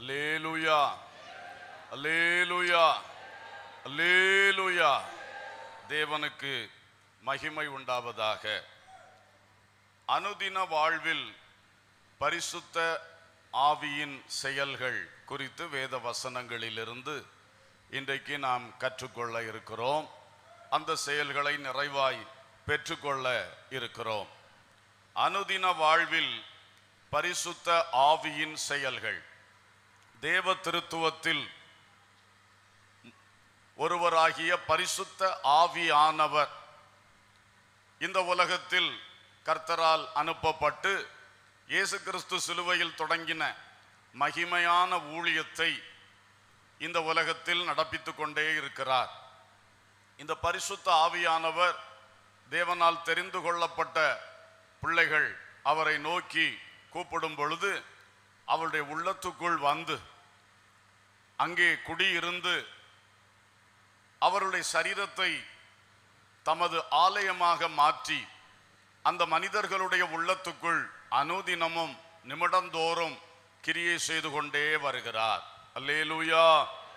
அல்லேலூயா அல்லேலூயா அல்லேலூயா தேவனுக்கு மகிமை உண்டாவதாக அனுதின வாழ்வில் பரிசுத்த ஆவியின் செயல்கள் குறித்து வேத வசனங்களிலிருந்து இன்றைக்கு நாம் கற்றுக்கொள்ள இருக்கிறோம் அந்த செயல்களை நிறைவாய் பெற்றுக்கொள்ள இருக்கிறோம் அனுதின வாழ்வில் பரிசுத்த ஆவியின் செயல்கள் தேவ திருத்துவத்தில் ஒருவராகிய பரிசுத்த ஆவியானவர் இந்த உலகத்தில் கர்த்தரால் அனுப்பப்பட்டு இயேசு கிறிஸ்து சிலுவையில் தொடங்கின மகிமையான ஊழியத்தை இந்த உலகத்தில் நடப்பித்துக் கொண்டே இருக்கிறார் இந்த பரிசுத்த ஆவியானவர் தேவனால் தெரிந்து கொள்ளப்பட்ட பிள்ளைகள் அவரை நோக்கி கூப்பிடும் பொழுது அவருடைய உள்ளத்துக்குள் வந்து அங்கே குடியிருந்து அவருடைய சரீரத்தை தமது ஆலயமாக மாற்றி அந்த மனிதர்களுடைய உள்ளத்துக்குள் அனுதினமும் நிமிடந்தோறும் கிரியை செய்து கொண்டே வருகிறார் அல்லேலூயா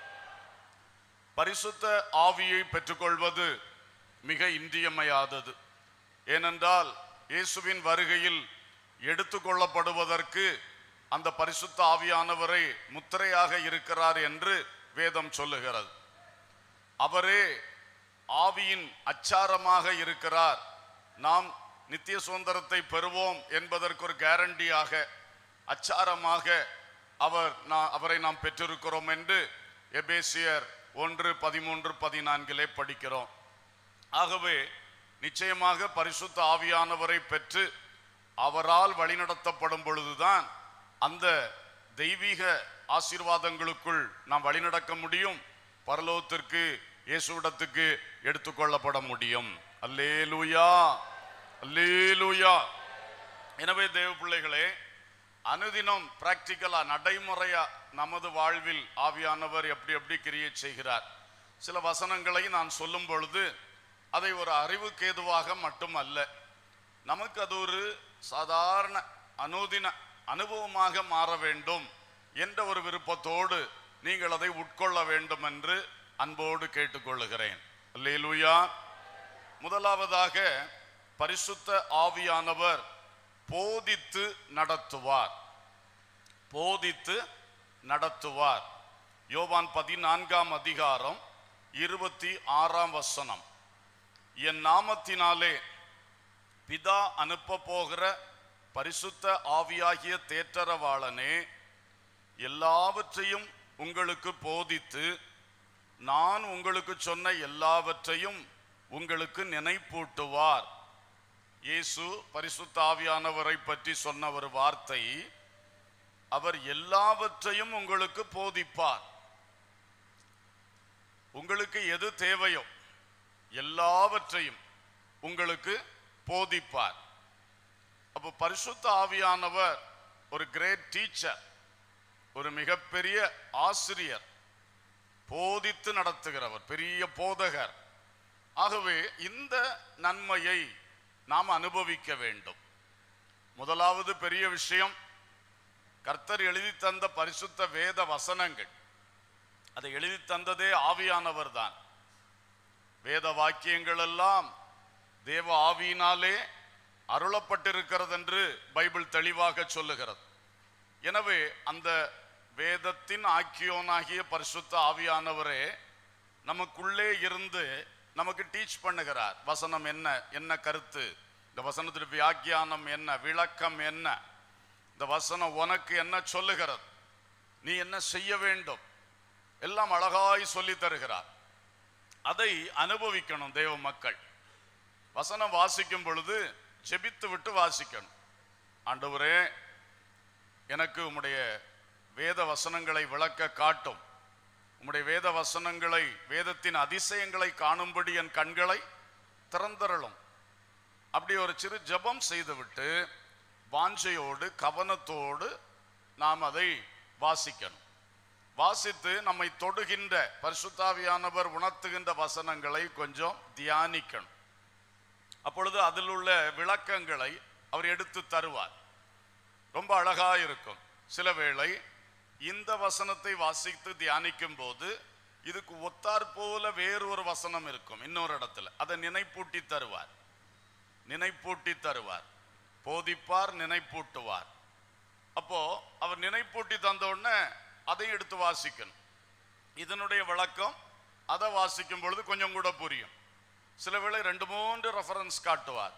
பரிசுத்த ஆவியை பெற்றுக்கொள்வது மிக இன்றியமையாதது ஏனென்றால் இயேசுவின் வருகையில் எடுத்துக்கொள்ளப்படுவதற்கு அந்த பரிசுத்த ஆவியானவரை முத்திரையாக இருக்கிறார் என்று வேதம் சொல்லுகிறது அவரே ஆவியின் அச்சாரமாக இருக்கிறார் நாம் நித்திய சுதந்திரத்தை பெறுவோம் என்பதற்கு ஒரு கேரண்டியாக அச்சாரமாக அவர் நா- அவரை நாம் பெற்றிருக்கிறோம் என்று எபேசியர் ஒன்று பதிமூன்று பதினான்கிலே படிக்கிறோம் ஆகவே நிச்சயமாக பரிசுத்த ஆவியானவரை பெற்று அவரால் வழிநடத்தப்படும் பொழுதுதான் அந்த தெய்வீக ஆசீர்வாதங்களுக்குள் நாம் வழிநடக்க முடியும் பரலோகத்திற்கு இயேசுவிடத்துக்கு எடுத்துக்கொள்ளப்பட முடியும் அல்லேலூயா அல்லேலூயா எனவே தேவ பிள்ளைகளே அனுதினம் பிராக்டிக்கலா நடைமுறையா நமது வாழ்வில் ஆவியானவர் எப்படி எப்படி கிரியை செய்கிறார் சில வசனங்களை நான் சொல்லும் பொழுது அதை ஒரு அறிவுக்கு ஏதுவாக மட்டுமல்ல நமக்கு அது ஒரு சாதாரண அனுதின அனுபவமாக மாற வேண்டும் என்ற ஒரு விருப்பத்தோடு நீங்கள் அதை உட்கொள்ள வேண்டும் என்று அன்போடு கேட்டுக்கொள்ளுகிறேன் அல்லேலூயா முதலாவதாக பரிசுத்த ஆவியானவர் போதித்து நடத்துவார் போதித்து நடத்துவார் யோவான் பதினான்காம் அதிகாரம் இருபத்தி ஆறாம் வசனம் என் நாமத்தினாலே பிதா அனுப்ப போகிற பரிசுத்த ஆவியாகிய தேற்றரவாளனே எல்லாவற்றையும் உங்களுக்கு போதித்து நான் உங்களுக்கு சொன்ன எல்லாவற்றையும் உங்களுக்கு நினைப்பூட்டுவார் இயேசு பரிசுத்த ஆவியானவரை பற்றி சொன்ன ஒரு வார்த்தை அவர் எல்லாவற்றையும் உங்களுக்கு போதிப்பார் உங்களுக்கு எது தேவையோ எல்லாவற்றையும் உங்களுக்கு போதிப்பார் அப்போ பரிசுத்த ஆவியானவர் ஒரு கிரேட் டீச்சர் ஒரு மிகப்பெரிய ஆசிரியர் போதித்து நடத்துகிறவர் பெரிய போதகர் ஆகவே இந்த நன்மையை நாம் அனுபவிக்க வேண்டும் முதலாவது பெரிய விஷயம் கர்த்தர் எழுதி தந்த பரிசுத்த வேத வசனங்கள் அதை எழுதி தந்ததே ஆவியானவர் தான் வேத வாக்கியங்கள் எல்லாம் தேவ ஆவியினாலே அருளப்பட்டிருக்கிறது என்று பைபிள் தெளிவாக சொல்லுகிறது எனவே அந்த வேதத்தின் ஆக்கியோனாகிய பரிசுத்த ஆவியானவரே நமக்குள்ளே இருந்து நமக்கு டீச் பண்ணுகிறார் வசனம் என்ன என்ன கருத்து இந்த வசனத்திற்கு வியாக்கியானம் என்ன விளக்கம் என்ன இந்த வசனம் உனக்கு என்ன சொல்லுகிறது நீ என்ன செய்ய வேண்டும் எல்லாம் அழகாய் சொல்லி தருகிறார் அதை அனுபவிக்கணும் தேவ மக்கள் வசனம் வாசிக்கும் பொழுது ஜெபித்து விட்டு வாசிக்கணும் ஆண்டவரே எனக்கு உம்முடைய வேத வசனங்களை விளக்க காட்டும் உம்முடைய வேத வசனங்களை வேதத்தின் அதிசயங்களை காணும்படி என் கண்களை திறந்தரலும் அப்படி ஒரு சிறு ஜெபம் செய்துவிட்டு வாஞ்சையோடு கவனத்தோடு நாம் அதை வாசிக்கணும் வாசித்து நம்மை தொடுகின்ற பரிசுத்தாவியானவர் உணர்த்துகின்ற வசனங்களை கொஞ்சம் தியானிக்கணும் அப்பொழுது அதில் உள்ள விளக்கங்களை அவர் எடுத்து தருவார் ரொம்ப அழகா இருக்கும் சில வேளை இந்த வசனத்தை வாசித்து தியானிக்கும் போது இதுக்கு ஒத்தார் போல வேறு ஒரு வசனம் இருக்கும் இன்னொரு இடத்துல அதை நினைப்பூட்டி தருவார் நினைப்பூட்டி தருவார் போதிப்பார் நினைப்பூட்டுவார் அப்போ அவர் நினைப்பூட்டி தந்த உடனே அதையும் எடுத்து வாசிக்கணும் இதனுடைய விளக்கம் அதை வாசிக்கும் பொழுது கொஞ்சம் கூட புரியும் சில வேளை ரெண்டு மூன்று ரெஃபரன்ஸ் காட்டுவார்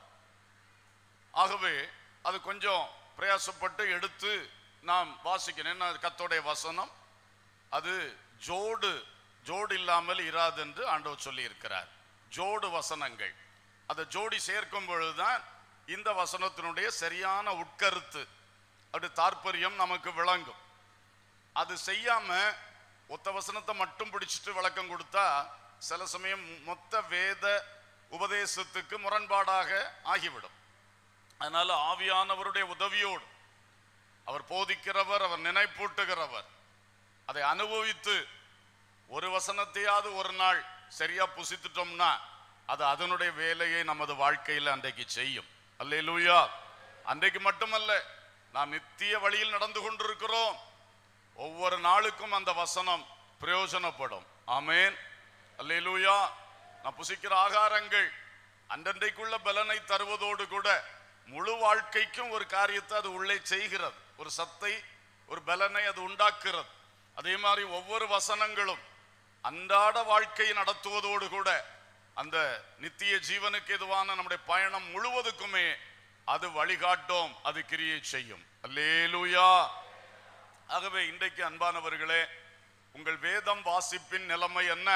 ஆகவே அது கொஞ்சம் பிரயாசப்பட்டு எடுத்து நாம் வாசிக்கணும் என்ன கத்தோடைய வசனம் அது ஜோடு ஜோடு இல்லாமல் இராது என்று ஆண்டவர் சொல்லி இருக்கிறார் ஜோடு வசனங்கள் அதை ஜோடி சேர்க்கும் பொழுதுதான் இந்த வசனத்தினுடைய சரியான உட்கருத்து அது தாற்பயம் நமக்கு விளங்கும் அது செய்யாம ஒத்த வசனத்தை மட்டும் பிடிச்சிட்டு விளக்கம் கொடுத்தா சில சமயம் மொத்த வேத உபதேசத்துக்கு முரண்பாடாக ஆகிவிடும் அதனால ஆவியானவருடைய உதவியோடு அவர் போதிக்கிறவர் அவர் நினைப்பூட்டுகிறவர் அதை அனுபவித்து ஒரு வசனத்தையாவது ஒரு நாள் சரியா புசித்துட்டோம்னா அது அதனுடைய வேலையை நமது வாழ்க்கையில் அன்றைக்கு செய்யும் அல்லேலூயா அன்றைக்கு மட்டுமல்ல நாம் நித்திய வழியில் நடந்து கொண்டிருக்கிறோம் ஒவ்வொரு நாளுக்கும் அந்த வசனம் பிரயோஜனப்படும் ஆமேன் அல்லேலூயா நான் புசிக்கிற ஆகாரங்கள் அன்றன்றைக்குள்ள பலனை தருவதோடு கூட முழு வாழ்க்கைக்கும் ஒரு காரியத்தை அது உள்ளே செய்கிறது ஒரு சத்தை ஒரு பலனை அது உண்டாக்குறது அதே மாதிரி ஒவ்வொரு வசனங்களும் அன்றாட வாழ்க்கையை நடத்துவதோடு கூட அந்த நித்திய ஜீவனுக்கு எதுவான நம்முடைய பயணம் முழுவதுக்குமே அது வழிகாட்டும் அது கிரியை செய்யும் அல்லேலூயா ஆகவே இன்றைக்கு அன்பானவர்களே உங்கள் வேதம் வாசிப்பின் நிலைமை என்ன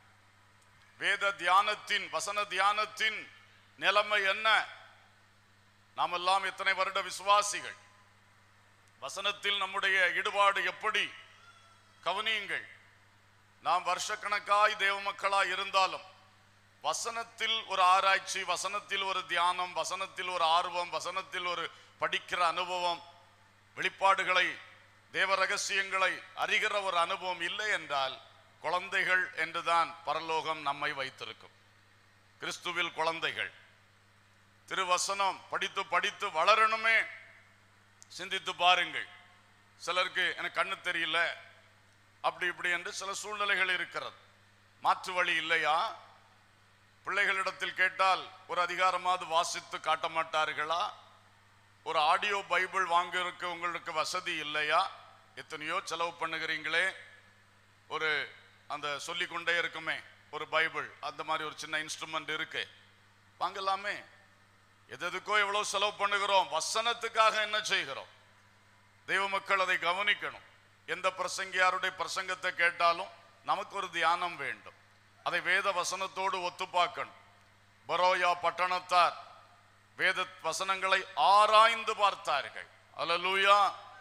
வேத தியானத்தின் வசன தியானத்தின் நிலைமை என்ன நாமெல்லாம் எத்தனை வருட விசுவாசிகள் வசனத்தில் நம்முடைய ஈடுபாடு எப்படி கவனியுங்கள் நாம் வருஷக்கணக்காய் தேவ மக்களாய் இருந்தாலும் வசனத்தில் ஒரு ஆராய்ச்சி வசனத்தில் ஒரு தியானம் வசனத்தில் ஒரு ஆர்வம் வசனத்தில் ஒரு படிக்கிற அனுபவம் வெளிப்பாடுகளை தேவ ரகசியங்களை அறிகிற ஒரு அனுபவம் இல்லை என்றால் குழந்தைகள் என்றுதான் பரலோகம் நம்மை வைத்திருக்கும் கிறிஸ்துவில் குழந்தைகள் திருவசனம் படித்து படித்து வளரணுமே சிந்தித்து பாருங்கள் சிலருக்கு எனக்கு கண்ணு தெரியல அப்படி இப்படி என்று சில சூழ்நிலைகள் இருக்கிறது மாற்று வழி இல்லையா பிள்ளைகளிடத்தில் கேட்டால் ஒரு அதிகாரமாவது வாசித்து காட்ட மாட்டார்களா ஒரு ஆடியோ பைபிள் வாங்குறதுக்கு உங்களுக்கு வசதி இல்லையா எத்தனையோ செலவு பண்ணுகிறீங்களே ஒரு அந்த சொல்லிக்கொண்டே இருக்குமே ஒரு பைபிள் அந்த மாதிரி ஒரு சின்ன இன்ஸ்ட்ருமெண்ட் இருக்கு வாங்கலாமே எது எதுக்கோ எவ்வளவு செலவு பண்ணுகிறோம் வசனத்துக்காக என்ன செய்கிறோம் தெய்வ மக்கள் அதை கவனிக்கணும் எந்த பிரசங்கியாருடைய பிரசங்கத்தை கேட்டாலும் நமக்கு ஒரு தியானம் வேண்டும் அதை வேத வசனத்தோடு ஒத்து பார்க்கணும் பரோயா பட்டணத்தார் வேத வசனங்களை ஆராய்ந்து பார்த்தார்கள் அல்லேலூயா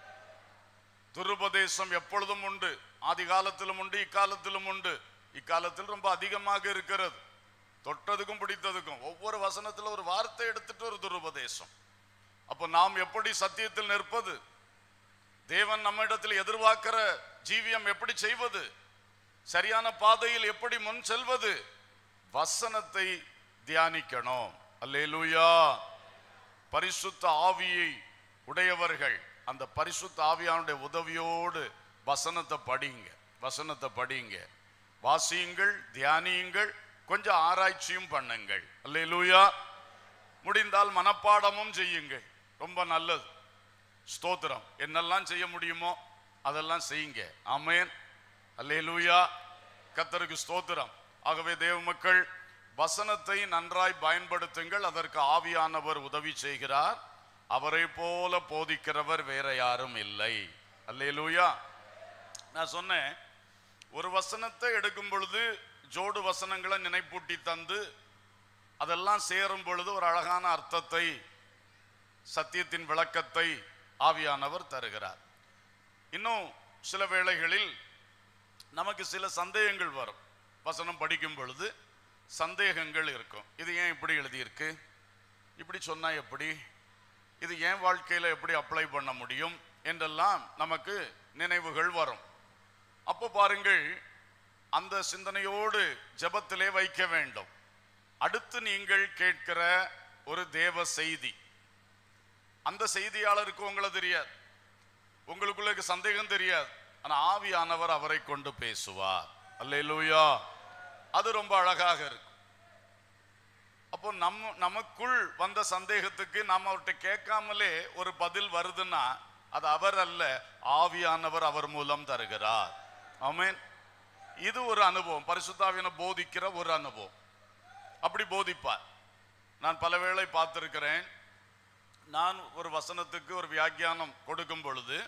துருபதேசம் எப்பொழுதும் உண்டு ஆதி காலத்திலும் உண்டு இக்காலத்திலும் உண்டு இக்காலத்தில் ரொம்ப அதிகமாக இருக்கிறது தொட்டதுக்கும் பிடித்ததுக்கும் ஒவ்வொரு வசனத்துல ஒரு வார்த்தை எடுத்துட்டு ஒரு துருபதேசம் அப்போ நாம் எப்படி சத்தியத்தில் நிற்பது தேவன் நம்மிடத்தில் எதிர்பார்க்கிற ஜீவியம் எப்படி செய்வது சரியான பாதையில் எப்படி முன் செல்வது வசனத்தை தியானிக்கணும் அல்லேலூயா பரிசுத்த ஆவியை உடையவர்கள் அந்த பரிசுத்த ஆவியானுடைய உதவியோடு வசனத்தை படிங்க வசனத்தை படிங்க வாசியுங்கள் தியானியுங்கள் கொஞ்சம் ஆராய்ச்சியும் பண்ணுங்கள் அல்லேலூயா முடிந்தால் மனப்பாடமும் செய்யுங்கள் ரொம்ப நல்லது ஸ்தோத்திரம் என்னெல்லாம் செய்ய முடியுமோ அதெல்லாம் செய்யுங்க ஆமென் அல்லேலூயா கத்தருக்கு ஸ்தோத்திரம் ஆகவே தேவ மக்கள் வசனத்தை நன்றாய் பயன்படுத்துங்கள் அதற்கு ஆவியானவர் உதவி செய்கிறார் அவரை போல போதிக்கிறவர் வேற யாரும் இல்லை அல்லேலூயா நான் சொன்னேன் ஒரு வசனத்தை எடுக்கும் பொழுது ஜோடு வசனங்களை நினைப்பூட்டி தந்து அதெல்லாம் சேரும் பொழுது ஒரு அழகான அர்த்தத்தை சத்தியத்தின் விளக்கத்தை ஆவியானவர் தருகிறார் இன்னும் சில வேளைகளில் நமக்கு சில சந்தேகங்கள் வரும் வசனம் படிக்கும் பொழுது சந்தேகங்கள் இருக்கும் இது ஏன் இப்படி எழுதியிருக்கு இப்படி சொன்னா எப்படி இது ஏன் வாழ்க்கையில எப்படி அப்ளை பண்ண முடியும் என்றெல்லாம் நமக்கு நினைவுகள் வரும் அப்போ பாருங்கள் அந்த சிந்தனையோடு ஜெபத்திலே வைக்க வேண்டும் அடுத்து நீங்கள் கேட்கிற ஒரு தேவ செய்தி அந்த செய்தியாளருக்கு உங்களை தெரியாது உங்களுக்குள்ள இருக்க சந்தேகம் தெரியாது ஆனா ஆவியானவர் அவரை கொண்டு பேசுவார் அல்லேலூயா அது ரொம்ப அழகாக இருக்கு அப்போ நம்ம நமக்குள் வந்த சந்தேகத்துக்கு நாம் அவர்கிட்ட கேட்காமலே ஒரு பதில் வருதுன்னா அது அவர் அல்ல ஆவியானவர் அவர் மூலம் தருகிறார் ஆமென் இது ஒரு அனுபவம் பரிசுத்தாவியனை போதிக்கிற ஒரு அனுபவம் அப்படி போதிப்பார் நான் பல வேளை பார்த்திருக்கிறேன் நான் ஒரு வசனத்துக்கு ஒரு வியாக்கியானம் கொடுக்கும் பொழுது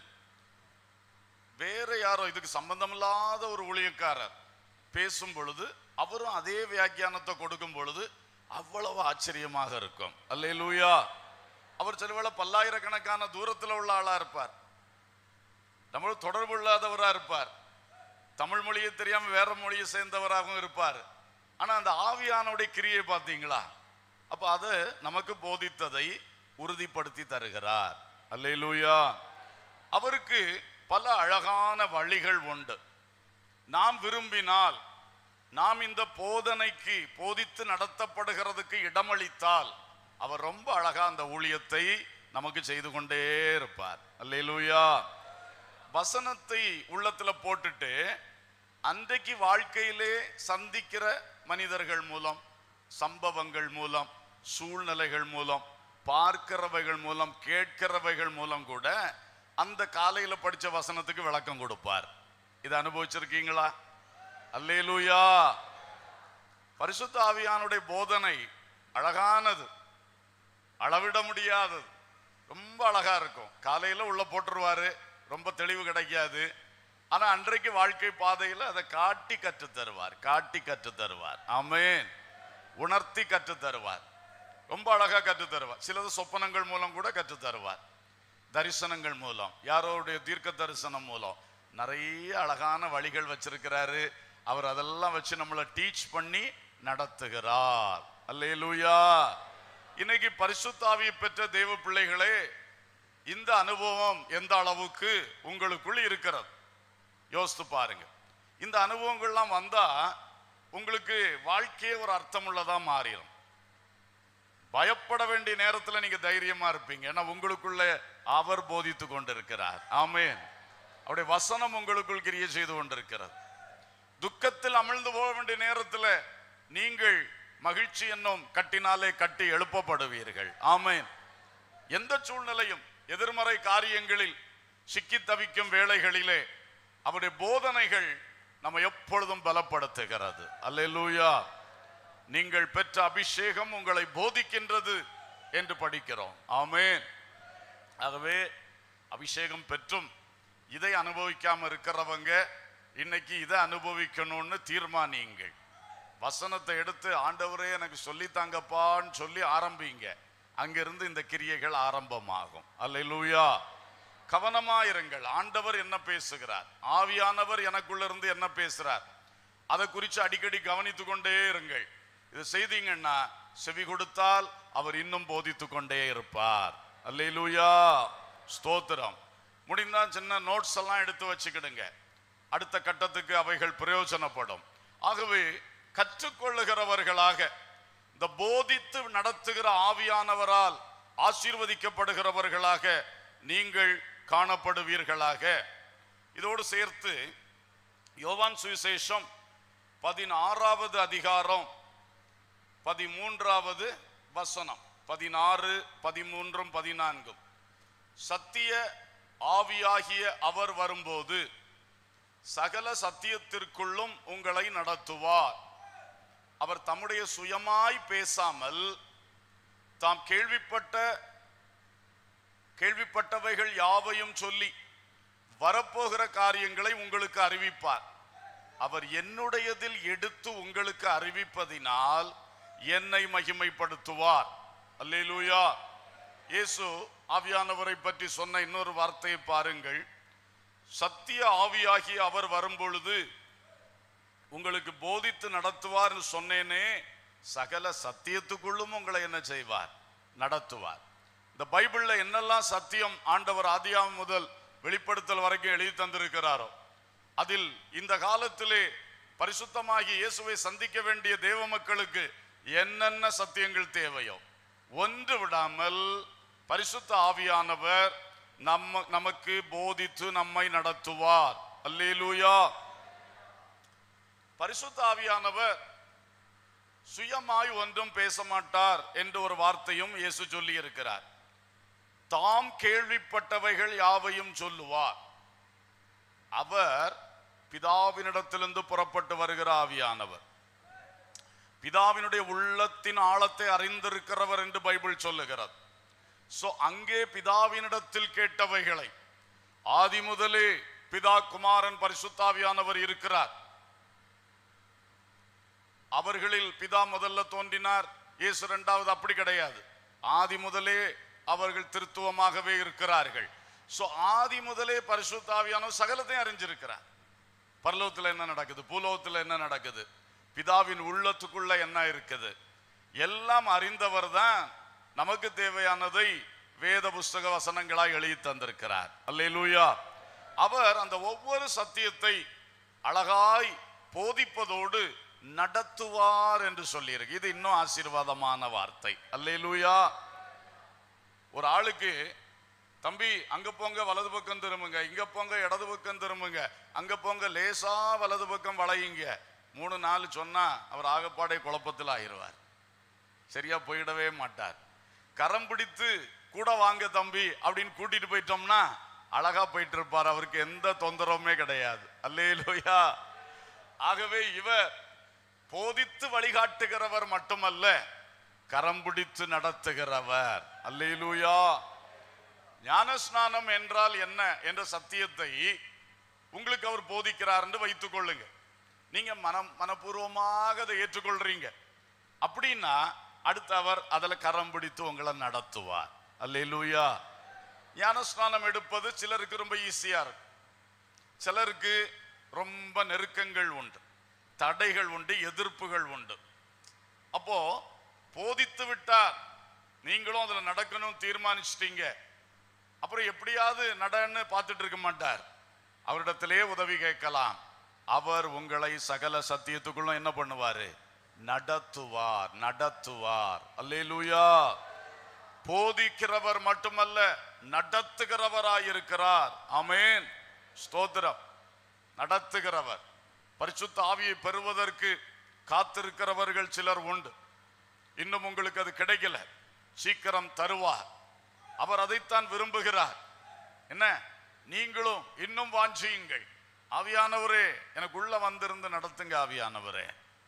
வேற யாரோ இதுக்கு சம்பந்தமில்லாத ஒரு ஊழியக்காரர் பேசும் பொழுது அவரும் அதே வியாக்கியானத்தை கொடுக்கும் பொழுது அவ்வளவு ஆச்சரியமாக இருக்கும் அல்லேலூயா அவர் சிலவேளை பல்லாயிரக்கணக்கான தூரத்தில் உள்ள ஆளா இருப்பார் நம்ம தொடர்பு இல்லாதவரா இருப்பார் தமிழ் மொழியை தெரியாம வேற மொழியை சேர்ந்தவராகவும் இருப்பார் ஆனா அந்த ஆவியானோடைய கிரியை பார்த்தீங்களா அப்ப அது நமக்கு போதித்ததை உறுதிப்படுத்தி தருகிறார் அல்லேலூயா அவருக்கு பல அழகான வழிகள் உண்டு நாம் விரும்பினால் நாம் இந்த போதனைக்கு போதித்து நடத்தப்படுகிறதுக்கு இடமளித்தால் அவர் ரொம்ப அழகா அந்த ஊழியத்தை நமக்கு செய்து கொண்டே இருப்பார் அல்லேலூயா வசனத்தை உள்ளத்துல போட்டுட்டு அன்றைக்கு வாழ்க்கையிலே சந்திக்கிற மனிதர்கள் மூலம் சம்பவங்கள் மூலம் சூழ்நிலைகள் மூலம் பார்க்கிறவைகள் மூலம் கேட்கிறவைகள் மூலம் கூட அந்த காலையில படிச்ச வசனத்துக்கு விளக்கம் கொடுப்பார் இதை அனுபவிச்சிருக்கீங்களா அல்லேலூயா பரிசுத்த ஆவியானுடைய போதனை அழகானது அளவிட முடியாதது ரொம்ப அழகா இருக்கும் காலையில உள்ள போட்டுருவாரு ரொம்ப தெளிவு கிடைக்காது ஆனா அன்றைக்கு வாழ்க்கை பாதையில அதை காட்டி கற்றுத் தருவார் காட்டி கற்றுத் தருவார் ஆமென் உணர்த்தி கற்றுத் தருவார் ரொம்ப அழகா கற்றுத் தருவார் சிலது சொப்பனங்கள் மூலம் கூட கற்றுத் தருவார் தரிசனங்கள் மூலம் யாரோடைய தீர்க்க தரிசனம் மூலம் நிறைய அழகான வழிகள் வச்சிருக்கிறாரு அவர் அதெல்லாம் வச்சு நம்மளை டீச் பண்ணி நடத்துகிறார் அல்லேலூயா இன்னைக்கு பரிசுத்தாவியை பெற்ற தேவ பிள்ளைகளே இந்த அனுபவம் எந்த அளவுக்கு உங்களுக்குள் இருக்கிறது யோசித்து பாருங்க இந்த அனுபவங்கள்லாம் வந்தா உங்களுக்கு வாழ்க்கையே ஒரு அர்த்தமுள்ளதா மாறிடும் பயப்பட வேண்டிய நேரத்துல நீங்க தைரியமா இருப்பீங்க ஏன்னா உங்களுக்குள்ள அவர் போதித்து கொண்டிருக்கிறார் ஆமென் அவருடைய வசனம் உங்களுக்குள் கிரியை செய்து கொண்டிருக்கிறது துக்கத்தில் அமிழ்ந்து போக வேண்டிய நேரத்துல நீங்கள் மகிழ்ச்சி என்னும் கட்டினாலே கட்டி எழுப்பப்படுவீர்கள் ஆமென் எந்த சூழ்நிலையும் எதிர்மறை காரியங்களில் சிக்கி தவிக்கும் வேளைகளிலே அவருடைய போதனைகள் நம்ம எப்பொழுதும் பலப்படுத்துகிறது அல்லேலூயா நீங்கள் பெற்ற அபிஷேகம் உங்களை போதிக்கின்றது என்று படிக்கிறோம் ஆமென் ஆகவே அபிஷேகம் பெற்றும் இதை அனுபவிக்காம இருக்கிறவங்க இன்னைக்கு இதை அனுபவிக்கணும்னு தீர்மானியுங்கள் வசனத்தை எடுத்து ஆண்டவரே எனக்கு சொல்லித்தாங்கப்பான்னு சொல்லி ஆரம்பிங்க அங்கிருந்து இந்த கிரியைகள் ஆரம்பமாகும் அல்லேலூயா கவனமாயிருங்கள் ஆண்டவர் என்ன பேசுகிறார் ஆவியானவர் எனக்குள்ள இருந்து என்ன பேசுறார் அதை குறித்து அடிக்கடி கவனித்துக் கொண்டே இருங்கள் இது செய்தீங்கன்னா செவி கொடுத்தால் அவர் இன்னும் போதித்துக் கொண்டே இருப்பார் அல்லேலூயா ஸ்தோத்திரம் முடிந்தா சின்ன நோட்ஸ் எல்லாம் எடுத்து வச்சுக்கிடுங்க அடுத்த கட்டத்துக்கு அவைகள் பிரயோஜனப்படும் ஆகவே கற்றுக்கொள்ளுகிறவர்களாக இந்த போதித்து நடத்துகிற ஆவியானவரால் ஆசீர்வதிக்கப்படுகிறவர்களாக நீங்கள் காணப்படுவீர்களாக இதோடு சேர்த்து யோவான் சுவிசேஷம் பதினாறாவது அதிகாரம் பதிமூன்றாவது வசனம் பதினாறு பதிமூன்றும் பதினான்கும் சத்திய ஆவியாகிய அவர் வரும்போது சகல சத்தியத்திற்குள்ளும் உங்களை நடத்துவார் அவர் தம்முடைய சுயமாய் பேசாமல் தாம் கேள்விப்பட்ட கேள்விப்பட்டவைகள் யாவையும் சொல்லி வரப்போகிற காரியங்களை உங்களுக்கு அறிவிப்பார் அவர் என்னுடையதில் எடுத்து உங்களுக்கு அறிவிப்பதினால் என்னை மகிமைப்படுத்துவார் அல்லேலூயா இயேசு ஆவியானவரை பற்றி சொன்ன இன்னொரு வார்த்தையை பாருங்கள் சத்திய ஆவியாகி அவர் வரும்பொழுது உங்களுக்கு போதித்து நடத்துவார்னு சொன்னேனே சகல சத்தியத்துக்குள்ளும் உங்களை என்ன செய்வார் நடத்துவார் இந்த பைபிள்ல என்னெல்லாம் சத்தியம் ஆண்டவர் ஆதியாம் முதல் வெளிப்படுத்தல் வரைக்கும் எழுதி தந்திருக்கிறாரோ அதில் இந்த காலத்திலே பரிசுத்தமாகி இயேசுவை சந்திக்க வேண்டிய தேவ மக்களுக்கு என்னென்ன சத்தியங்கள் தேவையோ ஒன்று விடாமல் பரிசுத்த ஆவியானவர் நம்ம நமக்கு போதித்து நம்மை நடத்துவார் அல்லேலூயா பரிசுத்த ஆவியானவர் சுயமாய் ஒன்றும் பேச மாட்டார் என்று ஒரு வார்த்தையும் இயேசு சொல்லி இருக்கிறார் தாம் கேள்விப்பட்டவைகள் யாவையும் சொல்லுவார் அவர் பிதாவினிடத்திலிருந்து புறப்பட்டு வருகிற ஆவியானவர் பிதாவினுடைய உள்ளத்தின் ஆழத்தை அறிந்திருக்கிறவர் என்று பைபிள் சொல்லுகிறது சோ அங்கே பிதாவினிடத்தில் கேட்டவைகளை ஆதி முதலே பிதா குமாரன் பரிசுத்தாவியானவர் இருக்கிறார் அவர்களில் பிதா முதல்ல தோன்றினார் இயேசு இரண்டாவது அப்படி கிடையாது ஆதி முதலே அவர்கள் திருத்துவமாகவே இருக்கிறார்கள் சோ ஆதி முதலே பரிசுத்தாவியானவர் சகலத்தையும் அறிஞ்சிருக்கிறார் பரலோகத்துல என்ன நடக்குது பூலோகத்துல என்ன நடக்குது பிதாவின் உள்ளத்துக்குள்ள என்ன இருக்குது எல்லாம் அறிந்தவர் தான் நமக்கு தேவையானதை வேத புஸ்தக வசனங்களாய் எழுதி தந்திருக்கிறார் அல்லேலூயா அவர் அந்த ஒவ்வொரு சத்தியத்தை அழகாய் போதிப்பதோடு நடத்துவார் என்று சொல்லியிருக்கு இது இன்னும் ஆசீர்வாதமான வார்த்தை அல்லேலூயா ஒரு ஆளுக்கு தம்பி அங்க போங்க வலது பக்கம் திரும்புங்க இங்க போங்க இடது பக்கம் திரும்புங்க அங்க போங்க லேசா வலது பக்கம் வளையுங்க மூணு நாலு சொன்னா அவர் ஆகப்பாடை குழப்பத்தில் ஆயிடுவார் சரியா போயிடவே மாட்டார் கரம் பிடித்து கூட வாங்க தம்பி அப்படின்னு கூட்டிட்டு போயிட்டோம்னா அழகா போயிட்டு இருப்பார் அவருக்கு எந்த தொந்தரவுமே கிடையாது அல்லேலூயா ஆகவே இவர் போதித்து வழிகாட்டுகிறவர் மட்டுமல்ல கரம் பிடித்து நடத்துகிறவர் அல்லேலூயா ஞானஸ்நானம் என்றால் என்ன என்ற சத்தியத்தை உங்களுக்கு அவர் போதிக்கிறார் என்று வைத்துக் கொள்ளுங்க நீங்க மனம் மனப்பூர்வமாக அதை ஏற்றுக்கொள்றீங்க அப்படின்னா அடுத்து அவர் அதில் கரம் பிடித்து உங்களை நடத்துவார் அல்லேலூயா ஞானஸ்நானம் எடுப்பது சிலருக்கு ரொம்ப ஈஸியா இருக்கும் சிலருக்கு ரொம்ப நெருக்கங்கள் உண்டு தடைகள் உண்டு எதிர்ப்புகள் உண்டு அப்போ போதித்து விட்டார் நீங்களும் அதுல நடக்கணும் தீர்மானிச்சிட்டீங்க அப்புறம் எப்படியாவது நடன்னு பார்த்துட்டு இருக்க மாட்டார் அவரிடத்திலே உதவி கேட்கலாம் அவர் உங்களை சகல சத்தியத்துக்குள்ள என்ன பண்ணுவாரு நடத்துவார் நடத்துவார் அல்லேலூயா போதிக்கிறவர் மட்டுமல்ல நடத்துகிறவராயிருக்கிறார் ஆமென் ஸ்தோத்திரம் நடத்துகிறவர் பரிசுத்த ஆவியை பெறுவதற்கு காத்திருக்கிறவர்கள் சிலர் உண்டு இன்னும் உங்களுக்கு அது கிடைக்கல சீக்கிரம் தருவார் அவர் அதைத்தான் விரும்புகிறார் என்ன நீங்களும் இன்னும் வாஞ்சியுங்கள் ஆவியானவரே எனக்குள்ள வந்திருந்து நடத்துங்க ஆவியானவரே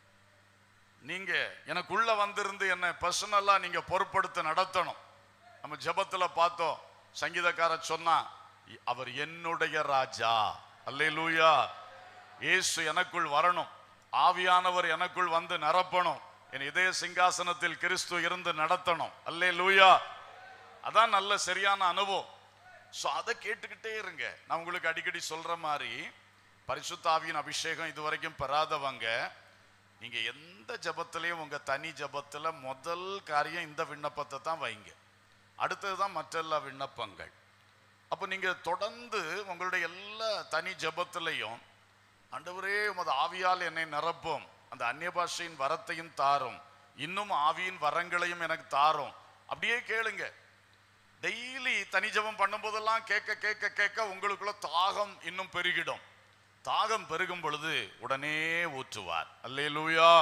நீங்க எனக்குள்ள வந்திருந்து என்ன பர்சனலா நீங்க பொறுப்படுத்த நடத்தணும் நம்ம ஜெபத்துல பார்த்தோம் சங்கீதக்கார சொன்னா அவர் என்னுடைய ராஜா அல்லேலூயா இயேசு எனக்குள் வரணும் ஆவியானவர் எனக்குள் வந்து நிரப்பணும் என் இதய சிங்காசனத்தில் கிறிஸ்து இருந்து நடத்தணும் அல்லேலூயா அதான் நல்ல சரியான அனுபவம் ஸோ அதை கேட்டுக்கிட்டே இருங்க நான் உங்களுக்கு அடிக்கடி சொல்ற மாதிரி பரிசுத்த ஆவியின் அபிஷேகம் இதுவரைக்கும் பெறாதவங்க நீங்க எந்த ஜெபத்திலையும் உங்க தனி ஜெபத்துல முதல் காரியம் இந்த விண்ணப்பத்தை தான் வைங்க அடுத்ததுதான் மற்றெல்லா விண்ணப்பங்கள் அப்போ நீங்க தொடர்ந்து உங்களுடைய எல்லா தனி ஜெபத்திலையும் ஆண்டவரே உமது ஆவியால் என்னை நிரப்பும் அந்த அந்நிய பாஷையின் வரத்தையும் தாரும் இன்னும் ஆவியின் வரங்களையும் எனக்கு தாரும் அப்படியே கேளுங்க டெய்லி தனி ஜெபம் பண்ணும்போதெல்லாம் கேட்க கேட்க கேட்க உங்களுக்குள்ள தாகம் இன்னும் பெருகிடும் தாகம் பெருகும் பொழுது உடனே ஊற்றுவார் அல்லேலூயா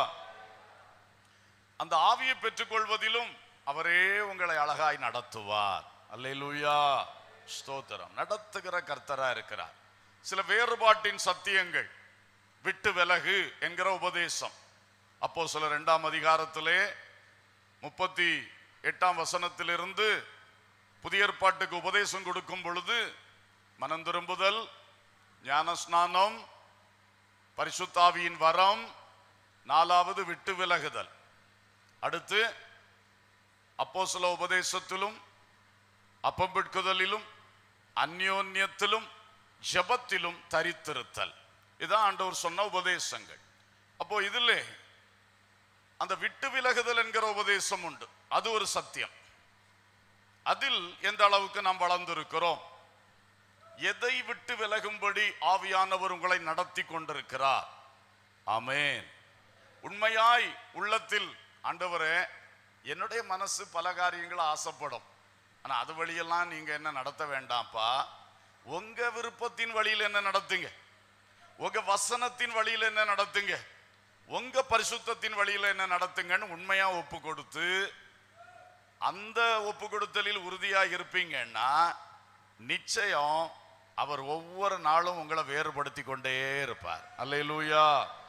அந்த ஆவியை பெற்றுக்கொள்வதிலும் அவரே உங்களை அழகாய் நடத்துவார் அல்லேலூயா ஸ்தோத்திரம் நடத்துகிற கர்த்தரா இருக்கிறார் சில வேறுபாட்டின் சத்தியங்கள் விட்டு விலகு என்கிற உபதேசம் அப்போ சில இரண்டாம் அதிகாரத்திலே முப்பத்தி எட்டாம் வசனத்திலிருந்து புதிய ஏற்பாட்டுக்கு உபதேசம் கொடுக்கும் பொழுது மனம் திரும்புதல் ஞானஸ்நானம் பரிசுத்தாவியின் வரம் நாலாவது விட்டு விலகுதல் அடுத்து அப்போஸ்தல உபதேசத்திலும் அப்பம் பிட்குதலிலும் அந்யோன்யத்திலும் ஜெபத்திலும் தரித்திருத்தல் இதான் ஆண்டவர் சொன்ன உபதேசங்கள் அப்போ இதில் அந்த விட்டு விலகுதல் என்கிற உபதேசம் உண்டு அது ஒரு சத்தியம் அதில் எந்த அளவுக்கு நாம் வளர்ந்திருக்கிறோம் எதை விட்டு விலகும்படி ஆவியானவர் உங்களை நடத்தி கொண்டிருக்கிறார் ஆமென் உண்மையாய் உள்ளத்தில் ஆண்டவரே என்னுடைய மனசு பல காரியங்களை ஆசைப்படும் ஆனா அது வழியெல்லாம் நீங்க என்ன நடத்த வேண்டாம்ப்பா உங்க விருப்பத்தின் வழியில் என்ன நடத்துங்க உங்க வசனத்தின் வழியில என்ன நடத்துங்க உங்க பரிசுத்தத்தின் வழியில என்ன நடத்துங்கன்னு உண்மையா ஒப்பு கொடுத்து அந்த ஒப்பு கொடுத்தலில் உறுதியா இருப்பீங்கன்னா நிச்சயம் அவர் ஒவ்வொரு நாளும் உங்களை வேறுபடுத்தி கொண்டே இருப்பார் அல்லேலூயா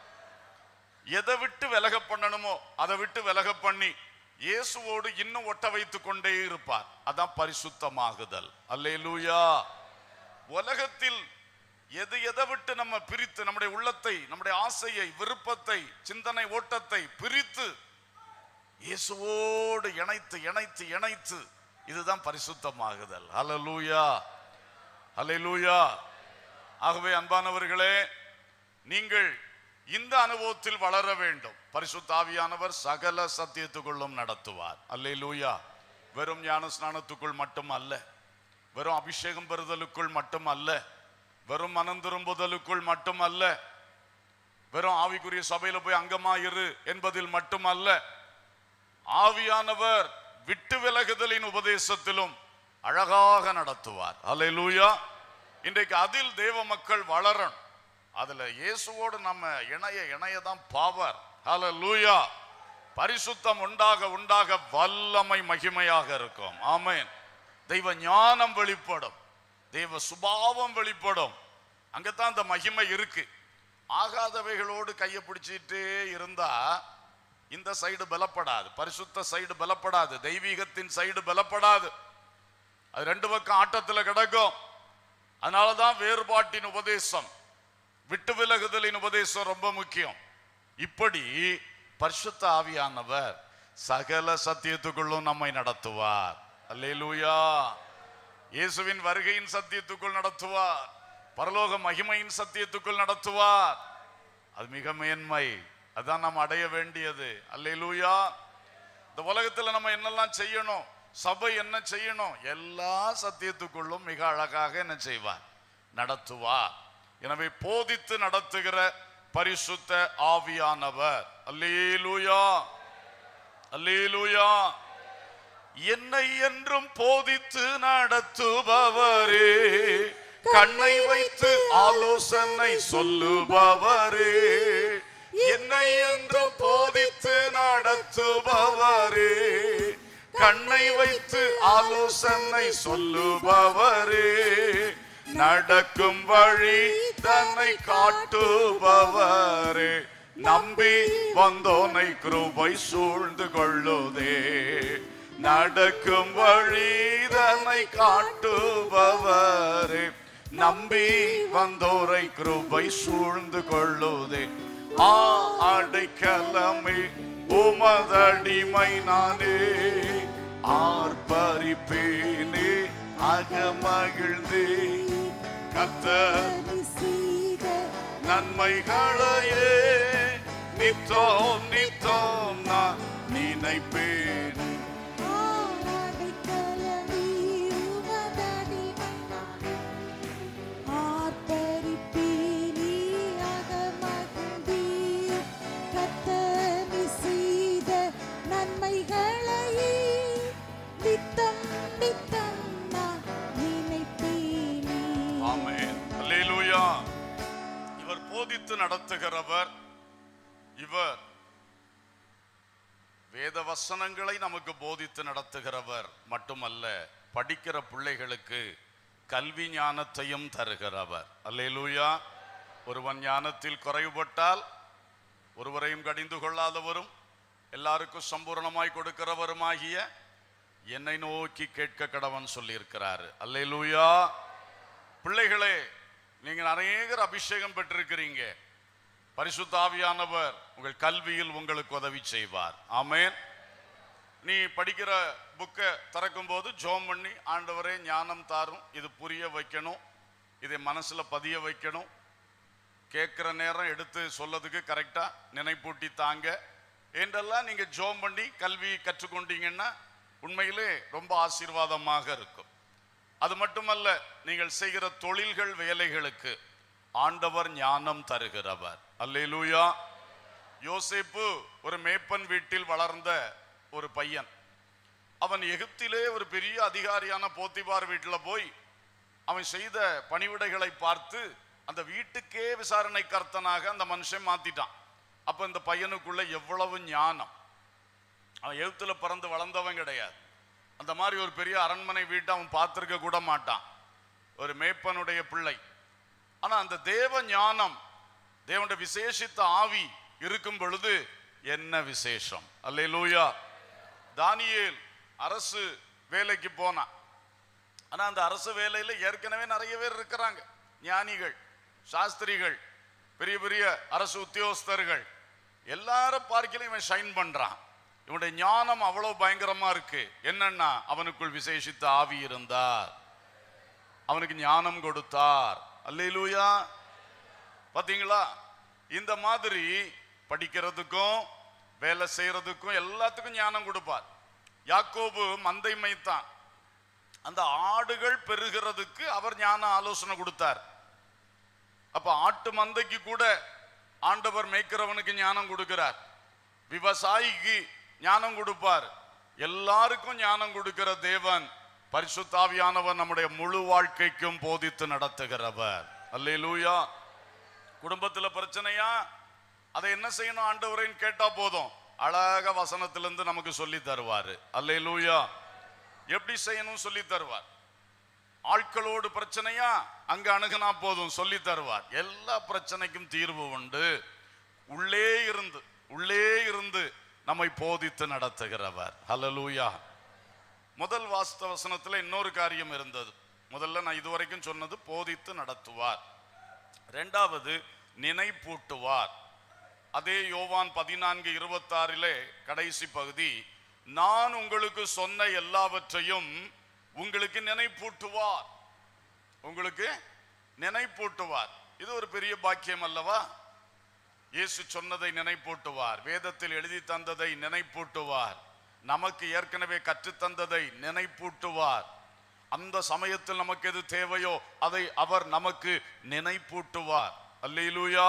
எதை விட்டு விலக பண்ணணுமோ அதை விட்டு விலக பண்ணி இயேசுவோடு இன்னும் ஒட்ட வைத்துக் கொண்டே இருப்பார் அதான் பரிசுத்தமாகுதல் அல்லேலூயா உலகத்தில் எது எதை விட்டு நம்ம பிரித்து நம்முடைய உள்ளத்தை நம்முடைய ஆசையை விருப்பத்தை சிந்தனை ஓட்டத்தை பிரித்து இயேசுவோடு இணைத்து இணைத்து இணைத்து இதுதான் பரிசுத்தமாகுதல் ஹalleluya ஹalleluya ஆகவே அன்பானவர்களே நீங்கள் இந்த அனுபவத்தில் வளர வேண்டும் பரிசுத்த ஆவியானவர் சகல சத்தியத்துக்குள்ளும் நடத்துவார் அல்லேலூயா வெறும் ஞான ஸ்நானத்துக்குள் மட்டும் அல்ல வெறும் அபிஷேகம் பெறுதலுக்குள் மட்டும் அல்ல வெறும் மனம் திரும்புதலுக்குள் மட்டும் அல்ல வெறும் ஆவிக்குரிய சபையில போய் அங்கமா இரு என்பதில் மட்டுமல்ல ஆவியானவர் விட்டு விலகுதலின் உபதேசத்திலும் அழகாக நடத்துவார் அல்லேலூயா இன்றைக்கு அதில் தேவ மக்கள் வளரணும் அதுல இயேசுவோடு நம்ம இணைய இணைய தான் பாவர் ஹalleluya பரிசுத்தம் உண்டாக உண்டாக வல்லமை மகிமையாக இருக்கும் ஆமென் தெய்வ ஞானம் வெளிப்படும் தெய்வ சுபாவம் வெளிப்படும் அங்கதான் அந்த மகிமை இருக்கு ஆகாதவைகளோடு கையை பிடிச்சிட்டே இருந்தா இந்த சைடு பலப்படாது பரிசுத்த சைடு பலப்படாது தெய்வீகத்தின் சைடு பலப்படாது அது ரெண்டு பக்கம் ஆட்டத்துல கிடக்கும் அதனாலதான் வேறுபாட்டின் உபதேசம் விட்டு விலகுதலின் உபதேசம் ரொம்ப முக்கியம் இப்படி பரிசுத்த ஆவியானவர் சகல சத்தியத்துக்குள்ளும் நம்மை நடத்துவார் அல்லேலூயா இயேசுவின் வருகையின் சத்தியத்துக்குள் நடத்துவார் பரலோக மகிமையின் சத்தியத்துக்குள் நடத்துவார் அது மிக மேன்மை அதான் நாம் அடைய வேண்டியது அல்லேலூயா இந்த உலகத்துல நம்ம என்னெல்லாம் செய்யணும் சபை என்ன செய்யணும் எல்லா சத்தியத்துக்குள்ளும் மிக அழகாக என்ன செய்வார் நடத்துவார் எனவே போதித்து நடத்துகிற பரிசுத்த ஆவியானவர் அல்லேலூயா அல்லேலூயா என்னை என்றும் போதித்து நடத்துபவரே கண்ணை வைத்து ஆலோசனை சொல்லுபவரே என்னை என்றும் போதித்து நடத்துபவரே கண்ணை வைத்து ஆலோசனை சொல்லுபவரே நடக்கும் வழி தன்னை காட்டுபவரே நம்பி வந்தோனை கிருபை சூழ்ந்து கொள்ளுதே நடக்கும் வழி தன்னை காட்டுபவரே நம்பி வந்தோரை கிருபை சூழ்ந்து கொள்ளுதே ஆ அடைக்கலமே உமதடிமை நானே ஆர்ப்பரிப்பேனே அகமகிழ்ந்தே கத்தர் நன்மைகளையே நித்தோம் நித்தோம் நான் நினைப்பேன் நன்மைகளையே நித்தம் நித்தம் நான் நினைப்பேனே ஆமென் அல்லேலூயா இவர் போதித்து நடத்துகிறவர் இவர் வேத வசனங்களை நமக்கு போதித்து நடத்துகிறவர் மட்டுமல்ல படிக்கிற பிள்ளைகளுக்கு கல்வி ஞானத்தையும் தருகிறவர் அல்லேலூயா ஒருவன் ஞானத்தில் குறைவுபட்டால் ஒருவரையும் கடிந்து கொள்ளாதவரும் எல்லாருக்கும் சம்பூரணமாய் கொடுக்கிறவருமாகிய என்னை நோக்கி கேட்க கடவன் சொல்லியிருக்கிறாரு அல்லேலூயா பிள்ளைகளே நீங்கள் அநேகர் அபிஷேகம் பெற்றிருக்கிறீங்க பரிசுத்த ஆவியானவர் உங்கள் கல்வியில் உங்களுக்கு உதவி செய்வார் ஆமென் நீ படிக்கிற புக்கை திறக்கும் போது ஜோம் பண்ணி ஆண்டவரே ஞானம் தாரும் இது புரிய வைக்கணும் இதை மனசுல பதிய வைக்கணும் கேட்குற நேரம் எடுத்து சொல்லதுக்கு கரெக்டா நினைப்பூட்டி தாங்க என்றெல்லாம் நீங்க ஜோம் பண்ணி கல்வி கற்றுக்கொண்டீங்கன்னா உண்மையிலே ரொம்ப ஆசீர்வாதமாக இருக்கும் அது மட்டுமல்ல நீங்கள் செய்கிற தொழில்கள் வேலைகளுக்கு ஆண்டவர் ஞானம் தருகிறவர் அல்லேலூயா யோசேப்பு ஒரு மேப்பன் வீட்டில் வளர்ந்த ஒரு பையன் அவன் எகிப்திலே ஒரு பெரிய அதிகாரியான போத்திபார் வீட்டில் போய் அவன் செய்த பணிவிடைகளை பார்த்து அந்த வீட்டுக்கே விசாரணை கர்த்தனாக அந்த மனுஷன் மாத்திட்டான் அப்ப இந்த பையனுக்குள்ள எவ்வளவு ஞானம் அவன் எழுத்துல பிறந்து வளர்ந்தவன் கிடையாது அந்த மாதிரி ஒரு பெரிய அரண்மனை வீட்டை அவன் பார்த்திருக்க கூட மாட்டான் ஒரு மேய்ப்பனுடைய பிள்ளை ஆனா அந்த தேவ ஞானம் தேவனுடைய விசேஷித்த ஆவி இருக்கும் பொழுது என்ன விசேஷம் அல்லேலூயா தானியேல் அரசு வேலைக்கு போனான் ஆனா அந்த அரசு வேலையில ஏற்கனவே நிறைய பேர் இருக்கிறாங்க ஞானிகள் சாஸ்திரிகள் பெரிய பெரிய அரசு உத்தியோகஸ்தர்கள் எல்லாரும் பார்க்கலும் இவன் ஷைன் பண்றான் இவனுடைய ஞானம் அவ்வளவு பயங்கரமா இருக்கு என்னன்னா அவனுக்குள் விசேஷித்த ஆவி இருந்தார் அவனுக்கு ஞானம் கொடுத்தார் அல்லேலூயா பாத்தீங்களா இந்த மாதிரி படிக்கிறதுக்கும் வேலை செய்யறதுக்கும் எல்லாத்துக்கும் ஞானம் கொடுப்பார் யாக்கோபு மந்தை மேய்த்தான் அந்த ஆடுகள் பெருகிறதுக்கு அவர் ஞான ஆலோசனை கொடுத்தார் அப்ப ஆட்டு மந்தைக்கு கூட ஆண்டவர் மேய்க்கிறவனுக்கு ஞானம் கொடுக்கிறார் விவசாயிக்கு ஞானம் கொடுப்பார் எல்லாருக்கும் ஞானம் கொடுக்கிற தேவன் பரிசுத்தாவியானவர் நம்முடைய முழு வாழ்க்கைக்கும் போதித்து நடத்துகிறவர் அல்லேலூயா குடும்பத்துல பிரச்சனையா அதை என்ன செய்யணும் ஆண்டவரேன்னு கேட்டா போதும் அழக வசனத்திலிருந்து நமக்கு சொல்லி தருவாரு அல்லேலூயா எப்படி செய்யணும் சொல்லி தருவார் ஆட்களோடு பிரச்சனையா அங்க அணுகுனா போதும் சொல்லி தருவார் எல்லா பிரச்சனைக்கும் தீர்வு உண்டு உள்ளே இருந்து உள்ளே இருந்து நம்மை போதித்து நடத்துகிறவர் ஹalleluya முதல் வாஸ்த வசனத்துல இன்னொரு காரியம் இருந்தது முதல்ல நான் இதுவரைக்கும் சொன்னது போதித்து நடத்துவார் ரெண்டாவது நினைப்பூட்டுவார் அதே யோவான் பதினான்கு இருபத்தாறிலே கடைசி பகுதி நான் உங்களுக்கு சொன்ன எல்லாவற்றையும் உங்களுக்கு நினைப்பூட்டுவார் உங்களுக்கு நினைப்பூட்டுவார் இது ஒரு பெரிய பாக்கியம் அல்லவா இயேசு சொன்னதை நினைப்பூட்டுவார் வேதத்தில் எழுதி தந்ததை நினைப்பூட்டுவார் நமக்கு ஏற்கனவே கற்றுத்தந்ததை நினைப்பூட்டுவார் அந்த சமயத்தில் நமக்கு எது தேவையோ அதை அவர் நமக்கு நினைப்பூட்டுவார் அல்லேலூயா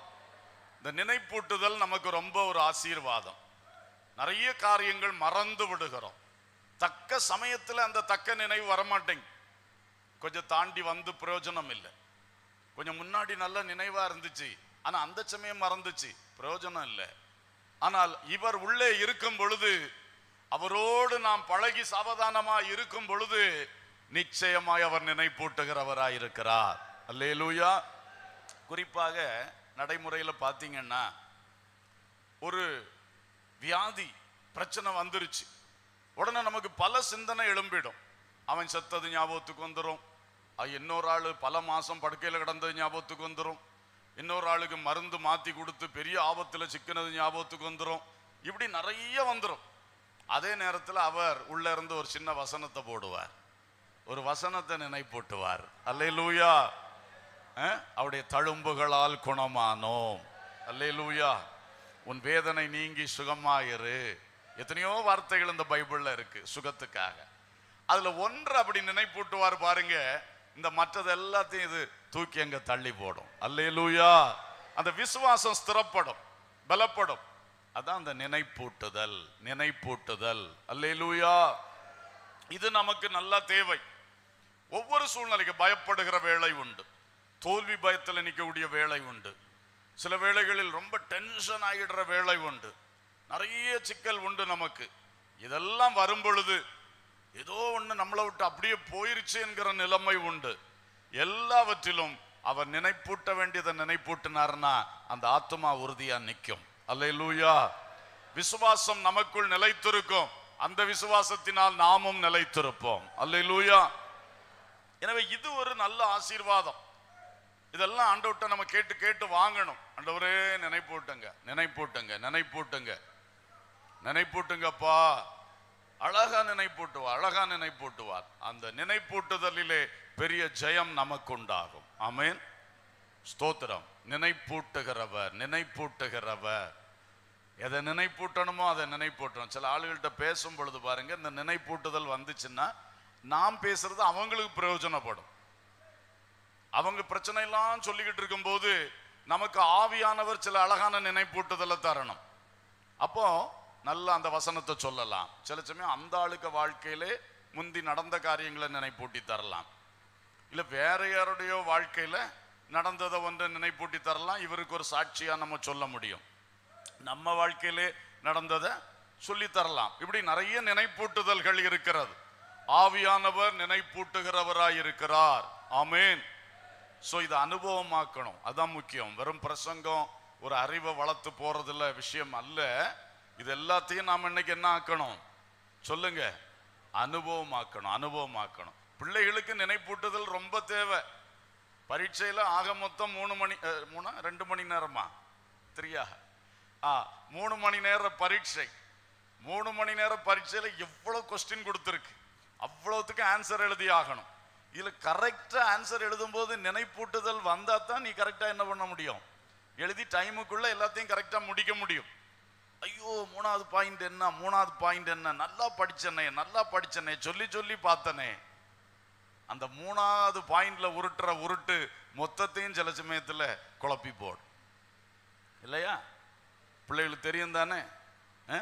இந்த நினைப்பூட்டுதல் நமக்கு ரொம்ப ஒரு ஆசீர்வாதம் நிறைய காரியங்கள் மறந்து விடுகிறோம் தக்க சமயத்தில் அந்த தக்க நினைவு வரமாட்டேங்க கொஞ்சம் தாண்டி வந்து பிரயோஜனம் இல்லை கொஞ்சம் முன்னாடி நல்ல நினைவா இருந்துச்சு ஆனா அந்த சமயம் மறந்துச்சு பிரயோஜனம் இல்லை ஆனால் இவர் உள்ளே இருக்கும் பொழுது அவரோடு நாம் பழகி சாவதானமா இருக்கும் பொழுது நிச்சயமாய் அவர் நினைப்பூட்டுகிறவராய் இருக்கிறார் அல்லேலூயா குறிப்பாக நடைமுறையில பார்த்தீங்கன்னா ஒரு வியாதி பிரச்சனை வந்துருச்சு உடனே நமக்கு பல சிந்தனை எழும்பிடும் அவன் செத்தது ஞாபகத்துக்கு வந்துடும் இன்னொரு ஆள் பல மாசம் படுக்கையில் கிடந்தது ஞாபகத்துக்கு வந்துடும் இன்னொரு ஆளுக்கு மருந்து மாத்தி கொடுத்து பெரிய ஆபத்துல சிக்கினது ஞாபகத்துக்கு வந்துடும் இப்படி நிறைய வந்துடும் அதே நேரத்தில் அவர் உள்ள இருந்து ஒரு சின்ன வசனத்தை போடுவார் ஒரு வசனத்தை நினைப்பூட்டுவார் அல்லேலூயா அஹ், அவருடைய தழும்புகளால் குணமானோம் அல்லேலூயா உன் வேதனை நீங்கி சுகமாயிரு எத்தனையோ வார்த்தைகள் இந்த பைபிள்ல இருக்கு சுகத்துக்காக அதுல ஒன்று அப்படி நினைப்பூட்டுவார் பாருங்க இந்த மற்றது எல்லாத்தையும் இது தூக்கி அங்க தள்ளி போடும் அல்லேலூயா அந்த விசுவாசம் ஸ்திரப்படும் பலப்படும் அதான் அந்த நினைப்பூட்டுதல் நினைப்பூட்டுதல் அல்லேலூயா இது நமக்கு நல்லா தேவை ஒவ்வொரு சூழ்நிலைக்கு பயப்படுகிற வேலை உண்டு தோல்வி பயத்தில் நிற்கக்கூடிய வேலை உண்டு சில வேளைகளில் ரொம்ப டென்ஷன் ஆகிடுற வேலை உண்டு நிறைய சிக்கல் உண்டு நமக்கு இதெல்லாம் வரும் பொழுது ஏதோ ஒண்ணு நம்மளை விட்டு அப்படியே போயிருச்சு என்கிற நிலைமை உண்டு எல்லாவற்றிலும் அவர் நினைப்பூட்ட வேண்டியதை நினைப்பூட்டினார்னா அந்த ஆத்மா உறுதியா நிற்கும் அல்லேலூயா விசுவாசம் நமக்குள் நிலைத்திருக்கும் அந்த விசுவாசத்தினால் நாமும் நிலைத்திருப்போம் அல்லேலூயா எனவே இது ஒரு நல்ல ஆசீர்வாதம் இதெல்லாம் ஆண்டவர்கிட்ட நம்ம கேட்டு கேட்டு வாங்கணும் ஆண்டவரே நினைப்பூட்டுங்க நினைப்பூட்டுங்க நினைப்பூட்டுங்க நினைப்பூட்டுங்கப்பா அழகா நினைப்பூட்டுவார் அழகா நினைப்பூட்டுவார் அந்த நினைப்பூட்டுதலிலே பெரிய ஜெயம் நமக்கு உண்டாகும் ஆமென் ஸ்தோத்திரம் நினைப்பூட்டுகிறவர் நினைப்பூட்டுகிறவர் எதை நினைப்பூட்டணுமோ அதை நினைப்பூட்டணும் சில ஆளுகள்கிட்ட பேசும் பொழுது பாருங்க இந்த நினைப்பூட்டுதல் வந்துச்சுன்னா நாம் பேசுறது அவங்களுக்கு பிரயோஜனப்படும் அவங்க பிரச்சனை எல்லாம் சொல்லிக்கிட்டு இருக்கும்போது நமக்கு ஆவியானவர் சில அழகான நினைப்பூட்டுதலை தரணும் அப்போ நல்ல அந்த வசனத்தை சொல்லலாம் சில சமயம் அந்த ஆளுக்கு வாழ்க்கையிலே முந்தி நடந்த காரியங்களை நினைப்பூட்டி தரலாம் இல்ல வேற யாருடைய வாழ்க்கையில நடந்ததை ஒன்றை நினைப்பூட்டி தரலாம் இவருக்கு ஒரு சாட்சியா நம்ம சொல்ல முடியும் நம்ம வாழ்க்கையிலே நடந்ததை சொல்லி தரலாம் இப்படி நிறைய நினைப்பூட்டுதல்கள் இருக்கிறது ஆவியானவர் நினைப்பூட்டுகிறவராய் இருக்கிறார் ஆமேன் சோ இதை அனுபவமாக்கணும் அதான் முக்கியம் வெறும் பிரசங்கம் ஒரு அறிவை வளர்த்து போறதுல விஷயம் அல்ல இது எல்லாத்தையும் நாம் இன்னைக்கு என்ன ஆக்கணும் சொல்லுங்க அனுபவமாக்கணும் அனுபவமாக்கணும் பிள்ளைகளுக்கு நினைப்பூட்டுதல் ரொம்ப தேவை பரீட்சையில ஆக மொத்தம் மூணு மணி அஹ், மூணா ரெண்டு மணி நேரமா தெரியா ஆ மூணு மணி நேர பரீட்சை மூணு மணி நேர பரீட்சையில எவ்வளவு கொஸ்டின் கொடுத்துருக்கு அவ்வளவுத்துக்கு ஆன்சர் எழுதி ஆகணும் இதுல கரெக்டா ஆன்சர் எழுதும்போது நினைப்பூட்டுதல் வந்தா தான் நீ கரெக்டா என்ன பண்ண முடியும் எழுதி டைமுக்குள்ள எல்லாத்தையும் கரெக்டா முடிக்க முடியும் ஐயோ மூணாவது பாயிண்ட் என்ன மூணாவது பாயிண்ட் என்ன நல்லா படிச்சனே நல்லா படிச்சனே சொல்லி சொல்லி பார்த்தனே அந்த மூணாவது பாயிண்ட்ல உருட்டுற உருட்டு மொத்தத்தையும் சில சமயத்துல குழப்பி போடும் இல்லையா பிள்ளைகளுக்கு தெரியும் தானே ஆ?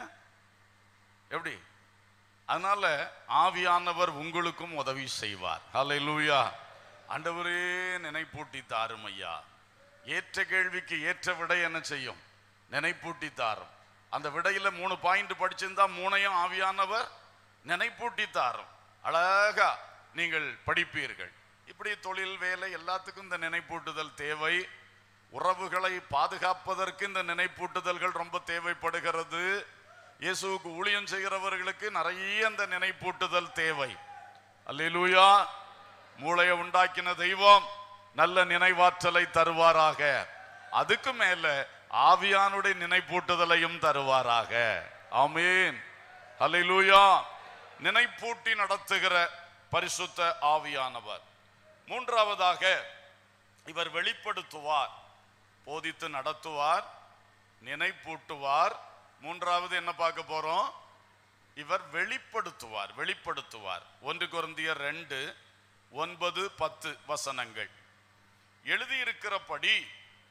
எப்படி அதனால ஆவியானவர் உங்களுக்கும் உதவி செய்வார் ஹalleluya ஆண்டவரே நினைப்பூட்டி தாரும் ஐயா ஏற்ற கேள்விக்கு ஏற்ற விடை என்ன செய்யும் நினைப்பூட்டி தாரும் அந்த விடையில மூணு பாயிண்ட் படிச்சிருந்தா மூணையும் ஆவியானவர் நினைப்பூட்டி தாரும் அழகா நீங்கள் படிப்பீர்கள் இப்படி தொழில் வேலை எல்லாத்துக்கும் இந்த நினைப்பூட்டுதல் தேவை உறவுகளை பாதுகாப்பதற்கு இந்த நினைப்பூட்டுதல்கள் ரொம்ப தேவைப்படுகிறது இயேசுவுக்கு ஊழியம் செய்கிறவர்களுக்கு நிறைய இந்த நினைப்பூட்டுதல் தேவை அல்லேலூயா மூளையை உண்டாக்கின தெய்வம் நல்ல நினைவாற்றலை தருவாராக அதுக்கு மேல ஆவியானுடைய நினைப்பூட்டுதலையும் தருவாராக ஆமீன் அல்லேலூயா நினைப்பூட்டி நடத்துகிற பரிசுத்த ஆவியானவர் மூன்றாவதாக இவர் வெளிப்படுத்துவார் போதித்து நடத்துவார் நினைப்பூட்டுவார் மூன்றாவது என்ன பார்க்க போறோம் இவர் வெளிப்படுத்துவார் வெளிப்படுத்துவார் ஒன்று குருந்தியர் ரெண்டு ஒன்பது பத்து வசனங்கள் எழுதியிருக்கிறபடி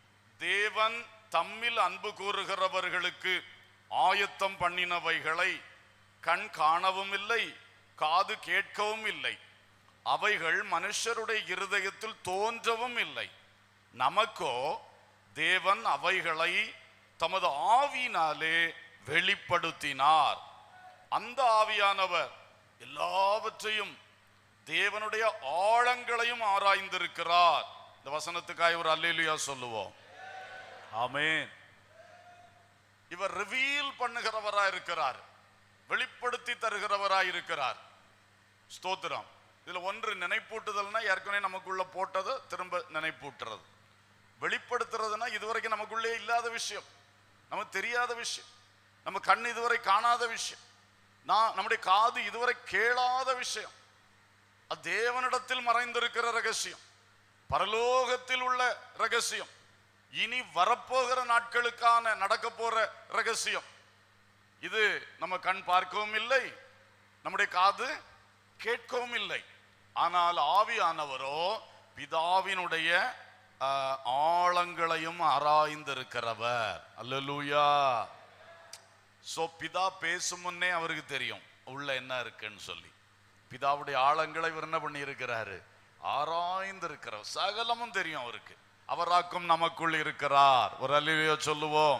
தேவன் தம்மில் அன்பு கூறுகிறவர்களுக்கு ஆயத்தம் பண்ணினவைகளை கண் காணவும் இல்லை காது கேட்கவும் இல்லை அவைகள் மனுஷருடைய இருதயத்தில் தோன்றவும் இல்லை நமக்கோ தேவன் அவைகளை தமது ஆவியினாலே வெளிப்படுத்தினார் அந்த ஆவியானவர் எல்லாவற்றையும் தேவனுடைய ஆழங்களையும் ஆராய்ந்திருக்கிறார் இந்த வசனத்துக்காக ஒரு அல்லேலுயா சொல்லுவோம் ஆமென் இவர் ரிவீல் பண்ணுகிறவரா இருக்கிறார் வெளிப்படுத்தி தருகிறவரா இருக்கிறார் ஸ்தோத்திரம் இதுல ஒன்று நினைப்பூட்டுதல்னா ஏற்கனவே நமக்குள்ள போட்டதை திரும்ப நினைப்பூட்டுறது வெளிப்படுத்துறதுன்னா இதுவரைக்கும் நமக்குள்ளே இல்லாத விஷயம் நமக்கு தெரியாத விஷயம் நம்ம கண் இதுவரை காணாத விஷயம் நான் நம்முடைய காது இதுவரை கேளாத விஷயம் அது தேவனிடத்தில் மறைந்திருக்கிற ரகசியம் பரலோகத்தில் உள்ள ரகசியம் இனி வரப்போகிற நாட்களுக்கான நடக்க போற ரகசியம் இது நம்ம கண் பார்க்கவும் இல்லை நம்முடைய காது கேட்கவும் இல்லை ஆனால் ஆவியானவரோ பிதாவினுடைய ஆ, ஆழங்களையும் ஆராய்ந்திருக்கிறவர் அல்லேலூயா சோ பிதா பேசும் முன்னே அவருக்கு தெரியும் உள்ள என்ன இருக்குன்னு சொல்லி பிதாவுடைய ஆழங்களை இவர் என்ன பண்ணி இருக்கிறாரு ஆராய்ந்திருக்கிறார் சகலமும் தெரியும் அவருக்கு அவராக்கும் நமக்குள் இருக்கிறார் ஒரு அல்லையோ சொல்லுவோம்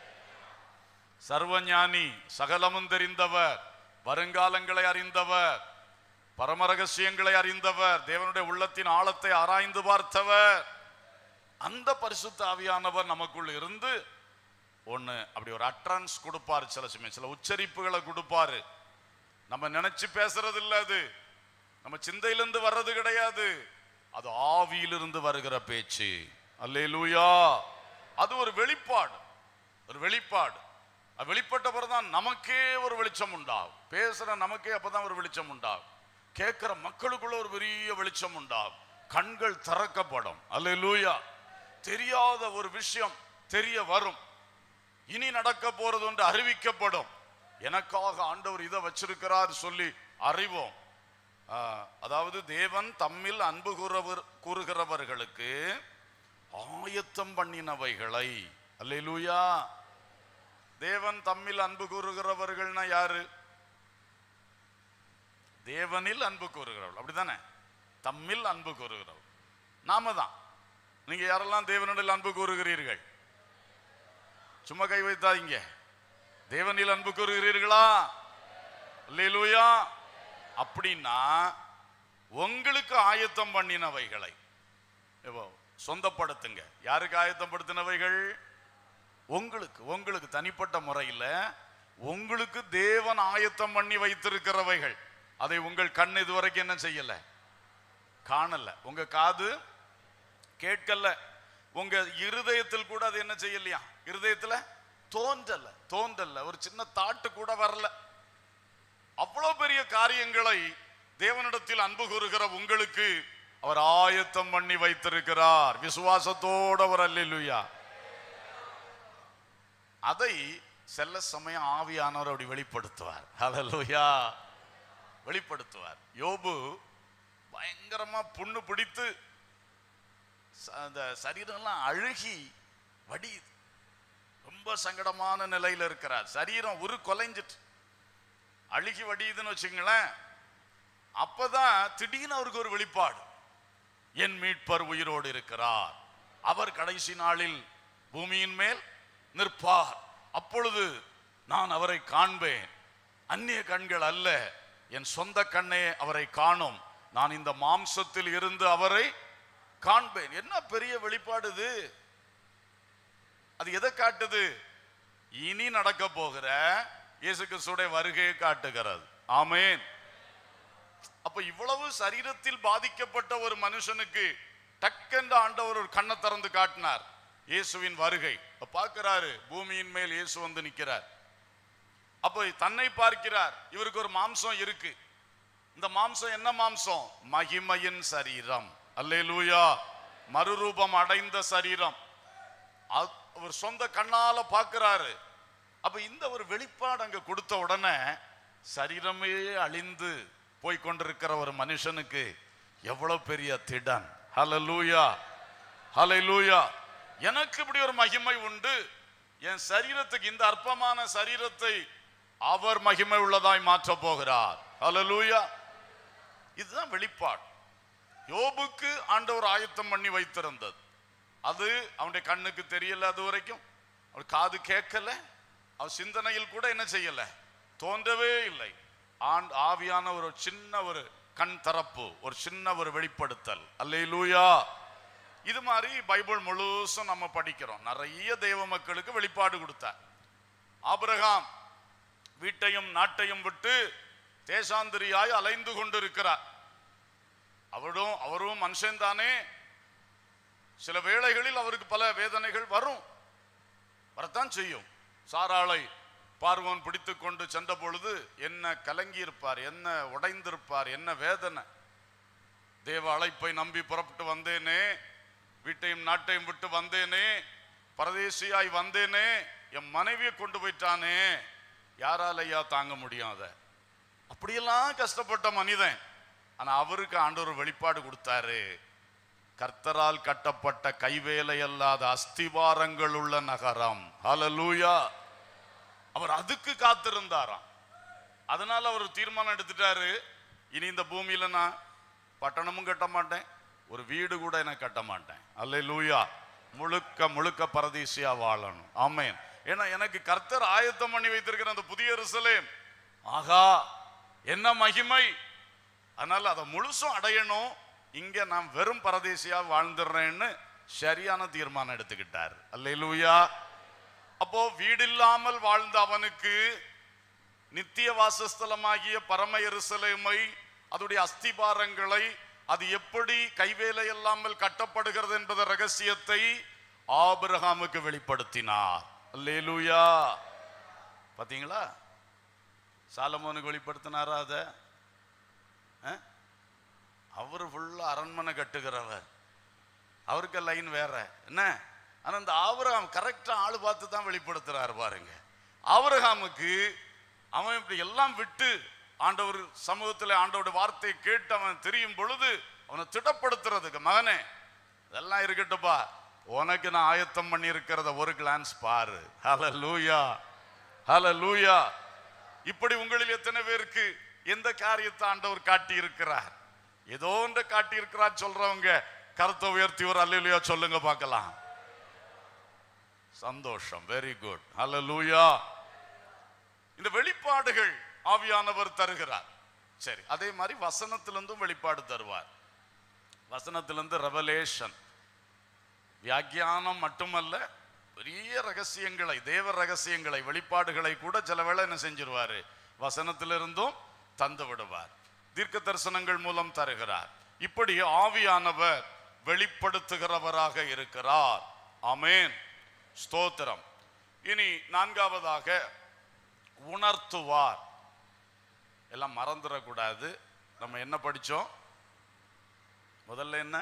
சர்வஞானி சகலமும் தெரிந்தவர் வருங்காலங்களை அறிந்தவர் பரம ரகசியங்களை அறிந்தவர் தேவனுடைய உள்ளத்தின் ஆழத்தை ஆராய்ந்து பார்த்தவர் அந்த பரிசுத்த ஆவியானவர் நமக்குள் இருந்து ஒண்ணு அப்படி ஒரு அட்ரன்ஸ் கொடுப்பாரு சில சமயம் சில உச்சரிப்புகளை கொடுப்பாரு நம்ம நினைச்சு பேசுறது இல்ல அது நம்ம சிந்தையிலிருந்து வர்றது கிடையாது அது ஆவியிலிருந்து வருகிற பேச்சு அல்லேலூயா அது ஒரு வெளிப்பாடு ஒரு வெளிப்பாடு அது வெளிப்பட்ட பிறகுதான் நமக்கே ஒரு வெளிச்சம் உண்டாகும் பேசுற நமக்கே அப்பதான் ஒரு வெளிச்சம் உண்டாகும் கேட்கிற மக்களுக்குள்ள ஒரு பெரிய வெளிச்சம் உண்டாகும் கண்கள் திறக்கப்படும் அல்லேலூயா தெரியாத ஒரு விஷயம் தெரிய வரும் இனி நடக்க போறது ஒன்று அறிவிக்கப்படும் எனக்காக ஆண்டவர் இதை வச்சிருக்கிறார் சொல்லி அறிவோம் ஆ, அதாவது தேவன் தம்மில் அன்பு கூறவர் கூறுகிறவர்களுக்கு ஆயத்தம் பண்ணினவைகளை அல்லேலூயா தேவன் தம்மில் அன்பு கூறுகிறவர்கள்னா யாரு தேவனில் அன்பு கூறுகிறவர்கள் அப்படிதானே தம்மில் அன்பு கூறுகிறவர் நாம தான் நீங்க யாரெல்லாம் தேவனிடத்தில் அன்பு கூறுகிறீர்கள் சும்மா கை வைத்தாதீங்க தேவனில் அன்பு கூறுகிறீர்களா அல்லேலூயா அப்படின்னா உங்களுக்கு ஆயத்தம் பண்ணினவைகளை இப்போ சொந்தப்படுத்துங்க யாருக்கு ஆயத்தம் படுத்தினவைகள் உங்களுக்கு உங்களுக்கு தனிப்பட்ட முறையில் உங்களுக்கு தேவன் ஆயத்தம் பண்ணி வைத்திருக்கிறவைகள் அதை உங்கள் கண் இதுவரைக்கும் என்ன செய்யல காணல உங்க காது கேட்கல உங்க இருதயத்தில் கூட அது என்ன செய்யலையா இருதயத்துல தோன்றல தோன்றல ஒரு சின்ன தாட்டு கூட வரல அவ்வளவு பெரிய காரியங்களை தேவனிடத்தில் அன்பு கூறுகிற உங்களுக்கு அவர் ஆயத்தம் பண்ணி வைத்திருக்கிறார் விசுவாசத்தோட அவர் அல்லேலூயா அதை செல்ல சமயம் ஆவியானவர் அப்படி வெளிப்படுத்துவார் ஹalleluya வெளிப்படுத்துவார் யோபு பயங்கரமா புண்ணு பிடித்து ச- அந்த சரீரம்லாம் அழுகி வடியுது ரொம்ப சங்கடமான நிலையில இருக்கிறார் சரீரம் உரு கொலைஞ்சிட்டு அழுகி வடியுதுன்னு வச்சுங்களேன் அப்பதான் திடீர்னு அவருக்கு ஒரு வெளிப்பாடு என் மீட்பர் உயிரோடு இருக்கிறார் அவர் கடைசி நாளில் பூமியின் மேல் நிற்பார் அப்பொழுது நான் அவரை காண்பேன் அந்நிய கண்கள் அல்ல என் சொந்த கண்ணே அவரை காணும் நான் இந்த மாம்சத்தில் இருந்து அவரை காண்பேன் என்ன பெரிய வெளிப்பாடு இது அது எதை காட்டுது இனி நடக்க போகிற இயேசு கிறிஸ்துடைய வருகையை காட்டுகிறது ஆமென் அப்ப இவ்வளவு சரீரத்தில் பாதிக்கப்பட்ட ஒரு மனுஷனுக்கு டக்கென்று ஆண்டவர் ஒரு கண்ணை திறந்து காட்டினார் இயேசுவின் வருகை அப்ப பார்க்கிறாரு பூமியின் மேல் இயேசு வந்து நிற்கிறார் அப்ப தன்னை பார்க்கிறார் இவருக்கு ஒரு மாம்சம் இருக்கு இந்த மாம்சம் என்ன மாம்சம் மகிமையின் சரீரம் அல்லேலூயா மறுரூபம் அடைந்த சரீரம் அது- அவர் சொந்த கண்ணால பார்க்கிறாரு அப்ப இந்த ஒரு வெளிப்பாடு அங்க கொடுத்த உடனே சரீரமே அழிந்து போய் கொண்டிருக்கிற ஒரு மனுஷனுக்கு எவ்வளவு பெரிய திடன் ஹalleluya ஹalleluya எனக்கு இப்படி ஒரு மகிமை உண்டு என் சரீரத்துக்கு இந்த அற்பமான சரீரத்தை அவர் மகிமை உள்ளதாய் மாற்றப் போகிறார் ஹalleluya இதுதான் வெளிப்பாடு யோபுக்கு ஆண்டவர் ஆயத்தம் பண்ணி வைத்திருந்தது அது அவனுடைய கண்ணுக்கு தெரியல அது வரைக்கும் அவன் காது கேட்கல அவன் சிந்தனையில் கூட என்ன செய்யல தோன்றவே இல்லை ஆண் ஆவியான ஒரு சின்ன ஒரு கண் திறப்பு ஒரு சின்ன ஒரு வெளிப்படுத்தல் அல்லேலூயா இது மாதிரி பைபிள் முழுசும் நம்ம படிக்கிறோம் நிறைய தெய்வ மக்களுக்கு வெளிப்பாடு கொடுத்தார் ஆபிரகாம் வீட்டையும் நாட்டையும் விட்டு தேசாந்திரியாய் அலைந்து கொண்டிருக்கிறார் அவரும் அவரும் மனுஷன் தானே சில வேளைகளில் அவருக்கு பல வேதனைகள் வரும் வரத்தான் செய்யும் சாராளை பார்வோன் பிடித்து கொண்டு சென்ற பொழுது என்ன கலங்கி இருப்பார் என்ன உடைந்திருப்பார் என்ன வேதனை தேவ அழைப்பை நம்பி புறப்பட்டு வந்தேனே வீட்டையும் நாட்டையும் விட்டு வந்தேனே பரதேசியாய் வந்தேனே என் மனைவியை கொண்டு போயிட்டானே யாரால ஐயா தாங்க முடியும் அதை அப்படியெல்லாம் கஷ்டப்பட்ட மனிதன் ஆனா அவருக்கு ஆண்டவர் வெளிப்பாடு கொடுத்தாரு கர்த்தரால் கட்டப்பட்ட கைவேலை அல்லாத அஸ்திவாரங்கள் உள்ள நகரம் ஹalleluya அவர் அதுக்கு காத்திருந்தாராம் அதனால அவர் தீர்மானம் எடுத்துட்டாரு இனி இந்த பூமியில நான் பட்டணமும் கட்ட மாட்டேன் ஒரு வீடு கூட எனக்கு கட்ட மாட்டேன் அல்லேலூயா முழுக்க முழுக்க பரதேசியா வாழணும் ஆமென் ஏன்னா எனக்கு கர்த்தர் ஆயத்தம் பண்ணி வைத்திருக்கிற அந்த புதிய எருசலேம் ஆகா என்ன மகிமை அதனால அதை முழுசும் அடையணும் இங்க நான் வெறும் பரதேசியா வாழ்ந்துடுறேன்னு சரியான தீர்மானம் எடுத்துக்கிட்டார் அல்லேலூயா அப்போ வீடில்லாமல் வாழ்ந்த அவனுக்கு நித்திய வாசஸ்தலமாகிய பரம எருசலேமை அதோடைய அஸ்திபாரங்களை அது எப்படி கைவேலை இல்லாமல் கட்டப்படுகிறது என்பத ரகசியத்தை ஆபிரகாமுக்கு வெளிப்படுத்தினார் அல்லேலூயா பாத்தீங்களா சாலமோனுக்கு வெளிப்படுத்தினாரா அதை அவர் ஃபுல்லா அரண்மனை கட்டுகிறவர் அவருக்கு லைன் வேற என்ன ஆனா இந்த ஆபிரகாம் கரெக்டா ஆளு பார்த்து தான் வெளிப்படுத்துறாரு பாருங்க ஆபிரகாமுக்கு அவன் இப்படி எல்லாம் விட்டு ஆண்டவர் சமூகத்தில் ஆண்டவருடைய வார்த்தையை கேட்டு அவன் தெரியும் பொழுது அவனை திடப்படுத்துறதுக்கு மகனே இதெல்லாம் இருக்கட்டும்பா உனக்கு நான் ஆயத்தம் பண்ணி இருக்கிறத ஒரு கிளான்ஸ் பாரு ஹல லூயா ஹல லூயா இப்படி உங்களில் எத்தனை பேருக்கு எந்த காரியத்தை ஆண்டவர் காட்டி இருக்கிறார் ஏதோ ஒன்று காட்டி இருக்கிறார் சொல்றவங்க கருத்தை உயர்த்தி ஒரு அல்லையா சொல்லுங்க பார்க்கலாம் சந்தோஷம் வெரி குட் அல்லேலூயா இந்த வெளிப்பாடுகள் ஆவியானவர் தருகிறார் சரி அதே மாதிரி வசனத்திலிருந்தும் வெளிப்பாடு தருவார் வசனத்திலிருந்து ரெவலேஷன் வியாக்கியானம் மட்டுமல்ல பெரிய ரகசியங்களை தேவ ரகசியங்களை வெளிப்பாடுகளை கூட சில வேளை என்ன செஞ்சிருவாரு வசனத்திலிருந்தும் தந்து விடுவார் தீர்க்க தரிசனங்கள் மூலம் தருகிறார் இப்படி ஆவியானவர் வெளிப்படுத்துகிறவராக இருக்கிறார் ஆமென் ஸ்தோத்திரம் இனி நான்காவதாக உணர்த்துவார் எல்லாம் மறந்துடக்கூடாது நம்ம என்ன படிச்சோம் முதல்ல என்ன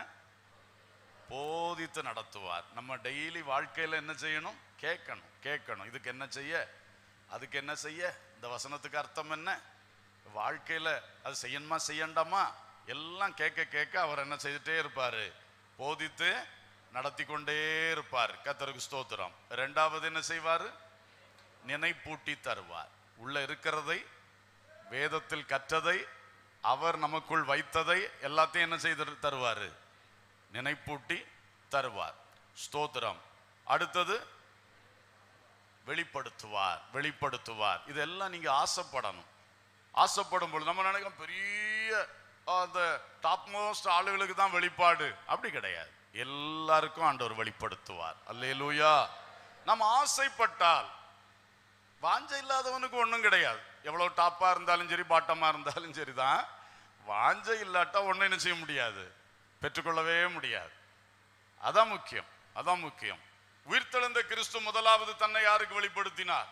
போதித்து நடத்துவார் நம்ம டெய்லி வாழ்க்கையில என்ன செய்யணும் கேட்கணும் கேட்கணும் இதுக்கு என்ன செய்ய அதுக்கு என்ன செய்ய இந்த வசனத்துக்கு அர்த்தம் என்ன வாழ்க்கையில அது செய்யணுமா செய்யண்டாமா எல்லாம் கேட்க கேட்க அவர் என்ன செய்துட்டே இருப்பாரு போதித்து நடத்தி கொண்டே இருப்பார் கத்தருக்கு ஸ்தோத்திரம் ரெண்டாவது என்ன செய்வாரு நினைப்பூட்டி தருவார் உள்ள இருக்கிறதை வேதத்தில் கற்றதை அவர் நமக்குள் வைத்ததை எல்லாத்தையும் என்ன செய்து தருவாரு நினைப்பூட்டி தருவார் ஸ்தோத்திரம் அடுத்தது வெளிப்படுத்துவார் வெளிப்படுத்துவார் இதெல்லாம் நீங்க ஆசைப்படணும் ஆசைப்படும் பொழுது நம்ம நினைக்கிறோம் பெரிய அந்த டாப் மோஸ்ட் ஆளுகளுக்கு தான் வெளிப்பாடு அப்படி கிடையாது எல்லாருக்கும் ஆண்டவர் வெளிப்படுத்துவார் அல்லேலூயா நம்ம ஆசைப்பட்டால் வாஞ்சை இல்லாதவனுக்கு ஒன்றும் கிடையாது எவ்வளவு டாப்பா இருந்தாலும் சரி பாட்டமா இருந்தாலும் சரிதான் வாஞ்சை இல்லாட்டா ஒன்றும் என்ன செய்ய முடியாது பெற்றுக்கொள்ளவே முடியாது அதான் முக்கியம் அதான் முக்கியம் உயிர்த்தெழுந்த கிறிஸ்து முதலாவது தன்னை யாருக்கு வெளிப்படுத்தினார்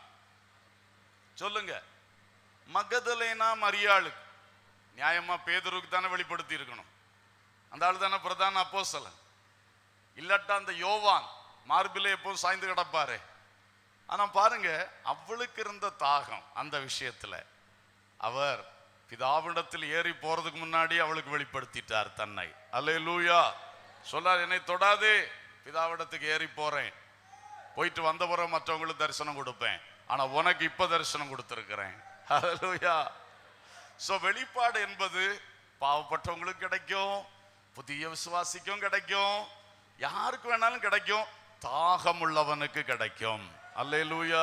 சொல்லுங்க மகதலேனா மரியாளுக்கு நியாயமா பேதுருக்கு தானே வெளிப்படுத்தி இருக்கணும் அந்த ஆள் தானே பிரதான அப்போஸ்தலன் இல்லாட்டா அந்த யோவான் மார்பிலே எப்பவும் சாய்ந்து கிடப்பாரு ஆனா பாருங்க அவளுக்கு இருந்த தாகம் அந்த விஷயத்துல அவர் பிதாவிடத்தில் ஏறி போறதுக்கு முன்னாடி அவளுக்கு வெளிப்படுத்திட்டார் தன்னை அல்லேலூயா சொல்லார் என்னை தொடாதே பிதாவிடத்துக்கு ஏறி போறேன் போயிட்டு வந்த பிறகு மற்றவங்களுக்கு தரிசனம் கொடுப்பேன் ஆனா உனக்கு இப்ப தரிசனம் கொடுத்திருக்கிறேன் அல்லேலூயா சோ வெளிப்பாடு என்பது பாவப்பட்டவங்களுக்கு கிடைக்கும் புதிய விசுவாசிக்கும் கிடைக்கும் யாருக்கு வேணாலும் கிடைக்கும் தாகம் உள்ளவனுக்கு கிடைக்கும் அல்லேலூயா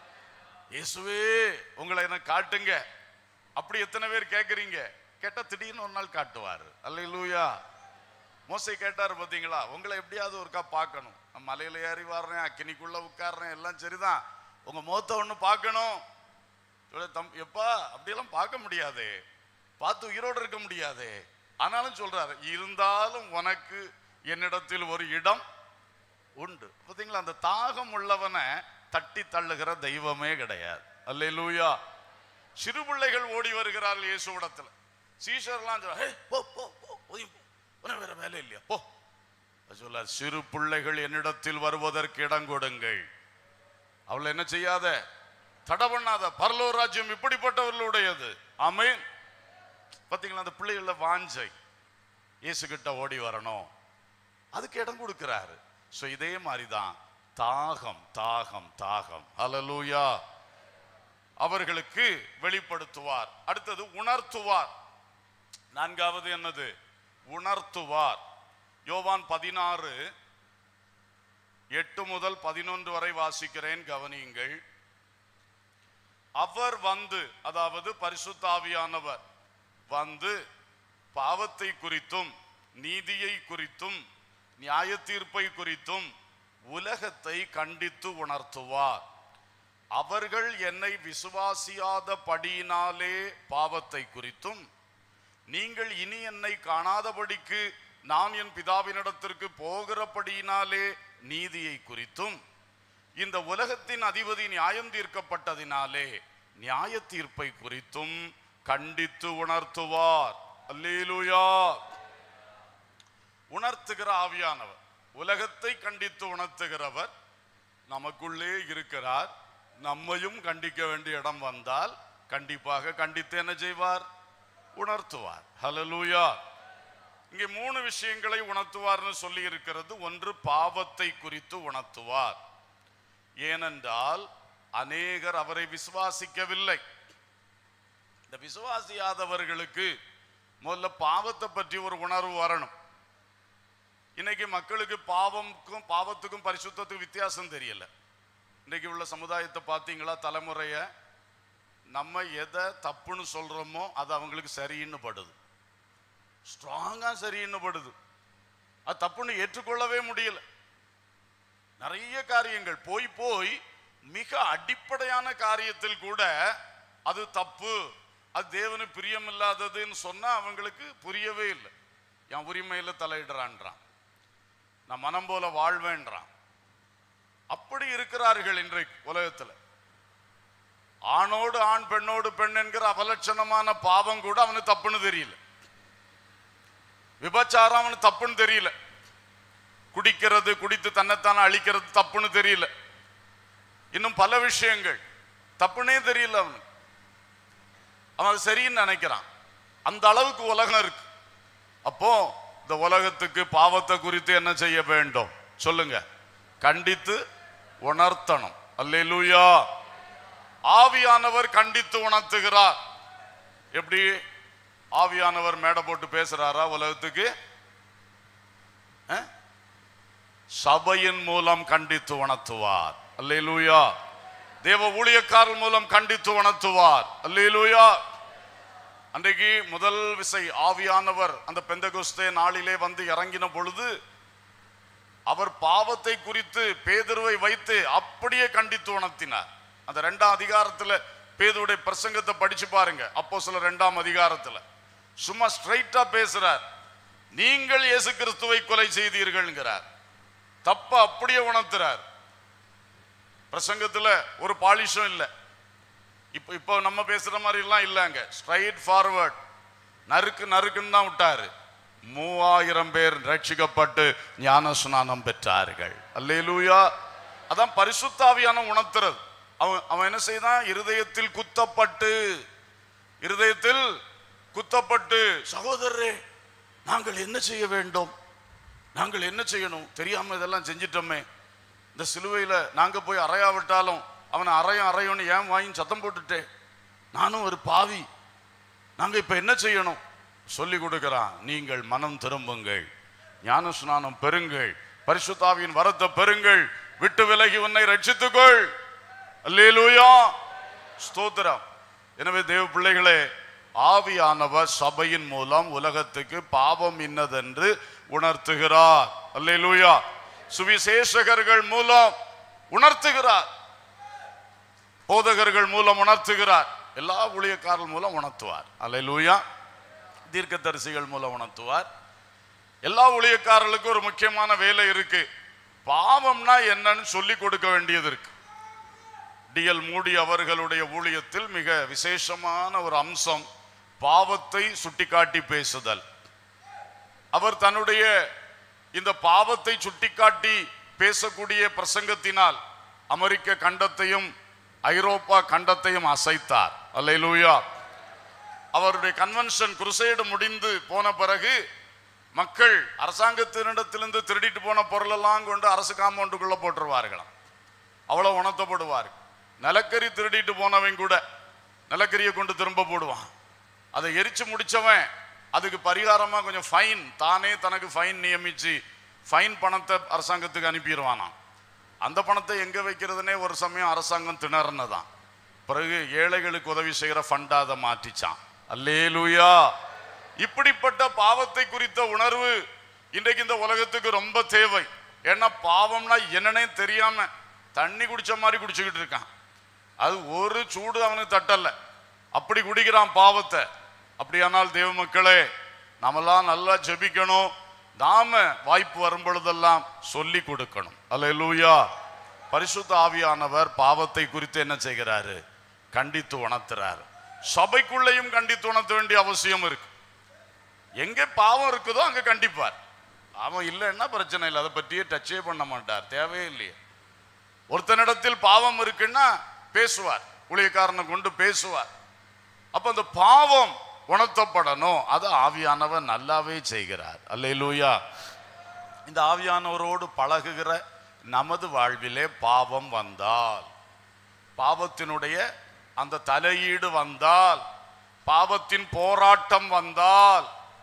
இயேசுவே உங்களை எனக்கு காட்டுங்க அப்படி எத்தனை பேர் கேட்குறீங்க கேட்டா திடீர்னு ஒரு நாள் காட்டுவார் அல்லேலூயா மோசை கேட்டாரு பாத்தீங்களா உங்களை எப்படியாவது ஒருக்கா பார்க்கணும் நான் மலையில ஏறி வர்றேன் அக்கினிக்குள்ள உட்கார்றேன் எல்லாம் சரிதான் உங்க முகத்தை ஒண்ணு பார்க்கணும் சொல்ல, தம் எப்பா அப்படியெல்லாம் பார்க்க முடியாதே பார்த்து உயிரோடு இருக்க முடியாதே ஆனாலும் சொல்றாரு இருந்தாலும் உனக்கு என்னிடத்தில் ஒரு இடம் உண்டு பார்த்தீங்களா அந்த தாகம் உள்ளவனை தட்டி தள்ளுகிற தெய்வமே கிடையாது அல்லேலூயா சிறு பிள்ளைகள் ஓடி வருகிறார்கள் இயேசுவிடத்துல சீஷர்லாம் சொல்ல, "ஏய், போ போ போ ஒதுங்கி போ. உனக்கு வேற வேலை இல்லையா போ சொல்ல சிறு பிள்ளைகள் என்னிடத்தில் வருவதற்கு இடம் கொடுங்கள் அவளை என்ன செய்யாத தடை பண்ணாத பரலோர் ராஜ்யம் இப்படிப்பட்டவர்களுடையது ஆமென் பாத்தீங்களா அந்த பிள்ளைகள வாஞ்சை இயேசு கிட்ட ஓடி வரணும் அதுக்கு இடம் கொடுக்கிறாரு சோ இதே மாதிரிதான் தாகம் தாகம் தாகம் ஹalleluya அவர்களுக்கு வெளிப்படுத்துவார் அடுத்தது உணர்த்துவார் நான்காவது என்னது உணர்த்துவார் யோவான் பதினாறு எட்டு முதல் பதினொன்று வரை வாசிக்கிறேன் கவனியுங்கள் அவர் வந்து அதாவது பரிசுத்த ஆவியானவர் வந்து பாவத்தை குறித்தும் நீதியை குறித்தும் நியாய தீர்ப்பை குறித்தும் உலகத்தை கண்டித்து உணர்த்துவார் அவர்கள் என்னை விசுவாசியாத படியினாலே பாவத்தை குறித்தும் நீங்கள் இனி என்னை காணாதபடிக்கு நான் என் பிதாவினிடத்திற்கு போகிறபடியினாலே நீதியை குறித்தும் இந்த உலகத்தின் அதிபதி நியாயம் தீர்க்கப்பட்டதினாலே நியாய தீர்ப்பை குறித்தும் கண்டித்து உணர்த்துவார் அல்லேலூயா உணர்த்துகிற ஆவியானவர் உலகத்தை கண்டித்து உணர்த்துகிறவர் நமக்குள்ளே இருக்கிறார் நம்மையும் கண்டிக்க வேண்டிய இடம் வந்தால் கண்டிப்பாக கண்டித்து என்ன செய்வார் உணர்த்துவார் ஹalleluya இங்கே மூணு விஷயங்களை உணர்த்துவார்னு சொல்லி இருக்கிறது ஒன்று பாவத்தை குறித்து உணர்த்துவார் ஏனென்றால் அநேகர் அவரை விசுவாசிக்கவில்லை இந்த விசுவாசியாதவர்களுக்கு முதல்ல பாவத்தை பற்றி ஒரு உணர்வு வரணும் இன்னைக்கு மக்களுக்கு பாவம்க்கும் பாவத்துக்கும் பரிசுத்தத்துக்கும் வித்தியாசம் தெரியல இன்னைக்கு உள்ள சமுதாயத்தை பார்த்தீங்களா தலைமுறைய நம்ம எதை தப்புன்னு சொல்றோமோ அது அவங்களுக்கு சரின்னு படுது ஸ்ட்ராங்கா சரின்னு படுது அது தப்புன்னு ஏற்றுக்கொள்ளவே முடியல நிறைய காரியங்கள் போய் போய் மிக அடிப்படையான காரியத்தில் கூட அது தப்பு அது தேவனு பிரியமில்லாததுன்னு சொன்னா அவங்களுக்கு புரியவே இல்லை என் உரிமையில தலையிடுறான்றான் நான் மனம் போல வாழ்வேன்றான் அப்படி இருக்கிறார்கள் இன்றைக்கு உலகத்துல ஆணோடு ஆண் பெண்ணோடு பெண் என்கிற அவலட்சணமான பாவம் கூட அவனுக்கு தப்புன்னு தெரியல விபச்சாரம் அவனுக்கு தப்புன்னு தெரியல குடிக்கிறது குடித்து தன்னைத்தானே அழிக்கிறது தப்புன்னு தெரியல இன்னும் பல விஷயங்கள் தப்புனே தெரியல அவனுக்கு அவன் அது சரின்னு நினைக்கிறான் அந்த அளவுக்கு உலகம் இருக்கு அப்போ இந்த உலகத்துக்கு பாவத்தை குறித்து என்ன செய்ய வேண்டும் சொல்லுங்க கண்டித்து உணர்த்தணும் அல்லேலூயா ஆவியானவர் கண்டித்து உணர்த்துகிறார் எப்படி ஆவியானவர் மேடை போட்டு பேசுறாரா உலகத்துக்கு அஹ்? சபையின் மூலம் கண்டித்து உணர்த்துவார் அல்லேலூயா தேவ ஊழியக்காரர் மூலம் கண்டித்து உணர்த்துவார் அல்லேலூயா அன்றைக்கு முதல் விசை ஆவியானவர் அந்த பெந்தகுஸ்தே நாளிலே வந்து இறங்கின பொழுது அவர் பாவத்தை குறித்து பேதுருவை வைத்து அப்படியே கண்டித்து உணர்த்தினார் அந்த ரெண்டாம் அதிகாரத்துல பேதுருடைய பிரசங்கத்தை படிச்சு பாருங்க அப்போ சில ரெண்டாம் அதிகாரத்துல சும்மா ஸ்ட்ரைட்டா பேசுறார் நீங்கள் இயேசு கிறிஸ்துவை கொலை செய்தீர்கள்ங்கிறார் தப்ப அப்படியே உணர்த்துறார் பிரசங்கத்துல ஒரு பாலிஷும் இல்லை இப்போ இப்போ நம்ம பேசுற மாதிரி எல்லாம் இல்லைங்க ஸ்ட்ரைட் ஃபார்வர்ட் நறுக்கு நறுக்குன்னு தான் விட்டாரு மூவாயிரம் பேர் ரட்சிக்கப்பட்டு ஞான ஸ்நானம் பெற்றார்கள் அல்லேலூயா அதான் பரிசுத்தாவியான உணர்த்துறது அவன் அவன் என்ன செய்தான் இருதயத்தில் குத்தப்பட்டு இருதயத்தில் குத்தப்பட்டு சகோதரரே நாங்கள் என்ன செய்ய வேண்டும் நாங்கள் என்ன செய்யணும் தெரியாம இதெல்லாம் செஞ்சிட்டோமே இந்த சிலுவையில நாங்க போய் அறையாவிட்டாலும் அவனை அறையும் அறையும்னு ஏன் வாங்கி சத்தம் போட்டுட்டே நானும் ஒரு பாவி நாங்க இப்ப என்ன செய்யணும் சொல்லி கொடுக்கிறான் நீங்கள் மனம் திரும்புங்கள் ஞான ஸ்நானம் பெறுங்கள் பரிசுத்தாவியின் வரத்தை பெறுங்கள் விட்டு விலகி உன்னை ரட்சித்துக்கொள் அல்லேலூயா ஸ்தோத்திரம் எனவே தேவ பிள்ளைகளே ஆவியானவர் சபையின் மூலம் உலகத்துக்கு பாவம் இன்னதென்று உணர்த்துகிறார் அல்லேலூயா சுவிசேஷகர்கள் மூலம் உணர்த்துகிறார் போதகர்கள் மூலம் உணர்த்துகிறார் எல்லா ஊழியக்காரர்கள் மூலம் உணர்த்துவார் அல்லேலூயா தீர்க்கதரிசிகள் மூலம் உணர்த்துவார் எல்லா ஊழியக்காரர்களுக்கும் ஒரு முக்கியமான வேலை இருக்கு பாவம்னா என்னன்னு சொல்லி கொடுக்க வேண்டியது இருக்கு டிஎல் மூடி அவர்களுடைய ஊழியத்தில் மிக விசேஷமான ஒரு அம்சம் பாவத்தை சுட்டிக்காட்டி பேசுதல் அவர் தன்னுடைய இந்த பாவத்தை சுட்டிக்காட்டி பேசக்கூடிய பிரசங்கத்தினால் அமெரிக்க கண்டத்தையும் ஐரோப்பா கண்டத்தையும் அசைத்தார் அல்லேலூயா அவருடைய கன்வென்ஷன் குருசைடு முடிந்து போன பிறகு மக்கள் அரசாங்கத்தினிடத்திலிருந்து திருடிட்டு போன பொருளெல்லாம் கொண்டு அரசு காம்பவுண்டுக்குள்ள போட்டுருவார்களாம் அவ்வளவு உணர்த்தப்படுவார்கள் நிலக்கரி திருடிட்டு போனவன் கூட நிலக்கரியை கொண்டு திரும்ப போடுவான் அதை எரிச்சு முடிச்சவன் அதுக்கு பரிகாரமா கொஞ்சம் ஃபைன் தானே தனக்கு ஃபைன் நியமிச்சு ஃபைன் பணத்தை அரசாங்கத்துக்கு அனுப்பிடுவானாம் அந்த பணத்தை எங்க வைக்கிறதுனே ஒரு சமயம் அரசாங்கம் திணறனதான் பிறகு ஏழைகளுக்கு உதவி செய்யற ஃபண்டா அதை மாற்றிச்சான் அல்லேலூயா இப்படிப்பட்ட பாவத்தை குறித்த உணர்வு இன்றைக்கு இந்த உலகத்துக்கு ரொம்ப தேவை ஏன்னா பாவம்னா என்னன்னே தெரியாம தண்ணி குடிச்ச மாதிரி குடிச்சுக்கிட்டு இருக்கான் அது ஒரு சூடு அவனுக்கு தட்டல அப்படி குடிக்கிறான் பாவத்தை அப்படியானால் தேவ மக்களே நாமெல்லாம் நல்லா ஜெபிக்கணும் நாம வாய்ப்பு வரும் பொழுதெல்லாம் சொல்லி கொடுக்கணும் அல்லேலூயா பரிசுத்த ஆவியானவர் பாவத்தை குறித்து என்ன செய்கிறாரு கண்டித்து உணர்த்துறாரு சபைக்குள்ளேயும் கண்டித்து உணர்த்த வேண்டிய அவசியம் இருக்கு எங்க பாவம் இருக்குதோ அங்க கண்டிப்பார் அவன் இல்லைன்னா பிரச்சனை இல்லை அதை பற்றியே டச்சே பண்ண மாட்டார் தேவையே இல்லையே ஒருத்தனிடத்தில் பாவம் இருக்குன்னா பேசுவார் ஊழியக்காரனை கொண்டு பேசுவார் அப்ப அந்த பாவம் உணர்த்தப்படணும் அது ஆவியானவர் நல்லாவே செய்கிறார் அல்லேலூயா இந்த ஆவியானவரோடு பழகுகிற நமது வாழ்விலே பாவம் வந்தால் பாவத்தினுடைய அந்த தலையீடு வந்தால் பாவத்தின் போராட்டம் வந்தால்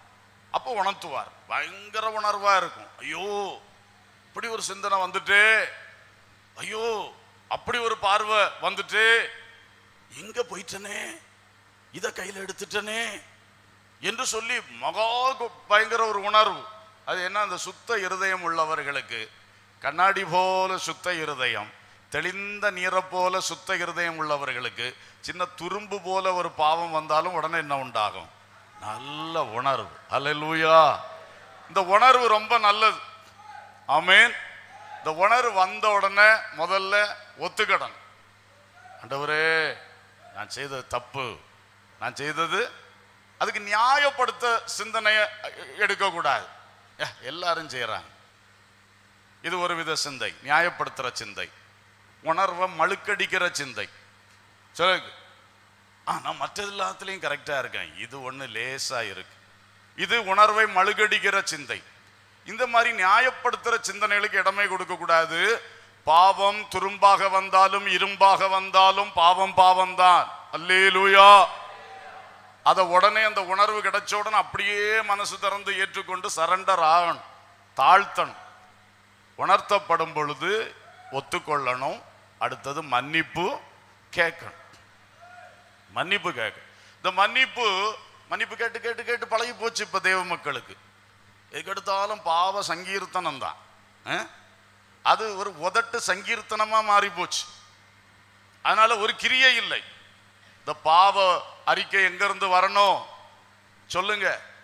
அப்போ உணர்த்துவார் பயங்கர உணர்வா இருக்கும் ஐயோ இப்படி ஒரு சிந்தனை வந்துட்டு ஐயோ அப்படி ஒரு பார்வை வந்துட்டு எங்க போயிட்டனே இத கையில எடுத்துட்டனே என்று சொல்லி மகா கு- பயங்கர ஒரு உணர்வு அது என்ன அந்த சுத்த இருதயம் உள்ளவர்களுக்கு கண்ணாடி போல சுத்த இருதயம் தெளிந்த நீரை போல சுத்த இருதயம் உள்ளவர்களுக்கு சின்ன துரும்பு போல ஒரு பாவம் வந்தாலும் உடனே என்ன உண்டாகும் நல்ல உணர்வு அல்லேலூயா இந்த உணர்வு ரொம்ப நல்லது ஆமென் இந்த உணர்வு வந்த உடனே முதல்ல ஒத்துக்கடன் ஆண்டவரே நான் செய்தது தப்பு நான் செய்தது அதுக்கு நியாயப்படுத்த சிந்தனையை எடுக்கக்கூடாது ஏ, எல்லாரும் செய்கிறாங்க இது ஒரு வித சிந்தை நியாயப்படுத்துகிற சிந்தை உணர்வை மழுக்கடிக்கிற சிந்தை சொல்லுங்க ஆ நான் மற்ற எல்லாத்துலேயும் கரெக்டாக இருக்கேன் இது ஒன்று லேசாக இருக்கு இது உணர்வை மழுகடிக்கிற சிந்தை இந்த மாதிரி நியாயப்படுத்துகிற சிந்தனைகளுக்கு இடமே கொடுக்கக்கூடாது பாவம் துரும்பாக வந்தாலும் இரும்பாக வந்தாலும் பாவம் பாவம் தான் அல்லேலூயா அதை உடனே அந்த உணர்வு கிடைச்ச உடனே அப்படியே மனசு திறந்து ஏற்றுக்கொண்டு சரண்டர் ஆகணும் தாழ்த்தணும் உணர்த்தப்படும் பொழுது ஒத்துக்கொள்ளணும் அடுத்தது மன்னிப்பு கேட்கணும் மன்னிப்பு கேட்க இந்த மன்னிப்பு மன்னிப்பு கேட்டு கேட்டு கேட்டு பழகி போச்சு இப்ப தேவ மக்களுக்கு எதுக்கெடுத்தாலும் பாவ சங்கீர்த்தனம் தான் அஹ்? அது ஒரு உதட்டு சங்கீர்த்தனமா மாறி போச்சு அதனால ஒரு கிரியை இல்லை இந்த பாவ அறிக்கை எங்க இருந்து வரணும் சொல்லுங்க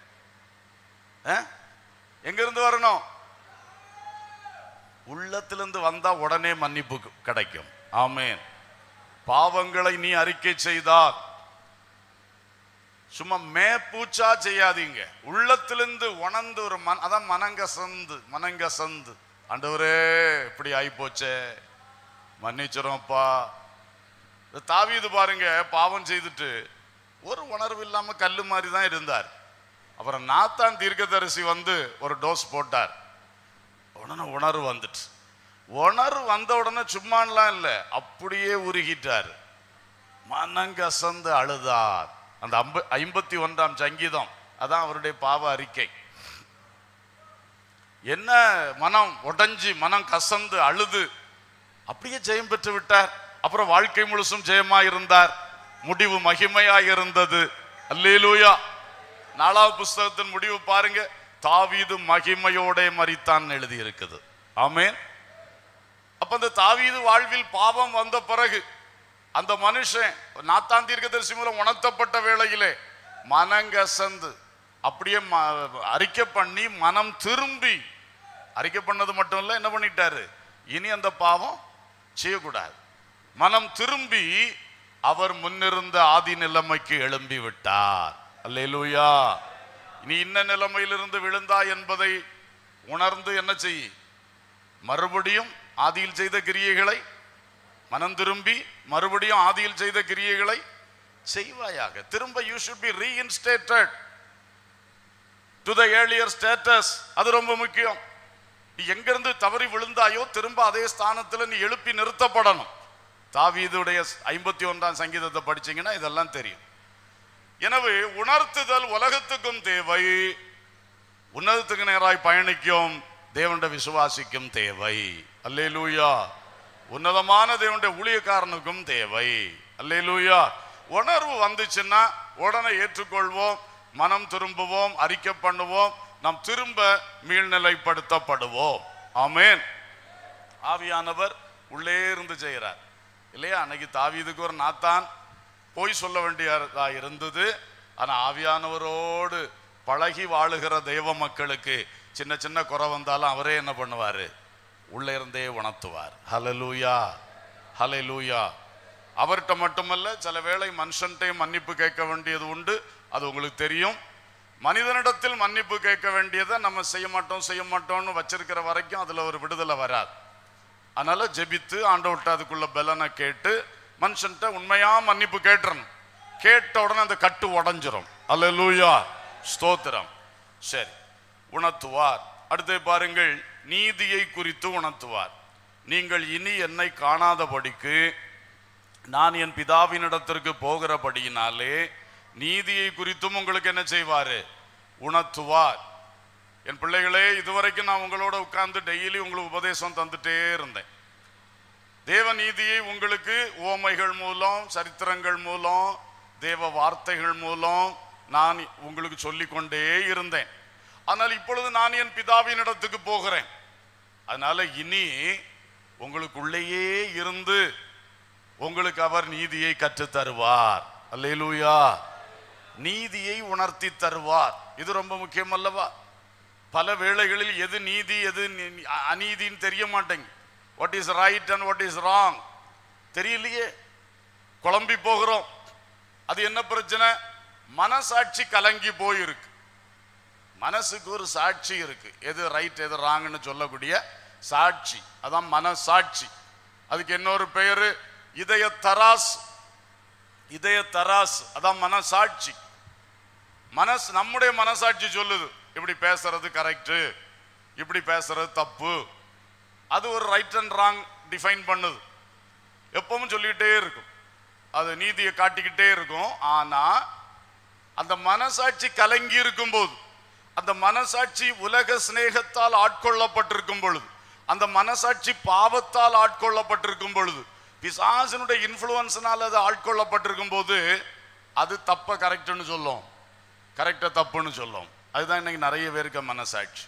அஹ்? எங்க இருந்து வரணும் உள்ளத்திலிருந்து வந்தா உடனே மன்னிப்பு கிடைக்கும் ஆமென் பாவங்களை நீ அறிக்கை செய்தால் சும்மா மேப்பூச்சா செய்யாதீங்க உள்ளத்திலிருந்து உணர்ந்து ஒரு மன அதான் மனங்கசந்து மனங்கசந்து ஆண்டவரே இப்படி ஆயிப்போச்சே மன்னிச்சிரோம்ப்பா இந்த தாவீது பாருங்க பாவம் செய்துட்டு ஒரு உணர்வு இல்லாம கல்லு மாதிரி தான் இருந்தார் அப்புறம் நாத்தான் தீர்க்கதரிசி வந்து ஒரு டோஸ் போட்டார் உடனே உணர்வு வந்துட்டு உணர்வு வந்த உடனே சும்மான்லாம் இல்லை அப்படியே உருகிட்டார் மனங்கசந்து அழுதார் அந்த ஐம்ப ஐம்பத்தி ஒன்றாம் சங்கீதம் அதான் அவருடைய பாவ அறிக்கை என்ன மனம் உடைஞ்சு மனம் கசந்து அழுது அப்படியே ஜெயம் பெற்று விட்டார் அப்புறம் வாழ்க்கை முழுசும் ஜெயமா இருந்தார் முடிவு மகிமையாய் இருந்தது அல்லேலூயா நாலாவது புஸ்தகத்தின் முடிவு பாருங்க தாவீது மகிமையோட மரித்தான் எழுதி இருக்குது ஆமென் அப்ப அந்த தாவீது வாழ்வில் பாவம் வந்த பிறகு அந்த மனுஷன் நாத்தான் தீர்க்கதரிசி மூலம் உணர்த்தப்பட்ட வேளையிலே மனங்கசந்து அப்படியே ம- அறிக்கை பண்ணி மனம் திரும்பி அறிக்கை பண்ணது மட்டும் இல்ல என்ன பண்ணிட்டாரு இனி அந்த பாவம் செய்யக்கூடாது மனம் திரும்பி அவர் முன்னிருந்த ஆதி நிலைமைக்கு எழும்பி விட்டார் அல்லேலூயா நீ இன்ன நிலைமையிலிருந்து விழுந்தா என்பதை உணர்ந்து என்ன செய் மறுபடியும் ஆதியில் செய்த கிரியைகளை மனம் திரும்பி மறுபடியும் ஆதியில் செய்த கிரியைகளை செய்வாயாக திரும்ப you should be reinstated to the earlier status அது ரொம்ப முக்கியம் நீ எங்கிருந்து தவறி விழுந்தாயோ திரும்ப அதே ஸ்தானத்துல நீ எழுப்பி நிறுத்தப்படணும் தாவீதுடைய ஐம்பத்தி ஒன்றாம் சங்கீதத்தை படிச்சீங்கன்னா இதெல்லாம் தெரியும் எனவே உணர்த்துதல் உலகத்துக்கும் தேவை உன்னதத்துக்கு நேராய் பயணிக்கும் தேவனுடைய விசுவாசிக்கும் தேவை அல்லேலூயா உன்னதமான தேவனுடைய ஊழியக்காரனுக்கும் தேவை அல்லேலூயா உணர்வு வந்துச்சுன்னா உடனே ஏற்றுக்கொள்வோம் மனம் திரும்புவோம் அறிக்கை பண்ணுவோம் நாம் திரும்ப மீள்நிலைப்படுத்தப்படுவோம் ஆமென் ஆவியானவர் உள்ளே இருந்து செய்கிறார் இல்லையா அன்னைக்கு தாவீதுக்கு ஒரு நாத்தான் போய் சொல்ல வேண்டியதா இருந்தது ஆனா ஆவியானவரோடு பழகி வாழுகிற தெய்வ மக்களுக்கு சின்ன சின்ன குறை வந்தாலும் அவரே என்ன பண்ணுவாரு உள்ள இருந்தே உணர்த்துவார் ஹலலூயா ஹலலூயா அவர்கிட்ட மட்டுமல்ல சில வேளை மனுஷன்ட்டையும் மன்னிப்பு கேட்க வேண்டியது உண்டு அது உங்களுக்கு தெரியும் மனிதனிடத்தில் மன்னிப்பு கேட்க வேண்டியதை நம்ம செய்ய மாட்டோம் செய்ய மாட்டோம்னு வச்சிருக்கிற வரைக்கும் அதுல ஒரு விடுதலை வராது அதனால ஜெபித்து ஆண்டவர்கிட்ட அதுக்குள்ள பலனை கேட்டு மனுஷன்ட்ட உண்மையா மன்னிப்பு கேட்டுறணும் கேட்ட உடனே அந்த கட்டு உடஞ்சிரும் அல்லேலூயா ஸ்தோத்திரம் சரி உணர்த்துவார் அடுத்து பாருங்கள் நீதியை குறித்து உணர்த்துவார் நீங்கள் இனி என்னை காணாதபடிக்கு நான் என் பிதாவினிடத்திற்கு போகிறபடியினாலே நீதியை குறித்தும் உங்களுக்கு என்ன செய்வாரு உணர்த்துவார் என் பிள்ளைகளே இதுவரைக்கும் நான் உங்களோட உட்கார்ந்து டெய்லி உங்களுக்கு உபதேசம் தந்துட்டே இருந்தேன் தேவ நீதியை உங்களுக்கு ஓமைகள் மூலம் சரித்திரங்கள் மூலம் தேவ வார்த்தைகள் மூலம் நான் உங்களுக்கு சொல்லிக் கொண்டே இருந்தேன் ஆனால் இப்பொழுது நான் என் பிதாவின் இடத்துக்கு போகிறேன் அதனால இனி உங்களுக்குள்ளேயே இருந்து உங்களுக்கு அவர் நீதியை கற்றுத் தருவார் அல்லேலூயா நீதியை உணர்த்தி தருவார் இது ரொம்ப முக்கியம் அல்லவா பல வேளைகளில் எது நீதி எது நி- அநீதின்னு தெரிய மாட்டேங்குது what is right and what is wrong தெரியலையே குழம்பி போகிறோம் அது என்ன பிரச்சனை மனசாட்சி கலங்கி போயிருக்கு மனசுக்கு ஒரு சாட்சி இருக்கு எது ரைட் எது ராங்னு சொல்லக்கூடிய சாட்சி அதான் மனசாட்சி அதுக்கு இன்னொரு பெயரு இதய தராஸ் இதய தராஸ் அதான் மனசாட்சி மனசு நம்முடைய மனசாட்சி சொல்லுது இப்படி பேசுறது கரெக்டு இப்படி பேசுறது தப்பு அது ஒரு ரைட் அண்ட் ராங் டிஃபைன் பண்ணுது எப்பவும் சொல்லிக்கிட்டே இருக்கும் அது நீதியை காட்டிக்கிட்டே இருக்கும் ஆனா அந்த மனசாட்சி கலங்கி இருக்கும் போது அந்த மனசாட்சி உலக சிநேகத்தால் ஆட்கொள்ளப்பட்டிருக்கும் பொழுது அந்த மனசாட்சி பாவத்தால் ஆட்கொள்ளப்பட்டிருக்கும் பொழுது பிசாசனுடைய இன்ஃப்ளூயன்ஸ்னால அது ஆட்கொள்ளப்பட்டிருக்கும் போது அது தப்ப கரெக்ட்னு சொல்லும் கரெக்டா தப்புன்னு சொல்லும் அதுதான் இன்னைக்கு நிறைய பேருக்கு மனசாட்சி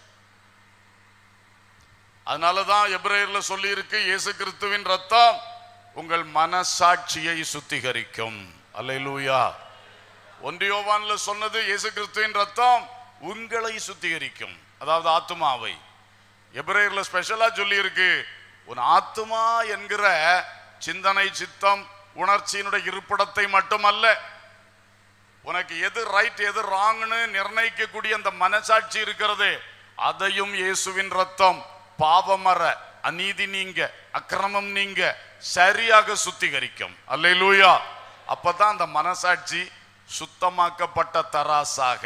அதனால தான் எபிரேயர்ல சொல்லி இருக்கு இயேசு கிறிஸ்துவின் ரத்தம் உங்கள் மனசாட்சியை சுத்திகரிக்கும் அல்லேலூயா ஒன்றியோவான்ல சொன்னது இயேசு கிறிஸ்துவின் ரத்தம் உங்களை சுத்திகரிக்கும் அதாவது ஆத்துமாவை எபிரேயர்ல ஸ்பெஷலா சொல்லி இருக்கு உன் ஆத்துமா என்கிற சிந்தனை சித்தம் உணர்ச்சியினுடைய இருப்பிடத்தை மட்டுமல்ல உனக்கு எது ரைட் எது ராங்னு நிர்ணயிக்கக்கூடிய அந்த மனசாட்சி இருக்கிறதே அதையும் இயேசுவின் ரத்தம் பாவமர அநீதி நீங்க அக்கிரமம் நீங்க சரியாக சுத்திகரிக்கும் அல்லேலூயா அப்பதான் அந்த மனசாட்சி சுத்தமாக்கப்பட்ட தராசாக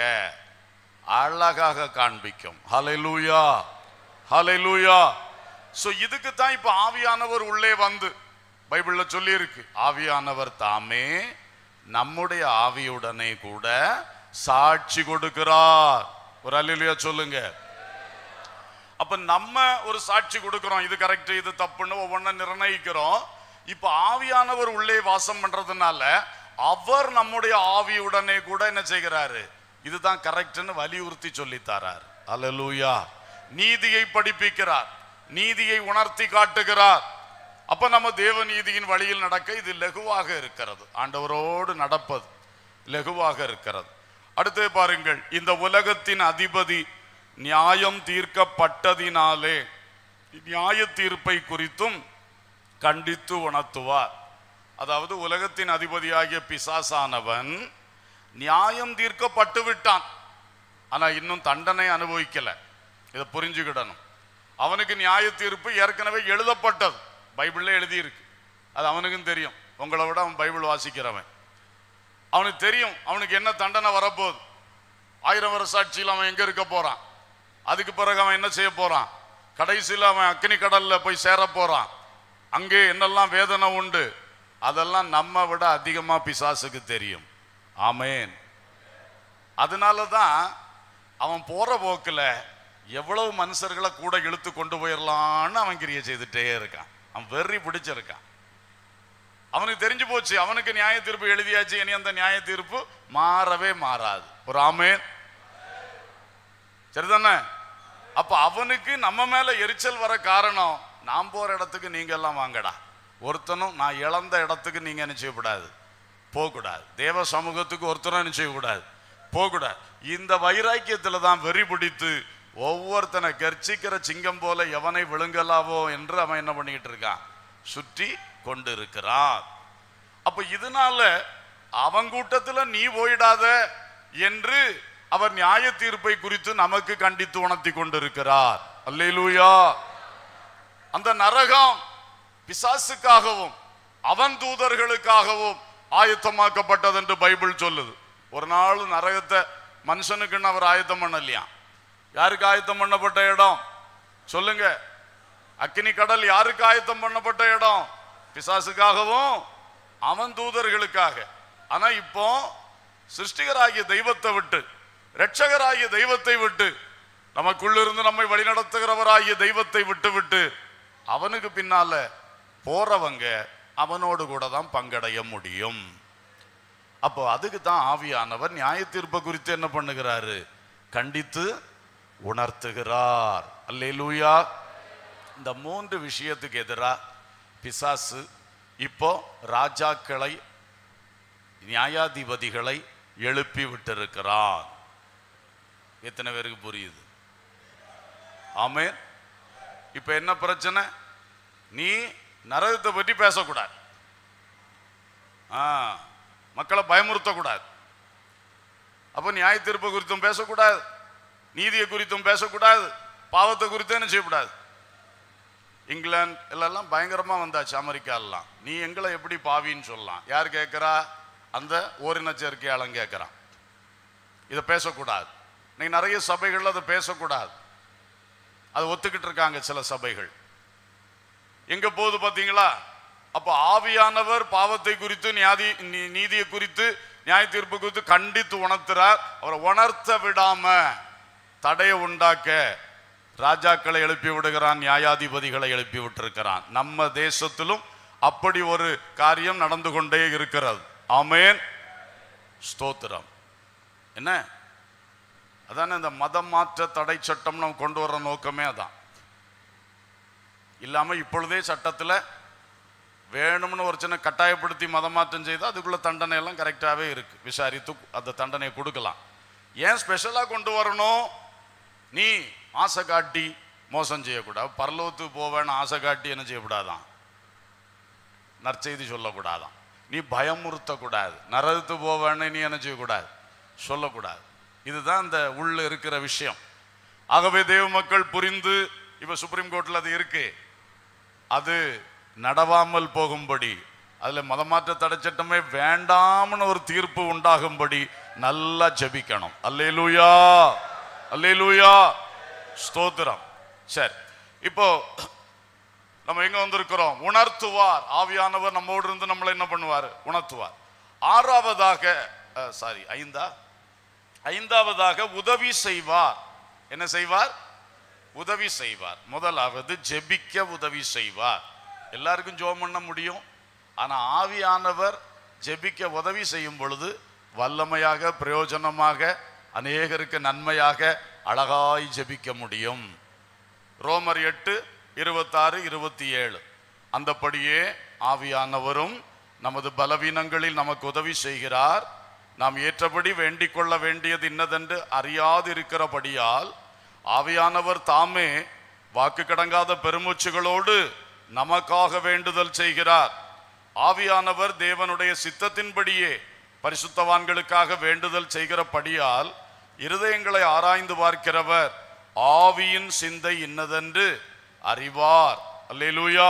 அழகாக காண்பிக்கும் ஹalleluya ஹalleluya சோ இதுக்கு தான் இப்ப ஆவியானவர் உள்ளே வந்து பைபிள்ல சொல்லி இருக்கு ஆவியானவர் தாமே நம்முடைய ஆவியுடனே கூட சாட்சி கொடுக்கிறார் ஒரு அல்லேலூயா சொல்லுங்க அப்ப நம்ம ஒரு சாட்சி கொடுக்கிறோம் இது கரெக்ட் இது தப்புன்னு ஒவ்வொன்றும் நிர்ணயிக்கிறோம் இப்ப ஆவியானவர் உள்ளே வாசம் பண்றதுனால அவர் நம்முடைய ஆவியுடனே கூட என்ன செய்கிறாரு இதுதான் கரெக்ட்னு வலியுறுத்தி சொல்லி தரார் அல்லேலூயா நீதியை படிப்பிக்கிறார் நீதியை உணர்த்தி காட்டுகிறார் அப்ப நம்ம தேவ நீதியின் வழியில் நடக்க இது லகுவாக இருக்கிறது ஆண்டவரோடு நடப்பது லகுவாக இருக்கிறது அடுத்து பாருங்கள் இந்த உலகத்தின் அதிபதி நியாயம் தீர்க்கப்பட்டதினாலே நியாய தீர்ப்பை குறித்தும் கண்டித்து உணர்த்துவார் அதாவது உலகத்தின் அதிபதியாகிய பிசாசானவன் நியாயம் தீர்க்கப்பட்டு விட்டான் ஆனா இன்னும் தண்டனை அனுபவிக்கல இதை புரிஞ்சுக்கிடணும் அவனுக்கு நியாய தீர்ப்பு ஏற்கனவே எழுதப்பட்டது பைபிள்ல எழுதியிருக்கு அது அவனுக்கும் தெரியும் உங்களை விட அவன் பைபிள் வாசிக்கிறவன் அவனுக்கு தெரியும் அவனுக்கு என்ன தண்டனை வரப்போகுது ஆயிரம் வருஷ ஆட்சியில் அவன் எங்க இருக்க போறான் அதுக்கு பிறகு அவன் என்ன செய்ய போறான் கடைசியில் அவன் அக்னி கடல்ல போய் சேர போறான் அங்கே என்னெல்லாம் வேதனை உண்டு அதெல்லாம் நம்ம விட அதிகமா பிசாசுக்கு தெரியும் ஆமேன் அதனால தான் அவன் போற போக்குல எவ்வளவு மனுஷர்களை கூட இழுத்து கொண்டு போயிடலான்னு அவன் கிரியை செய்துட்டே இருக்கான் அவன் வெறி பிடிச்சிருக்கான் அவனுக்கு தெரிஞ்சு போச்சு அவனுக்கு நியாய தீர்ப்பு எழுதியாச்சு இனி அந்த நியாய தீர்ப்பு மாறவே மாறாது ஒரு ஆமேன் சரிதானே அப்ப அவனுக்கு நம்ம மேல எரிச்சல் வர காரணம் நான் போற இடத்துக்கு நீங்க எல்லாம் வாங்கடா ஒருத்தனும் நான் இழந்த இடத்துக்கு நீங்க என்ன செய்யக்கூடாது போகக்கூடாது தேவ சமூகத்துக்கு ஒருத்தரும் என்ன செய்யக்கூடாது போகக்கூடாது இந்த வைராக்கியத்துல தான் வெறி பிடித்து ஒவ்வொருத்தனை கர்ச்சிக்கிற சிங்கம் போல எவனை விழுங்கலாவோ என்று அவன் என்ன பண்ணிக்கிட்டு இருக்கான் சுற்றி கொண்டு இருக்கிறான் அப்ப இதனால அவன் கூட்டத்துல நீ போயிடாத என்று அவர் நியாய தீர்ப்பை குறித்து நமக்கு கண்டித்து உணர்த்தி கொண்டிருக்கிறார் அல்லேலூயா அந்த நரகம் பிசாசுக்காகவும் அவன் தூதர்களுக்காகவும் ஆயத்தமாக்கப்பட்டது என்று பைபிள் சொல்லுது ஒரு நாள் நரகத்தை மனுஷனுக்குன்னு அவர் ஆயத்தம் பண்ணலையா யாருக்கு ஆயத்தம் பண்ணப்பட்ட இடம் சொல்லுங்க அக்கினி கடல் யாருக்கு ஆயத்தம் பண்ணப்பட்ட இடம் பிசாசுக்காகவும் அவன் தூதர்களுக்காக ஆனா இப்போ சிருஷ்டிகராகிய தெய்வத்தை விட்டு இரட்சகராகிய தெய்வத்தை விட்டு நமக்குள்ளிருந்து நம்மை வழிநடத்துகிறவராகிய தெய்வத்தை விட்டு விட்டு அவனுக்கு பின்னால போறவங்க அவனோடு கூட தான் பங்கடைய முடியும் அப்போ அதுக்கு தான் ஆவியானவர் நியாய தீர்ப்பை குறித்து என்ன பண்ணுகிறாரு கண்டித்து உணர்த்துகிறார் அல்லேலூயா இந்த மூன்று விஷயத்துக்கு எதிரா பிசாசு இப்போ ராஜாக்களை நியாயாதிபதிகளை எழுப்பி விட்டிருக்கிறான் எத்தனை பேருக்கு புரியுது ஆமென் இப்ப என்ன பிரச்சனை நீ நரகத்தை பற்றி பேசக்கூடாது ஆ மக்களை பயமுறுத்தக்கூடாது அப்போ நியாய தீர்ப்பு குறித்தும் பேசக்கூடாது நீதியை குறித்தும் பேசக்கூடாது பாவத்தை குறித்தும் என்ன செய்யக்கூடாது இங்கிலாந்து எல்லாம் பயங்கரமா வந்தாச்சு அமெரிக்காலாம் நீ எங்களை எப்படி பாவின்னு சொல்லலாம் யார் கேட்குறா அந்த ஓரின சேர்க்கையாளன் கேட்குறான் இதை பேசக்கூடாது இன்னைக்கு நிறைய சபைகள் அதை பேசக்கூடாது அதை ஒத்துக்கிட்டு இருக்காங்க சில சபைகள் எங்க போகுது பாத்தீங்களா அப்ப ஆவியானவர் பாவத்தை குறித்து நியாதி நீ- நீதியை குறித்து நியாய தீர்ப்பு குறித்து கண்டித்து உணர்த்துறார் அவரை உணர்த்த விடாம தடையை உண்டாக்க ராஜாக்களை எழுப்பி விடுகிறான் நியாயாதிபதிகளை எழுப்பி விட்டிருக்கிறான் நம்ம தேசத்திலும் அப்படி ஒரு காரியம் நடந்து கொண்டே இருக்கிறது ஆமேன் ஸ்தோத்திரம் என்ன அதானே இந்த மதம் மாற்ற தடை சட்டம் நம்ம கொண்டு வர்ற நோக்கமே அதான் இல்லாம இப்பொழுதே சட்டத்துல வேணும்னு ஒரு சின்ன கட்டாயப்படுத்தி மதம் மாற்றம் செய்தால் அதுக்குள்ள தண்டனை எல்லாம் கரெக்டாகவே இருக்கு விசாரித்து அந்த தண்டனையை கொடுக்கலாம் ஏன் ஸ்பெஷலாக கொண்டு வரணும் நீ ஆசை காட்டி மோசம் செய்யக்கூடாது பரலோகத்துக்கு போவேன்னு ஆசை காட்டி என்ன செய்யக்கூடாதான் நற்செய்தி சொல்லக்கூடாதான் நீ பயமுறுத்தக்கூடாது நரகத்து போவேன்னு நீ என்ன செய்யக்கூடாது சொல்லக்கூடாது இதுதான் இந்த உள்ள இருக்கிற விஷயம் ஆகவே தேவ மக்கள் புரிந்து இப்ப சுப்ரீம் கோர்ட்ல அது இருக்கு அது நடவாமல் போகும்படி அதுல மதமாற்ற தடை சட்டமே வேண்டாம்னு ஒரு தீர்ப்பு உண்டாகும்படி நல்லா ஜெபிக்கணும் அல்லேலூயா அல்லேலூயா ஸ்தோத்திரம் சரி இப்போ நம்ம எங்க வந்திருக்கிறோம் உணர்த்துவார் ஆவியானவர் நம்மோடு இருந்து நம்மளை என்ன பண்ணுவார் உணர்த்துவார் ஆறாவதாக சாரி ஐந்தா ஐந்தாவதாக உதவி செய்வார் என்ன செய்வார் உதவி செய்வார் முதலாவது ஜெபிக்க உதவி செய்வார் எல்லாருக்கும் ஜெபம் பண்ண முடியும் ஆனா ஆவியானவர் ஜெபிக்க உதவி செய்யும் பொழுது வல்லமையாக பிரயோஜனமாக அநேகருக்கு நன்மையாக அழகாய் ஜெபிக்க முடியும் ரோமர் எட்டு இருபத்தாறு இருபத்தி ஏழு அந்தப்படியே ஆவியானவரும் நமது பலவீனங்களில் நமக்கு உதவி செய்கிறார் நாம் ஏற்றபடி வேண்டிக் கொள்ள வேண்டியது இன்னதென்று அறியாது இருக்கிறபடியால் ஆவியானவர் தாமே வாக்கு கடங்காத பெருமூச்சுகளோடு நமக்காக வேண்டுதல் செய்கிறார் ஆவியானவர் தேவனுடைய சித்தத்தின்படியே பரிசுத்தவான்களுக்காக வேண்டுதல் செய்கிறபடியால் இருதயங்களை ஆராய்ந்து பார்க்கிறவர் ஆவியின் சிந்தை இன்னதென்று அறிவார் அல்லேலூயா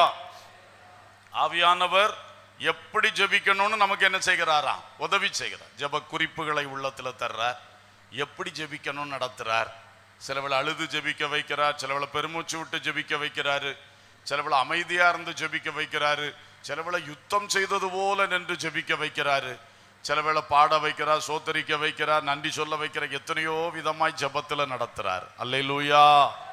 ஆவியானவர் எப்படி ஜெபிக்கணும்னு நமக்கு என்ன செய்கிறாராம் உதவி செய்கிறார் ஜெப குறிப்புகளை உள்ளத்துல தர்றார் எப்படி ஜெபிக்கணும்னு நடத்துறார் சிலவளை அழுது ஜெபிக்க வைக்கிறார் சிலவளை பெருமூச்சு விட்டு ஜெபிக்க வைக்கிறாரு சிலவளை அமைதியா இருந்து ஜெபிக்க வைக்கிறாரு சிலவளை யுத்தம் செய்தது போல நின்று ஜெபிக்க வைக்கிறாரு சிலவேளை பாட வைக்கிறார் சோத்தரிக்க வைக்கிறார் நன்றி சொல்ல வைக்கிறார் எத்தனையோ விதமாய் ஜெபத்துல நடத்துறார் அல்லேலூயா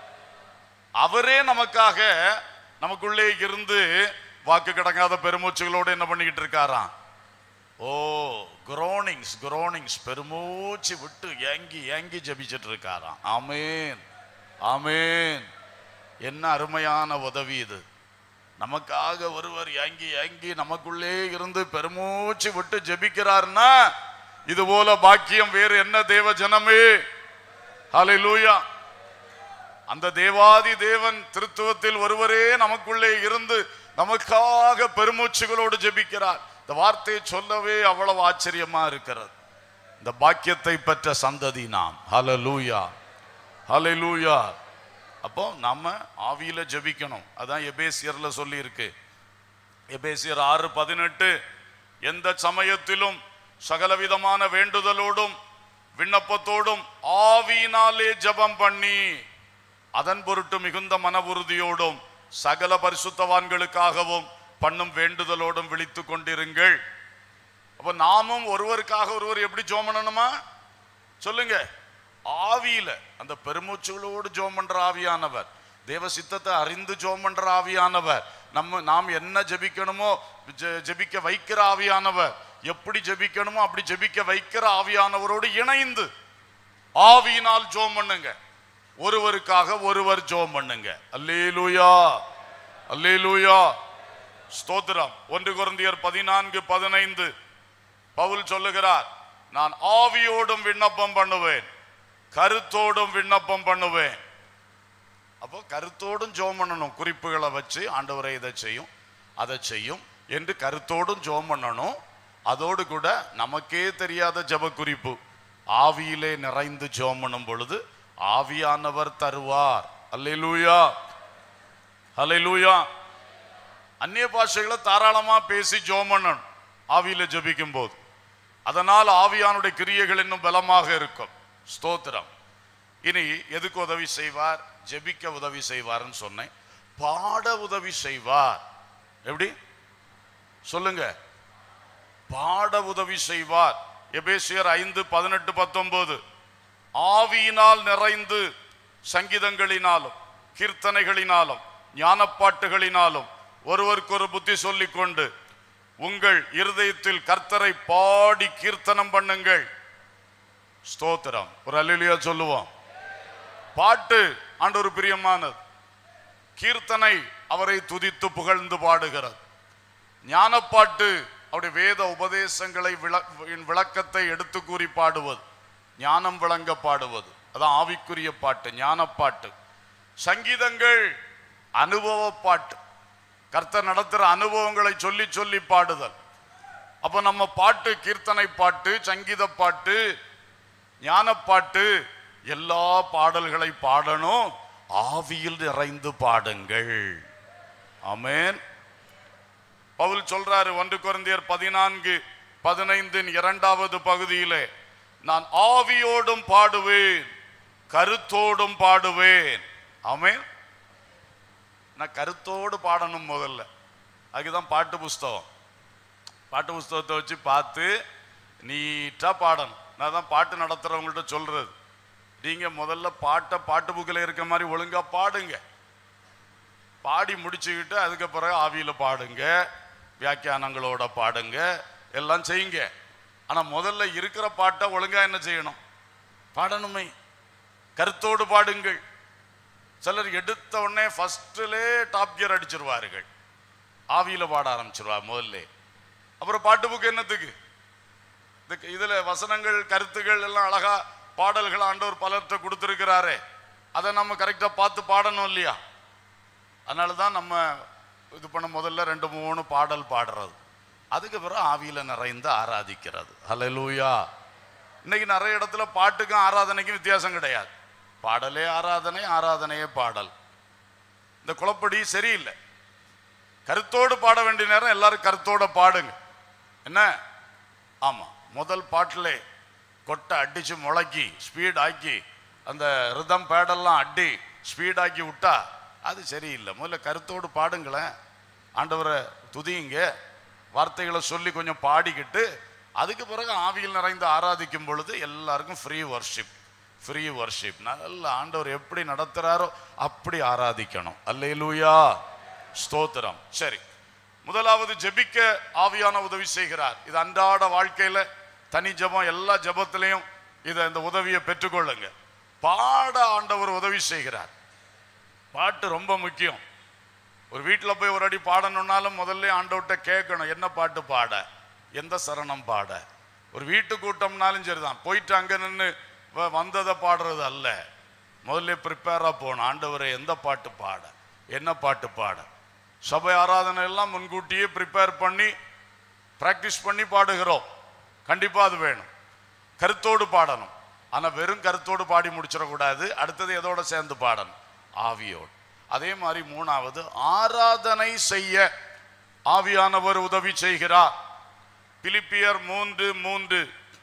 அவரே நமக்காக நமக்குள்ளே இருந்து வாக்கு கடங்காத பெருமூச்சுகளோடு என்ன பண்ணிக்கிட்டு இருக்காராம் ஓ குரோனிங்ஸ் குரோனிங்ஸ் பெருமூச்சு விட்டு ஏங்கி ஏங்கி ஜெபிச்சிட்டு இருக்காராம் ஆமேன் ஆமேன் என்ன அருமையான உதவி இது நமக்காக ஒருவர் ஏங்கி ஏங்கி நமக்குள்ளே இருந்து பெருமூச்சு விட்டு ஜெபிக்கிறார்னா இது போல பாக்கியம் வேறு என்ன தேவ ஜனமே ஹalleluya அந்த தேவாதி தேவன் திருத்துவத்தில் ஒருவரே நமக்குள்ளே இருந்து நமக்காக பெருமூச்சுகளோடு ஜெபிக்கிறார் இந்த வார்த்தையை சொல்லவே அவ்வளவு ஆச்சரியமா இருக்கிறது இந்த பாக்கியத்தை பெற்ற சந்ததி நாம் ஹalleluya ஹalleluya அப்போ நம்ம ஆவியில ஜெபிக்கணும் அதான் எபேசியர்ல சொல்லி இருக்கு எபேசியர் ஆறு பதினெட்டு எந்த சமயத்திலும் சகலவிதமான வேண்டுதலோடும் விண்ணப்பத்தோடும் ஆவியினாலே ஜெபம் பண்ணி அதன் பொருட்டு மிகுந்த மன உறுதியோடும் சகல பரிசுத்தவான்களுக்காகவும் பண்ணும் வேண்டுதலோடும் விழித்துக் கொண்டிருங்கள் அப்ப நாமும் ஒருவருக்காக ஒருவர் எப்படி ஜோம் பண்ணணுமா சொல்லுங்க ஆவியில அந்த பெருமூச்சுகளோடு ஜோம் பண்ற ஆவியானவர் தேவ சித்தத்தை அறிந்து ஜோம் பண்ற ஆவியானவர் நம்ம நாம் என்ன ஜெபிக்கணுமோ ஜெ- ஜெபிக்க வைக்கிற ஆவியானவர் எப்படி ஜெபிக்கணுமோ அப்படி ஜெபிக்க வைக்கிற ஆவியானவரோடு இணைந்து ஆவியினால் ஜோம் பண்ணுங்க ஒருவருக்காக ஒருவர் ஜோம் பண்ணுங்க அல்லேலூயா அல்லேலூயா ஸ்தோத்திரம் ஒன்று குருந்தியர் பதினான்கு பதினைந்து பவுல் சொல்லுகிறார் நான் ஆவியோடும் விண்ணப்பம் பண்ணுவேன் கருத்தோடும் விண்ணப்பம் பண்ணுவேன் அப்போ கருத்தோடும் ஜோம் பண்ணணும் குறிப்புகளை வச்சு ஆண்டவரை இதை செய்யும் அதை செய்யும் என்று கருத்தோடும் ஜோம் பண்ணணும் அதோடு கூட நமக்கே தெரியாத ஜெப குறிப்பு ஆவியிலே நிறைந்து ஜோம் பண்ணும் பொழுது ஆவியானவர் தருவார் அல்லேலூயா அல்லேலூயா அந்நிய பாஷைகளை தாராளமா பேசி ஜோம் பண்ணணும் ஆவியில ஜெபிக்கும் போது அதனால் ஆவியானுடைய கிரியைகள் இன்னும் பலமாக இருக்கும் ஸ்தோத்திரம் இனி எதுக்கு உதவி செய்வார் ஜெபிக்க உதவி செய்வார்னு சொன்னேன் பாட உதவி செய்வார் எப்படி சொல்லுங்க பாட உதவி செய்வார் எபேசியர் ஐந்து பதினெட்டு பத்தொன்பது ஆவியினால் நிறைந்து சங்கீதங்களினாலும் கீர்த்தனைகளினாலும் ஞானப்பாட்டுகளினாலும் ஒருவருக்கொரு புத்தி சொல்லிக் கொண்டு உங்கள் இருதயத்தில் கர்த்தரை பாடி கீர்த்தனம் பண்ணுங்கள் ஸ்தோத்திரம் ஒரு அல்லிலியா சொல்லுவோம் பாட்டு ஆண்டவர் பிரியமானது கீர்த்தனை அவரை துதித்து புகழ்ந்து பாடுகிறது ஞானப்பாட்டு அவருடைய வேத உபதேசங்களை விள- விளக்கத்தை எடுத்து கூறி பாடுவது ஞானம் விளங்க பாடுவது அதான் ஆவிக்குரிய பாட்டு ஞானப்பாட்டு சங்கீதங்கள் அனுபவ பாட்டு கர்த்தர் நடத்துகிற அனுபவங்களை சொல்லி சொல்லி பாடுதல் அப்போ நம்ம பாட்டு கீர்த்தனை பாட்டு சங்கீத பாட்டு ஞானப்பாட்டு எல்லா பாடல்களை பாடணும் ஆவியில் நிறைந்து பாடுங்கள் ஆமென் பவுல் சொல்றாரு ஒன்று குருந்தியர் பதினான்கு பதினைந்தின் இரண்டாவது பகுதியிலே நான் ஆவியோடும் பாடுவேன் கருத்தோடும் பாடுவேன் ஆமென் நான் கருத்தோடு பாடணும் முதல்ல அதுக்குதான் பாட்டு புஸ்தகம் பாட்டு புஸ்தகத்தை வச்சு பார்த்து நீட்டாக பாடணும் நான் தான் பாட்டு நடத்துகிறவங்கள்ட்ட சொல்கிறது நீங்கள் முதல்ல பாட்டை பாட்டு புக்கில் இருக்க மாதிரி ஒழுங்காக பாடுங்க பாடி முடிச்சுக்கிட்டு அதுக்கு பிறகு ஆவியில் பாடுங்க வியாக்கியானங்களோட பாடுங்க எல்லாம் செய்யுங்க ஆனால் முதல்ல இருக்கிற பாட்டை ஒழுங்காக என்ன செய்யணும் பாடணுமே கருத்தோடு பாடுங்கள் சிலர் எடுத்த உடனே ஃபர்ஸ்ட்லே டாப் கியர் அடிச்சிருவார்கள் ஆவியில் பாட ஆரம்பிச்சிருவார் முதல்ல அப்புறம் பாட்டு புக்கு என்னத்துக்கு இதுக்கு இதுல வசனங்கள் கருத்துகள் எல்லாம் அழகா பாடல்கள் ஆண்டவர் பலர்கிட்ட கொடுத்துருக்கிறாரே அதை நம்ம கரெக்டாக பார்த்து பாடணும் இல்லையா அதனால தான் நம்ம இது பண்ண முதல்ல ரெண்டு மூணு பாடல் பாடுறது அதுக்கு பிறகு ஆவியில நிறைந்து ஆராதிக்கிறது ஹalleluya இன்னைக்கு நிறைய இடத்துல பாட்டுக்கும் ஆராதனைக்கும் வித்தியாசம் கிடையாது பாடலே ஆராதனை ஆராதனையே பாடல் இந்த குளப்படி சரியில்லை கருத்தோடு பாட வேண்டிய நேரம் எல்லாரும் கருத்தோட பாடுங்க என்ன ஆமா முதல் பாட்டிலே கொட்டை அடிச்சு முழக்கி ஸ்பீட் ஆக்கி அந்த ரிதம் பேடெல்லாம் அடி ஸ்பீடாக்கி விட்டா அது சரியில்லை முதல்ல கருத்தோடு பாடுங்களேன் ஆண்டவரை துதியுங்க வார்த்தைகளை சொல்லி கொஞ்சம் பாடிக்கிட்டு அதுக்கு பிறகு ஆவியில் நிறைந்து ஆராதிக்கும் பொழுது எல்லாருக்கும் ஃப்ரீ வர்ஷிப் ஃப்ரீ வர்ஷிப் நல்ல ஆண்டவர் எப்படி நடத்துறாரோ அப்படி ஆராதிக்கணும் அல்லேலூயா ஸ்தோத்திரம் சரி முதலாவது ஜெபிக்க ஆவியான உதவி செய்கிறார் இது அன்றாட வாழ்க்கையில தனி ஜெபம் எல்லா ஜெபத்திலையும் இதை இந்த உதவியை பெற்றுக்கொள்ளுங்க பாட ஆண்டவர் உதவி செய்கிறார் பாட்டு ரொம்ப முக்கியம் ஒரு வீட்டில் போய் ஒரு அடி பாடணும்னாலும் முதல்ல ஆண்டவர்கிட்ட கேட்கணும் என்ன பாட்டு பாட எந்த சரணம் பாட ஒரு வீட்டு கூட்டம்னாலும் சரிதான் போயிட்டு அங்கே நின்று வந்ததை பாடுறது அல்ல முதல்ல ப்ரிப்பேராக போகணும் ஆண்டவரை எந்த பாட்டு பாட என்ன பாட்டு பாட சபை ஆராதனை எல்லாம் முன்கூட்டியே ப்ரிப்பேர் பண்ணி ப்ராக்டிஸ் பண்ணி பாடுகிறோம் கண்டிப்பாக அது வேணும் கருத்தோடு பாடணும் ஆனால் வெறும் கருத்தோடு பாடி முடிச்சிடக்கூடாது அடுத்தது எதோட சேர்ந்து பாடணும் ஆவியோடு அதே மாதிரி மூணாவது ஆராதனை செய்ய ஆவியானவர் உதவி செய்கிறார் பிலிப்பியர் மூன்று மூன்று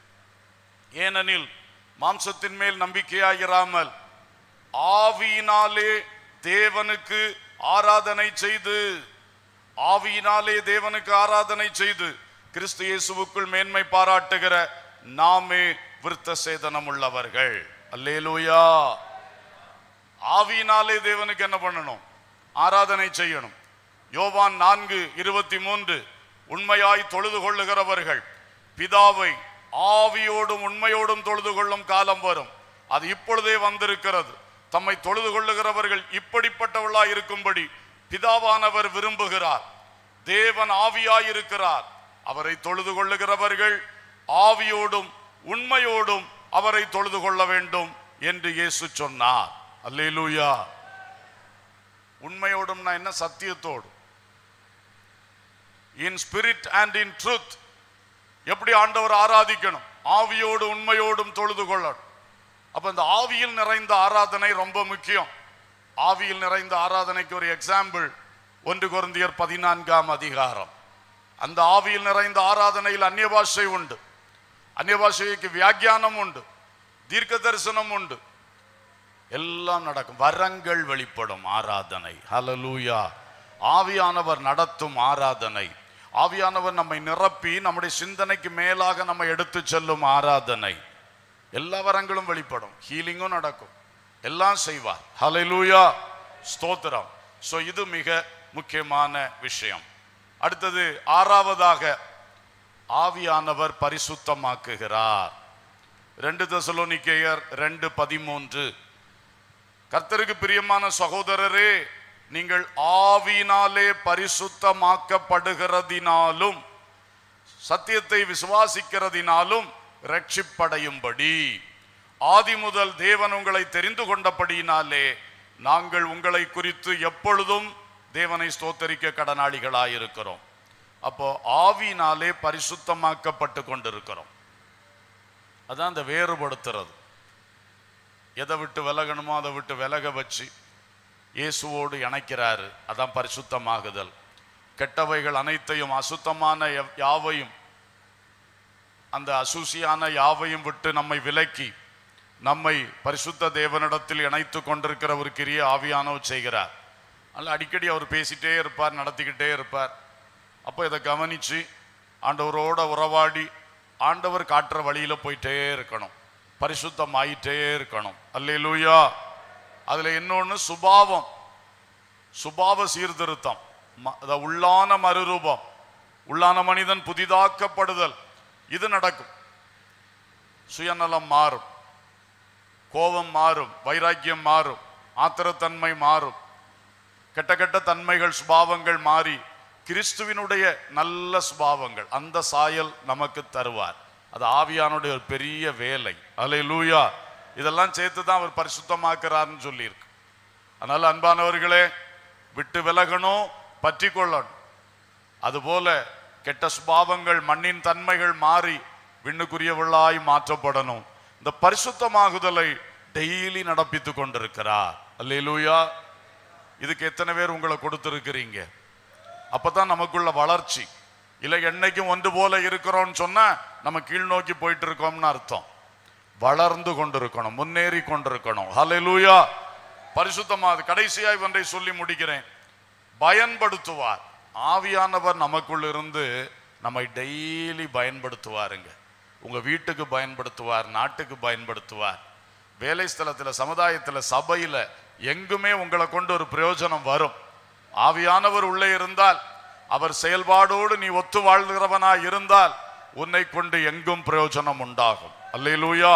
ஏனெனில் மாம்சத்தின் மேல் நம்பிக்கையாயிராமல் ஆவியினாலே தேவனுக்கு ஆராதனை செய்து ஆவியினாலே தேவனுக்கு ஆராதனை செய்து கிறிஸ்து இயேசுவுக்குள் மேன்மை பாராட்டுகிற நாமே விருத்த சேதனம் உள்ளவர்கள் அல்லேலூயா ஆவியினாலே தேவனுக்கு என்ன பண்ணணும் ஆராதனை செய்யணும் யோவான் நான்கு இருபத்தி மூன்று உண்மையாய் தொழுது கொள்ளுகிறவர்கள் பிதாவை ஆவியோடும் உண்மையோடும் தொழுது கொள்ளும் காலம் வரும் அது இப்பொழுதே வந்திருக்கிறது தம்மை தொழுது கொள்ளுகிறவர்கள் இப்படிப்பட்டவர்களாய் இருக்கும்படி பிதாவானவர் விரும்புகிறார் தேவன் ஆவியாயிருக்கிறார் அவரை தொழுது கொள்ளுகிறவர்கள் ஆவியோடும் உண்மையோடும் அவரை தொழுது கொள்ள வேண்டும் என்று இயேசு சொன்னார் அல்லேலூயா உண்மையோடும்னா என்ன சத்தியத்தோடு in spirit and in truth எப்படி ஆண்டவர் ஆராதிக்கணும் ஆவியோடு உண்மையோடும் தொழுது கொள்ளணும் அப்ப இந்த ஆவியில் நிறைந்த ஆராதனை ரொம்ப முக்கியம் ஆவியில் நிறைந்த ஆராதனைக்கு ஒரு எக்ஸாம்பிள் ஒன்று குருந்தியர் பதினான்காம் அதிகாரம் அந்த ஆவியில் நிறைந்த ஆராதனையில் அந்நிய பாஷை உண்டு அந்நிய பாஷைக்கு வியாக்கியானம் உண்டு தீர்க்க தரிசனம் உண்டு எல்லாம் நடக்கும் வரங்கள் வெளிப்படும் ஆராதனை ஹalleluya ஆவியானவர் நடத்தும் ஆராதனை ஆவியானவர் நம்மை நிரப்பி நம்முடைய சிந்தனைக்கு மேலாக நம்ம எடுத்து செல்லும் ஆராதனை எல்லா வரங்களும் வெளிப்படும் ஹீலிங்கும் நடக்கும் எல்லாம் செய்வார் ஹalleluya ஸ்தோத்திரம் சோ இது மிக முக்கியமான விஷயம் அடுத்தது ஆறாவதாக ஆவியானவர் பரிசுத்தமாக்குகிறார் ரெண்டு தெசலோனிக்கேயர் ரெண்டு பதிமூன்று கர்த்தருக்கு பிரியமான சகோதரரே நீங்கள் ஆவியினாலே பரிசுத்தமாக்கப்படுகிறதினாலும் சத்தியத்தை விசுவாசிக்கிறதினாலும் ரட்சிப்படையும்படி ஆதி முதல் தேவன் உங்களை தெரிந்து கொண்டபடியினாலே நாங்கள் உங்களை குறித்து எப்பொழுதும் தேவனை ஸ்தோத்தரிக்க கடனாளிகளாயிருக்கிறோம் அப்போ ஆவியினாலே பரிசுத்தமாக்கப்பட்டு கொண்டிருக்கிறோம் அதான் அந்த வேறுபடுத்துறது எதை விட்டு விலகணுமோ அதை விட்டு விலக வச்சு இயேசுவோடு இணைக்கிறாரு அதான் பரிசுத்தமாகுதல் கெட்டவைகள் அனைத்தையும் அசுத்தமான எவ்- யாவையும் அந்த அசூசியான யாவையும் விட்டு நம்மை விலக்கி நம்மை பரிசுத்த தேவனிடத்தில் இணைத்து கொண்டிருக்கிற ஒரு கிரிய ஆவியானவர் செய்கிறார் அதில் அடிக்கடி அவர் பேசிட்டே இருப்பார் நடத்திக்கிட்டே இருப்பார் அப்போ இதை கவனிச்சு ஆண்டவரோட உறவாடி ஆண்டவர் காட்டுற வழியில போயிட்டே இருக்கணும் பரிசுத்தம் ஆயிட்டே இருக்கணும் அல்லேலூயா அதுல இன்னொன்னு சுபாவம் சுபாவ சீர்திருத்தம் ம- அத உள்ளான மறுரூபம் உள்ளான மனிதன் புதிதாக்கப்படுதல் இது நடக்கும் சுயநலம் மாறும் கோபம் மாறும் வைராக்கியம் மாறும் ஆத்திரத்தன்மை மாறும் கெட்ட கெட்ட தன்மைகள் சுபாவங்கள் மாறி கிறிஸ்துவினுடைய நல்ல சுபாவங்கள் அந்த சாயல் நமக்கு தருவார் அது ஆவியானுடைய ஒரு பெரிய வேலை அலை லூயா இதெல்லாம் சேர்த்து தான் அவர் பரிசுத்தமாக்குறாருன்னு சொல்லியிருக்கு அதனால அன்பானவர்களே விட்டு விலகணும் பற்றி கொள்ளணும் அதுபோல கெட்ட சுபாவங்கள் மண்ணின் தன்மைகள் மாறி விண்ணுக்குரியவர்களாய் மாற்றப்படணும் இந்த பரிசுத்தமாகுதலை டெய்லி நடப்பித்து கொண்டிருக்கிறார் அல்லேலூயா இதுக்கு எத்தனை பேர் உங்களை கொடுத்திருக்கிறீங்க அப்பதான் நமக்குள்ள வளர்ச்சி இல்லை என்னைக்கும் ஒன்று போல இருக்கிறோம்னு சொன்னா நம்ம கீழ் நோக்கி போயிட்டு இருக்கோம்னு அர்த்தம் வளர்ந்து கொண்டிருக்கணும் முன்னேறி கொண்டிருக்கணும் ஹalleluya பரிசுத்தமா அது கடைசியாய் ஒன்றை சொல்லி முடிக்கிறேன் பயன்படுத்துவார் ஆவியானவர் நமக்குள் இருந்து நம்மை டெய்லி பயன்படுத்துவாருங்க உங்க வீட்டுக்கு பயன்படுத்துவார் நாட்டுக்கு பயன்படுத்துவார் வேலை ஸ்தலத்துல சமுதாயத்துல சபையில எங்குமே உங்களை கொண்டு ஒரு பிரயோஜனம் வரும் ஆவியானவர் உள்ளே இருந்தால் அவர் செயல்பாடோடு நீ ஒத்து வாழ்கிறவனா இருந்தால் உன்னை கொண்டு எங்கும் பிரயோஜனம் உண்டாகும் அல்லேலூயா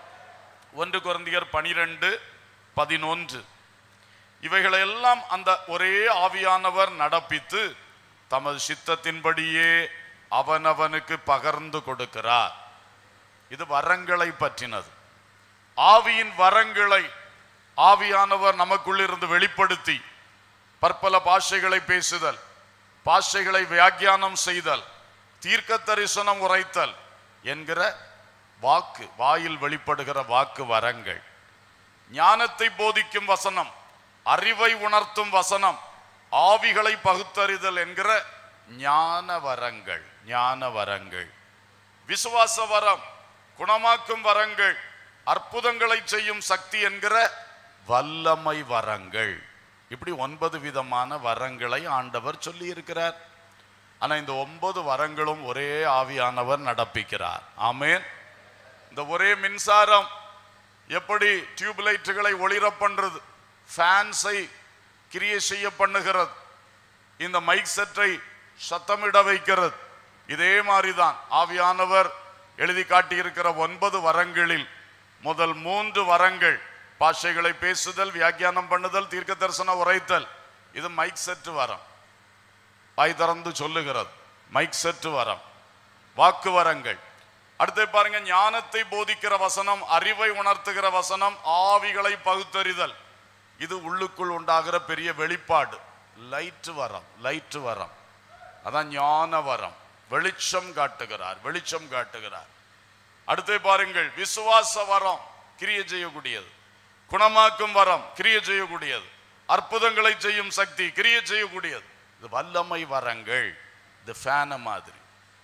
ஒன்று குருந்தியர் பனிரெண்டு பதினொன்று இவைகளெல்லாம் அந்த ஒரே ஆவியானவர் நடப்பித்து தமது சித்தத்தின்படியே அவனவனுக்கு பகர்ந்து கொடுக்கிறார் இது வரங்களை பற்றினது ஆவியின் வரங்களை ஆவியானவர் நமக்குள்ளிருந்து வெளிப்படுத்தி பற்பல பாஷைகளை பேசுதல் பாஷைகளை வியாக்கியானம் செய்தல் தீர்க்க தரிசனம் உரைத்தல் என்கிற வாக்கு வாயில் வெளிப்படுகிற வாக்கு வரங்கள் ஞானத்தை போதிக்கும் வசனம் அறிவை உணர்த்தும் வசனம் ஆவிகளை பகுத்தறிதல் என்கிற ஞான வரங்கள் ஞான வரங்கள் விசுவாச வரம் குணமாக்கும் வரங்கள் அற்புதங்களை செய்யும் சக்தி என்கிற வல்லமை வரங்கள் இப்படி ஒன்பது விதமான வரங்களை ஆண்டவர் சொல்லி இருக்கிறார் ஆனா இந்த ஒன்பது வரங்களும் ஒரே ஆவியானவர் நடப்பிக்கிறார் ஆமென் இந்த ஒரே மின்சாரம் எப்படி டியூப் லைட்டுகளை ஒளிர பண்றது ஃபேன்ஸை கிரியை செய்ய பண்ணுகிறது இந்த மைக் செட்டை சத்தமிட வைக்கிறது இதே மாதிரிதான் ஆவியானவர் எழுதி காட்டியிருக்கிற ஒன்பது வரங்களில் முதல் மூன்று வரங்கள் பாஷைகளை பேசுதல் வியாக்கியானம் பண்ணுதல் தீர்க்க தரிசனம் உரைத்தல் இது மைக் செட்டு வரம் வாய் திறந்து சொல்லுகிறது மைக் செட்டு வரம் வாக்கு வரங்கள் அடுத்து பாருங்க ஞானத்தை போதிக்கிற வசனம் அறிவை உணர்த்துகிற வசனம் ஆவிகளை பகுத்தறிதல் இது உள்ளுக்குள் உண்டாகிற பெரிய வெளிப்பாடு லைட் வரம் லைட் வரம் அதான் ஞான வரம் வெளிச்சம் காட்டுகிறார் வெளிச்சம் காட்டுகிறார் அடுத்து பாருங்கள் விசுவாச வரம் கிரிய செய்யக்கூடியது குணமாக்கும் வரம் கிரிய செய்யக்கூடியது அற்புதங்களை செய்யும் சக்தி கிரிய செய்யக்கூடியது இது வல்லமை வரங்கள் இது ஃபேன மாதிரி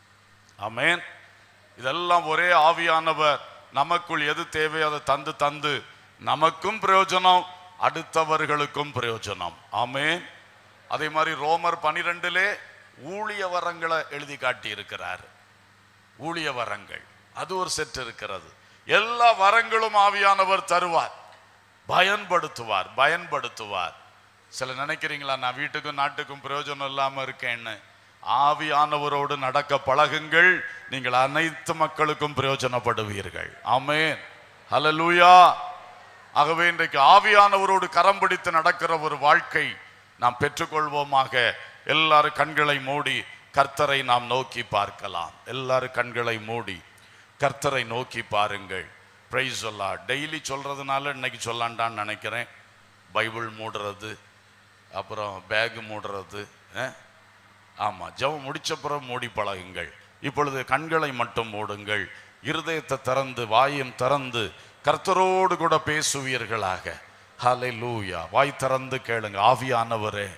ஆமென் இதெல்லாம் ஒரே ஆவியானவர் நமக்குள் எது தேவையோ அதை தந்து தந்து நமக்கும் பிரயோஜனம் அடுத்தவர்களுக்கும் பிரயோஜனம் ஆமென் அதே மாதிரி ரோமர் பனிரெண்டிலே ஊழிய வரங்களை எழுதி காட்டி இருக்கிறார் ஊழிய வரங்கள் அது ஒரு செட் இருக்கிறது எல்லா வரங்களும் ஆவியானவர் தருவார் பயன்படுத்துவார் பயன்படுத்துவார் சில நினைக்கிறீங்களா நான் வீட்டுக்கும் நாட்டுக்கும் பிரயோஜனம் இல்லாம இருக்கேன்னு ஆவியானவரோடு நடக்க பழகுங்கள் நீங்கள் அனைத்து மக்களுக்கும் பிரயோஜனப்படுவீர்கள் ஆமென் ஹalleluya ஆகவே இன்றைக்கு ஆவியானவரோடு கரம் பிடித்து நடக்கிற ஒரு வாழ்க்கை நாம் பெற்றுக்கொள்வோமாக எல்லாரும் கண்களை மூடி கர்த்தரை நாம் நோக்கி பார்க்கலாம் எல்லாரும் கண்களை மூடி கர்த்தரை நோக்கி பாருங்கள் பிரைஸ் சொல்லா டெய்லி சொல்றதுனால இன்னைக்கு சொல்லாண்டான்னு நினைக்கிறேன் பைபிள் மூடுறது அப்புறம் பேக் மூடுறது அஹ்? ஆமா ஜெபம் முடிச்ச பிறகு மூடி பழகுங்கள் இப்பொழுது கண்களை மட்டும் மூடுங்கள் இருதயத்தை திறந்து வாயும் திறந்து கர்த்தரோடு கூட பேசுவீர்களாக ஹலை லூயா வாய் திறந்து கேளுங்க ஆவியானவரே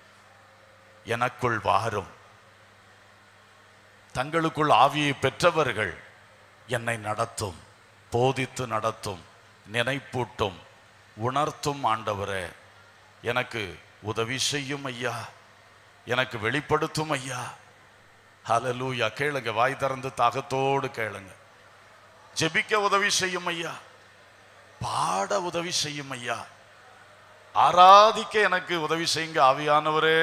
எனக்குள் வாரும் தங்களுக்குள் ஆவியை பெற்றவர்கள் என்னை நடத்தும் போதித்து நடத்தும் நினைப்பூட்டும் உணர்த்தும் ஆண்டவரே எனக்கு உதவி செய்யும் ஐயா எனக்கு வெளிப்படுத்தும் ஐயா ஹalleluya கேளுங்க வாய் திறந்து தாகத்தோடு கேளுங்க ஜெபிக்க உதவி செய்யும் ஐயா பாட உதவி செய்யும் ஐயா ஆராதிக்க எனக்கு உதவி செய்யுங்க ஆவியானவரே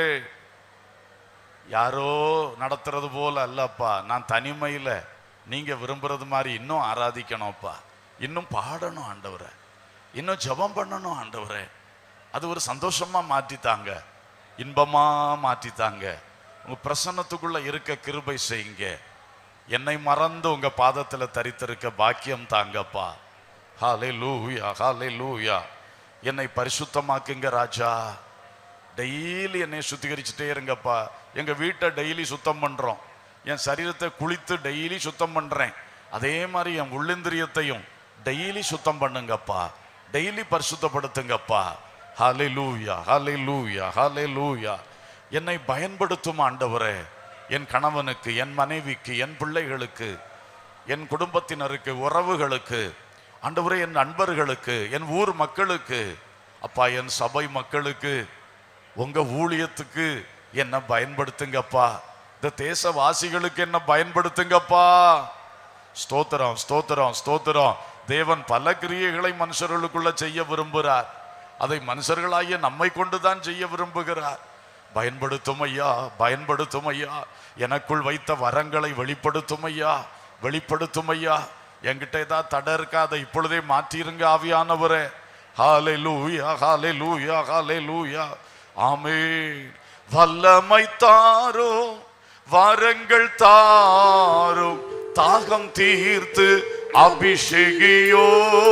யாரோ நடத்துறது போல அல்லப்பா நான் தனிமையில நீங்க விரும்புறது மாதிரி இன்னும் ஆராதிக்கணும்ப்பா இன்னும் பாடணும் ஆண்டவரே இன்னும் ஜெபம் பண்ணணும் ஆண்டவரே அது ஒரு சந்தோஷமா மாற்றித்தாங்க இன்பமா மாற்றித்தாங்க உங்க பிரசன்னத்துக்குள்ள இருக்க கிருபை செய்யுங்க என்னை மறந்து உங்க பாதத்துல தரித்திருக்க பாக்கியம் தாங்கப்பா ஹாலே லூயா ஹாலே லூயா என்னை பரிசுத்தமாக்குங்க ராஜா டெய்லி என்னை சுத்திகரிச்சுட்டே இருங்கப்பா எங்க வீட்டை டெய்லி சுத்தம் பண்றோம் என் சரீரத்தை குளித்து டெய்லி சுத்தம் பண்றேன் அதே மாதிரி என் உள்ளிந்திரியத்தையும் டெய்லி சுத்தம் பண்ணுங்கப்பா டெய்லி பரிசுத்தப்படுத்துங்கப்பா ஹாலே லூயா ஹாலே லூயா ஹாலே லூயா என்னை பயன்படுத்தும் ஆண்டவரே என் கணவனுக்கு என் மனைவிக்கு என் பிள்ளைகளுக்கு என் குடும்பத்தினருக்கு உறவுகளுக்கு ஆண்டவரே என் நண்பர்களுக்கு என் ஊர் மக்களுக்கு அப்பா என் சபை மக்களுக்கு உங்க ஊழியத்துக்கு என்ன பயன்படுத்துங்கப்பா இந்த தேசவாசிகளுக்கு என்ன பயன்படுத்துங்கப்பா ஸ்தோத்திரம் ஸ்தோத்திரம் ஸ்தோத்திரம் தேவன் பல கிரியைகளை மனுஷர்களுக்குள்ள செய்ய விரும்புகிறார் அதை மனுஷர்களாகிய நம்மை கொண்டுதான் செய்ய விரும்புகிறார் பயன்படுத்தும் ஐயா பயன்படுத்தும் ஐயா எனக்குள் வைத்த வரங்களை வெளிப்படுத்தும் ஐயா வெளிப்படுத்தும் ஐயா என்கிட்ட ஏதாவது தடை இருக்கா அதை இப்பொழுதே மாற்றிருங்க ஆவியானவரே ஹாலே லூயா ஹாலே லூயா ஹாலே லூயா ஆமென் வல்லமை தாரும் வரங்கள் தாரும் தாகம் தீர்த்து அபிஷேகியோ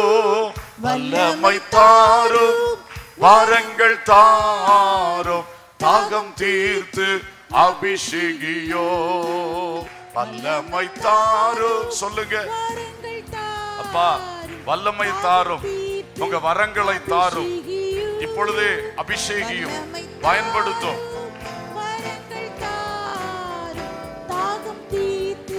வல்லமை தாரும் வரங்கள் தாரும் தாகம் தீர்த்து அபிஷேகியோ வல்லமை தாரும் சொல்லுங்க வரங்கள் தாரும். அப்பா வல்லமை தாரும் உங்க வரங்களை தாரும் இப்பொழுதே அபிஷேகியும் பயன்படுத்தும் வரங்கள் தாரும். தாகம் தீர்த்து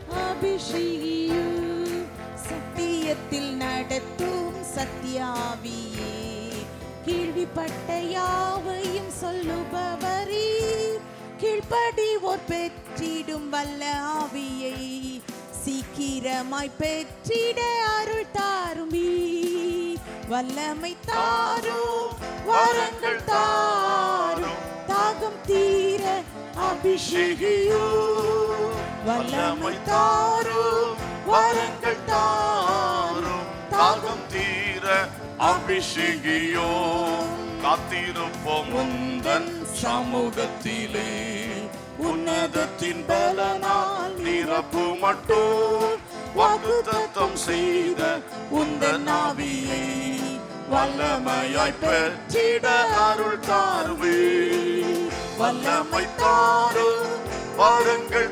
அபிஷேகியும். சத்தியத்தில் நடத்தும் சத்யாவியே கேள்விப்பட்ட யாவையும் சொல்லுபவரே கீழ்ப்படிவோர் பெற்றிடும் வல்ல ஆவியை சீக்கிரமாய் பெற்றிட அருள் தாருமே வல்லமை தாரும் வரங்கள் தாரும் தாகம் தீர அபிஷேகியோ வல்லமை தாரும் வரங்கள் தாரும் தாகம் தீர அபிஷேகியோ காத்திருப்போம் உந்தன் சமூகத்திலே உன்னதத்தின் பலனால் நிரப்பு மட்டும் வாக்குத்தத்தம் செய்த உந்தன் ஆவியை வல்லமையாய் பெற்றிட அருள் தாருவே வல்லமை தாரும் வாருங்கள்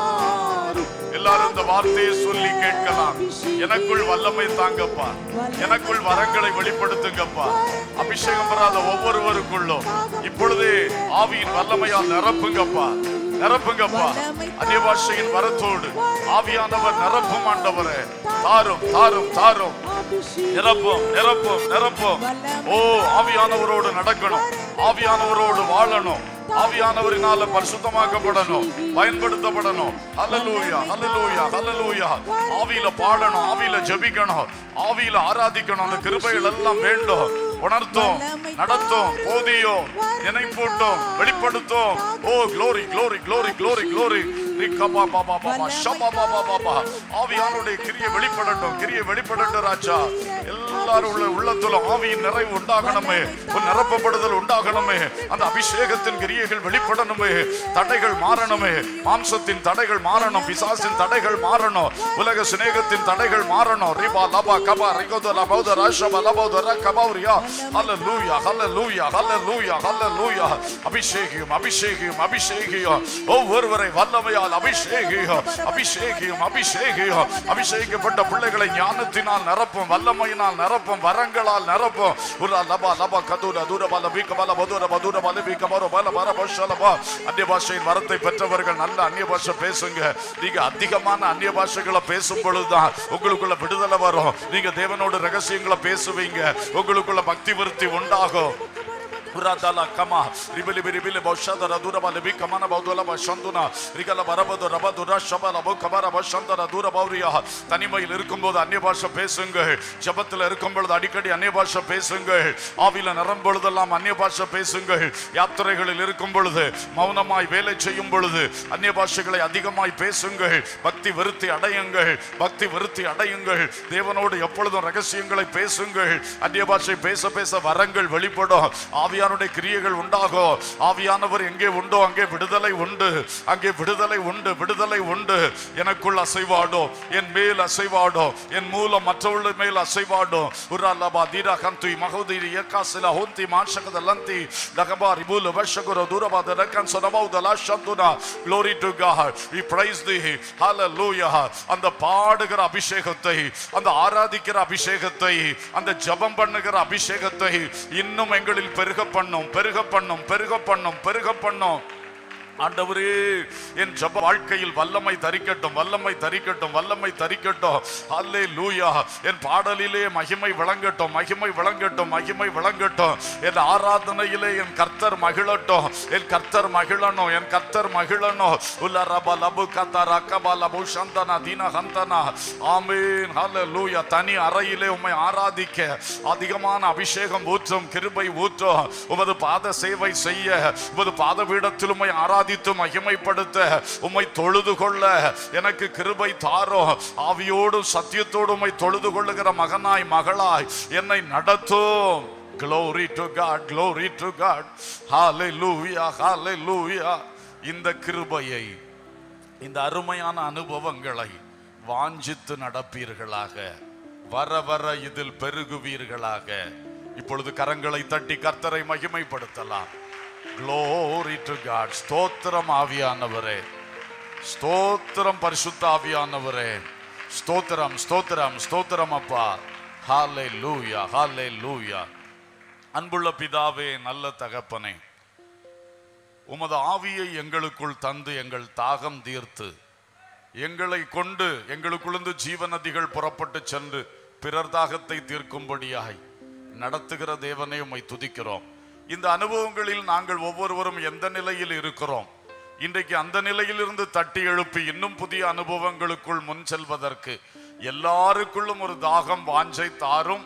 தாரும் எல்லாரும் இந்த வார்த்தையை சொல்லி கேட்கலாம் எனக்குள் வல்லமை தாங்கப்பா எனக்குள் வரங்களை வெளிப்படுத்துங்கப்பா அபிஷேகம் பெறாத ஒவ்வொருவருக்குள்ளும் இப்பொழுதே ஆவியின் வல்லமையால் நிரப்புங்கப்பா நிரப்புங்கப்பா அந்நிய பாஷையின் வரத்தோடு ஆவியானவர் நிரப்பும் ஆண்டவரே தாரும் தாரும் தாரும் நிரப்பும் நிரப்பும் நிரப்பும் ஓ ஆவியானவரோடு நடக்கணும் ஆவியானவரோடு வாழணும் ஆவியானவரினால பரிசுத்தமாக்கப்படணும் பயன்படுத்தப்படணும் ஹalleluya ஹalleluya ஹalleluya ஆவியில பாடணும் ஆவியில ஜெபிக்கணும் ஆவியில ஆராதிக்கணும் அந்த கிருபைகள் எல்லாம் வேண்டும் உணர்த்தும் நடத்தும் போதியும் நினைப்பூட்டும் வெளிப்படுத்தும் ஓ glory glory glory glory glory ரிக்கபா Baba Baba ஷபா பாபா பாபா ஆவியானுடைய கிரியை வெளிப்படட்டும் கிரியை வெளிப்படட்டும் ராஜா எல்லாரும் உள்ள உள்ளத்துல ஆவியின் நிறைவு உண்டாகணுமே உன் நிரப்பப்படுதல் உண்டாகணுமே அந்த அபிஷேகத்தின் கிரியைகள் வெளிப்படணுமே தடைகள் மாறணுமே மாம்சத்தின் தடைகள் மாறணும் பிசாசின் தடைகள் மாறணும் உலக சிநேகத்தின் தடைகள் மாறணும் ரிபா லபா கபா ரிகோத லபௌத ராஷபா லபௌத ரகபௌரியா ஹalleluya ஹalleluya ஹalleluya ஹalleluya அபிஷேகியும் அபிஷேகியும் அபிஷேகியும் ஒவ்வொருவரை வல்லமையால் அபிஷேகியும் அபிஷேகியும் அபிஷேகியும் அபிஷேகிக்கப்பட்ட பிள்ளைகளை ஞானத்தினால் நிரப்பும் வல்லமையினால் நிரப்பும் வரங்களால் நிரப்பும் உலா லபா லபா கதுர தூர பல பீக்க பல பதுர பதுர பல பீக்க மரோ பல பர பஷலபா அந்நிய பாஷையின் வரத்தை பெற்றவர்கள் நல்ல அந்நிய பாஷை பேசுங்க நீங்க அதிகமான அந்நிய பாஷைகளை பேசும் பொழுதுதான் உங்களுக்குள்ள விடுதலை வரும் நீங்க தேவனோட ரகசியங்களை பேசுவீங்க உங்களுக்குள்ள பக்தி விருத்தி உண்டாகும் Uradala kama ribili ribili baushada radura balebi kamana baudula bashanduna rigala barabadu rabadu rashabala போ கபார பஷந்தர தூர பௌரியா தனிமையில் இருக்கும்போது அந்நிய பாஷை பேசுங்கள் ஜபத்தில் இருக்கும் பொழுது அடிக்கடி அந்நிய பாஷை பேசுங்கள் ஆவில நிறம் பொழுதெல்லாம் அந்நிய பாஷை பேசுங்கள் யாத்திரைகளில் இருக்கும் பொழுது மௌனமாய் வேலை செய்யும் பொழுது அந்நிய பாஷைகளை அதிகமாய் பேசுங்கள் பக்தி விருத்தி அடையுங்கள் பக்தி விருத்தி அடையுங்கள் தேவனோடு எப்பொழுதும் ரகசியங்களை பேசுங்கள் அந்நிய பாஷை பேச பேச வரங்கள் வெளிப்படும் ஆவியானுடைய கிரியைகள் உண்டாகும் ஆவியானவர் எங்கே உண்டோ அங்கே விடுதலை உண்டு அங்கே விடுதலை உண்டு விடுதலை உண்டு எனக்குள் அசைவாடும் என் மேல் அசைவாடும் என் மூலம் மற்றவர்கள் மேல் அசைவாடும் உராலபா தீரா கந்தி மகோதீரி ஏகாசில ஹோந்தி மான்ஷகத லந்தி லகபா ரிபுல வஷகுர தூரபா தரக்கன் சொனபௌ தலா சந்துனா glory to God we praise thee hallelujah அந்த பாடுகிற அபிஷேகத்தை அந்த ஆராதிக்கிற அபிஷேகத்தை அந்த ஜெபம் பண்ணுகிற அபிஷேகத்தை இன்னும் எங்களில் பெருக பண்ணும் பெருக பண்ணும் பெருக பண்ணும் பெருக பண்ணும் ஆண்டவரே என் ஜப வாழ்க்கையில் வல்லமை தரிக்கட்டும் வல்லமை தரிக்கட்டும் வல்லமை தரிக்கட்டும் அல்லே லூயா என் பாடலிலே மகிமை விளங்கட்டும் மகிமை விளங்கட்டும் மகிமை விளங்கட்டும் என் ஆராதனையிலே என் கர்த்தர் மகிழட்டும் என் கர்த்தர் மகிழணும் என் கர்த்தர் மகிழணும் உல்ல ரப லபு கத்த ரக்கபா லபு சந்தனா தீன ஹந்தனா ஆமீன் ஹல்ல லூயா தனி அறையிலே உம்மை ஆராதிக்க அதிகமான அபிஷேகம் ஊற்றும் கிருபை ஊற்றும் உமது பாத சேவை செய்ய உமது பாத பீடத்தில் உம்மை ஆராதித்து மகிமைப்படுத்த உம்மை தொழுது கொள்ள எனக்கு கிருபை தாரும் ஆவியோடும் சத்தியத்தோடு உம்மை தொழுது கொள்ளுகிற மகனாய் மகளாய் என்னை நடத்தும் glory to god glory to god hallelujah hallelujah இந்த கிருபையை இந்த அருமையான அனுபவங்களை வாஞ்சித்து நடப்பீர்களாக வர வர இதில் பெருகுவீர்களாக இப்பொழுது கரங்களை தட்டி கர்த்தரை மகிமைப்படுத்தலாம் glory to god ஸ்தோத்திரம் ஆவியானவரே ஸ்தோத்திரம் பரிசுத்த ஆவியானவரே ஸ்தோத்திரம் ஸ்தோத்திரம் ஸ்தோத்திரம் அப்பா ஹாலே லூயா ஹாலே லூயா அன்புள்ள பிதாவே நல்ல தகப்பனே உமது ஆவியை எங்களுக்குள் தந்து எங்கள் தாகம் தீர்த்து எங்களை கொண்டு எங்களுக்குள்ளிருந்து ஜீவ நதிகள் புறப்பட்டு சென்று பிறர் தாகத்தை தீர்க்கும்படியாய் நடத்துகிற தேவனே உம்மை துதிக்கிறோம் இந்த அனுபவங்களில் நாங்கள் ஒவ்வொருவரும் எந்த நிலையில் இருக்கிறோம் இன்றைக்கு அந்த நிலையிலிருந்து தட்டி எழுப்பி இன்னும் புதிய அனுபவங்களுக்குள் முன் செல்வதற்கு எல்லாருக்குள்ளும் ஒரு தாகம் வாஞ்சை தாரும்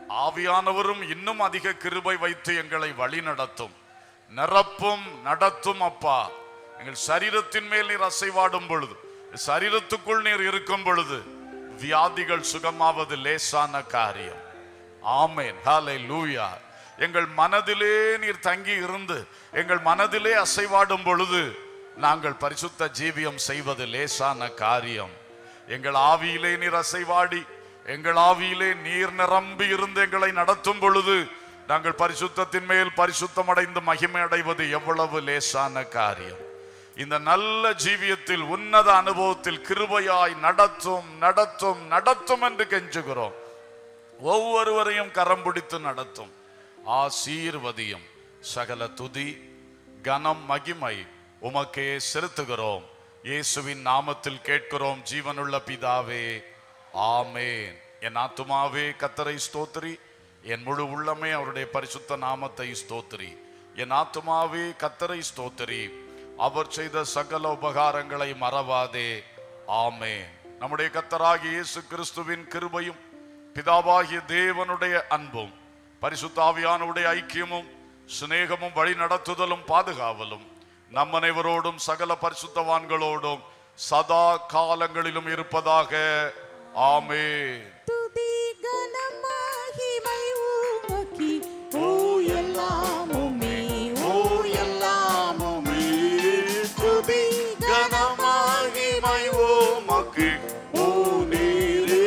ஆவியானவரும் இன்னும் அதிக கிருபை வைத்து எங்களை வழி நடத்தும் நிரப்பும் நடத்தும் அப்பா எங்கள் சரீரத்தின் மேல் நீர் அசைவாடும் பொழுது சரீரத்துக்குள் நீர் இருக்கும் பொழுது வியாதிகள் சுகமாவது லேசான காரியம் ஆமேன் ஹாலை லூயா எங்கள் மனதிலே நீர் தங்கி இருந்து எங்கள் மனதிலே அசைவாடும் பொழுது நாங்கள் பரிசுத்த ஜீவியம் செய்வது லேசான காரியம் எங்கள் ஆவியிலே நீர் அசைவாடி எங்கள் ஆவியிலே நீர் நிரம்பி இருந்து எங்களை நடத்தும் பொழுது நாங்கள் பரிசுத்தத்தின் மேல் பரிசுத்தம் அடைந்து மகிமை அடைவது எவ்வளவு லேசான காரியம் இந்த நல்ல ஜீவியத்தில் உன்னத அனுபவத்தில் கிருபையாய் நடத்தும் நடத்தும் நடத்தும் என்று கெஞ்சுகிறோம் ஒவ்வொருவரையும் கரம் பிடித்து நடத்தும் ஆசீர்வதியும் சகல துதி கனம் மகிமை உமக்கே செலுத்துகிறோம் இயேசுவின் நாமத்தில் கேட்கிறோம் ஜீவனுள்ள பிதாவே ஆமேன் என் ஆத்துமாவே கத்தரை ஸ்தோத்திரி என் முழு உள்ளமே அவருடைய பரிசுத்த நாமத்தை ஸ்தோத்திரி என் ஆத்துமாவே கத்தரை ஸ்தோத்திரி அவர் செய்த சகல உபகாரங்களை மறவாதே ஆமேன் நம்முடைய கத்தராகிய இயேசு கிறிஸ்துவின் கிருபையும் பிதாவாகிய தேவனுடைய அன்பும் பரிசுத்தாவியானுடைய ஐக்கியமும் சிநேகமும் வழி நடத்துதலும் பாதுகாவலும் நம் அனைவரோடும் சகல பரிசுத்தவான்களோடும் சதா காலங்களிலும் இருப்பதாக ஆமென் துதி கனம் மகிமை உமக்கே ஓ எல்லாமுமே ஓ எல்லாமுமே துதி கனம் மகிமை உமக்கு ஓ நீரே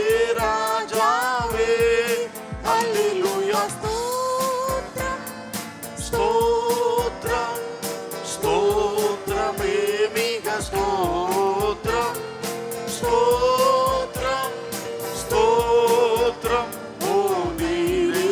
ராஜாவே அல்லேலூயா ஸ்தோத்திரம் ஸ்தோத்திரம் ஸ்தோத்திரமே மிக ஸ்தோத்திரம் ஸ்தோத்திரம் ஸ்தோத்திரம் ஓ நீரே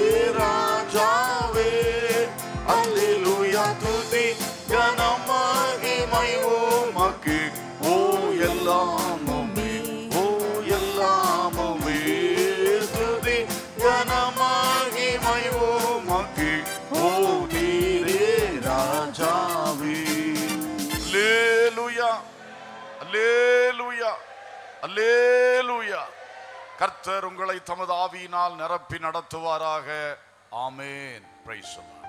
ராஜாவே அல்லேலூயா துதி கனம் மகிமை உமக்கு ஓ எல்லாமுமே ஓ எல்லாமுமே துதி கனம் மகிமை உமக்கு ஓ நீரே ராஜாவே அல்லேலூயா அல்லேலூயா அல்லேலூயா கர்த்தர் உங்களை தமது ஆவியினால் நிரப்பி நடத்துவாராக ஆமேன் பிரைஸ்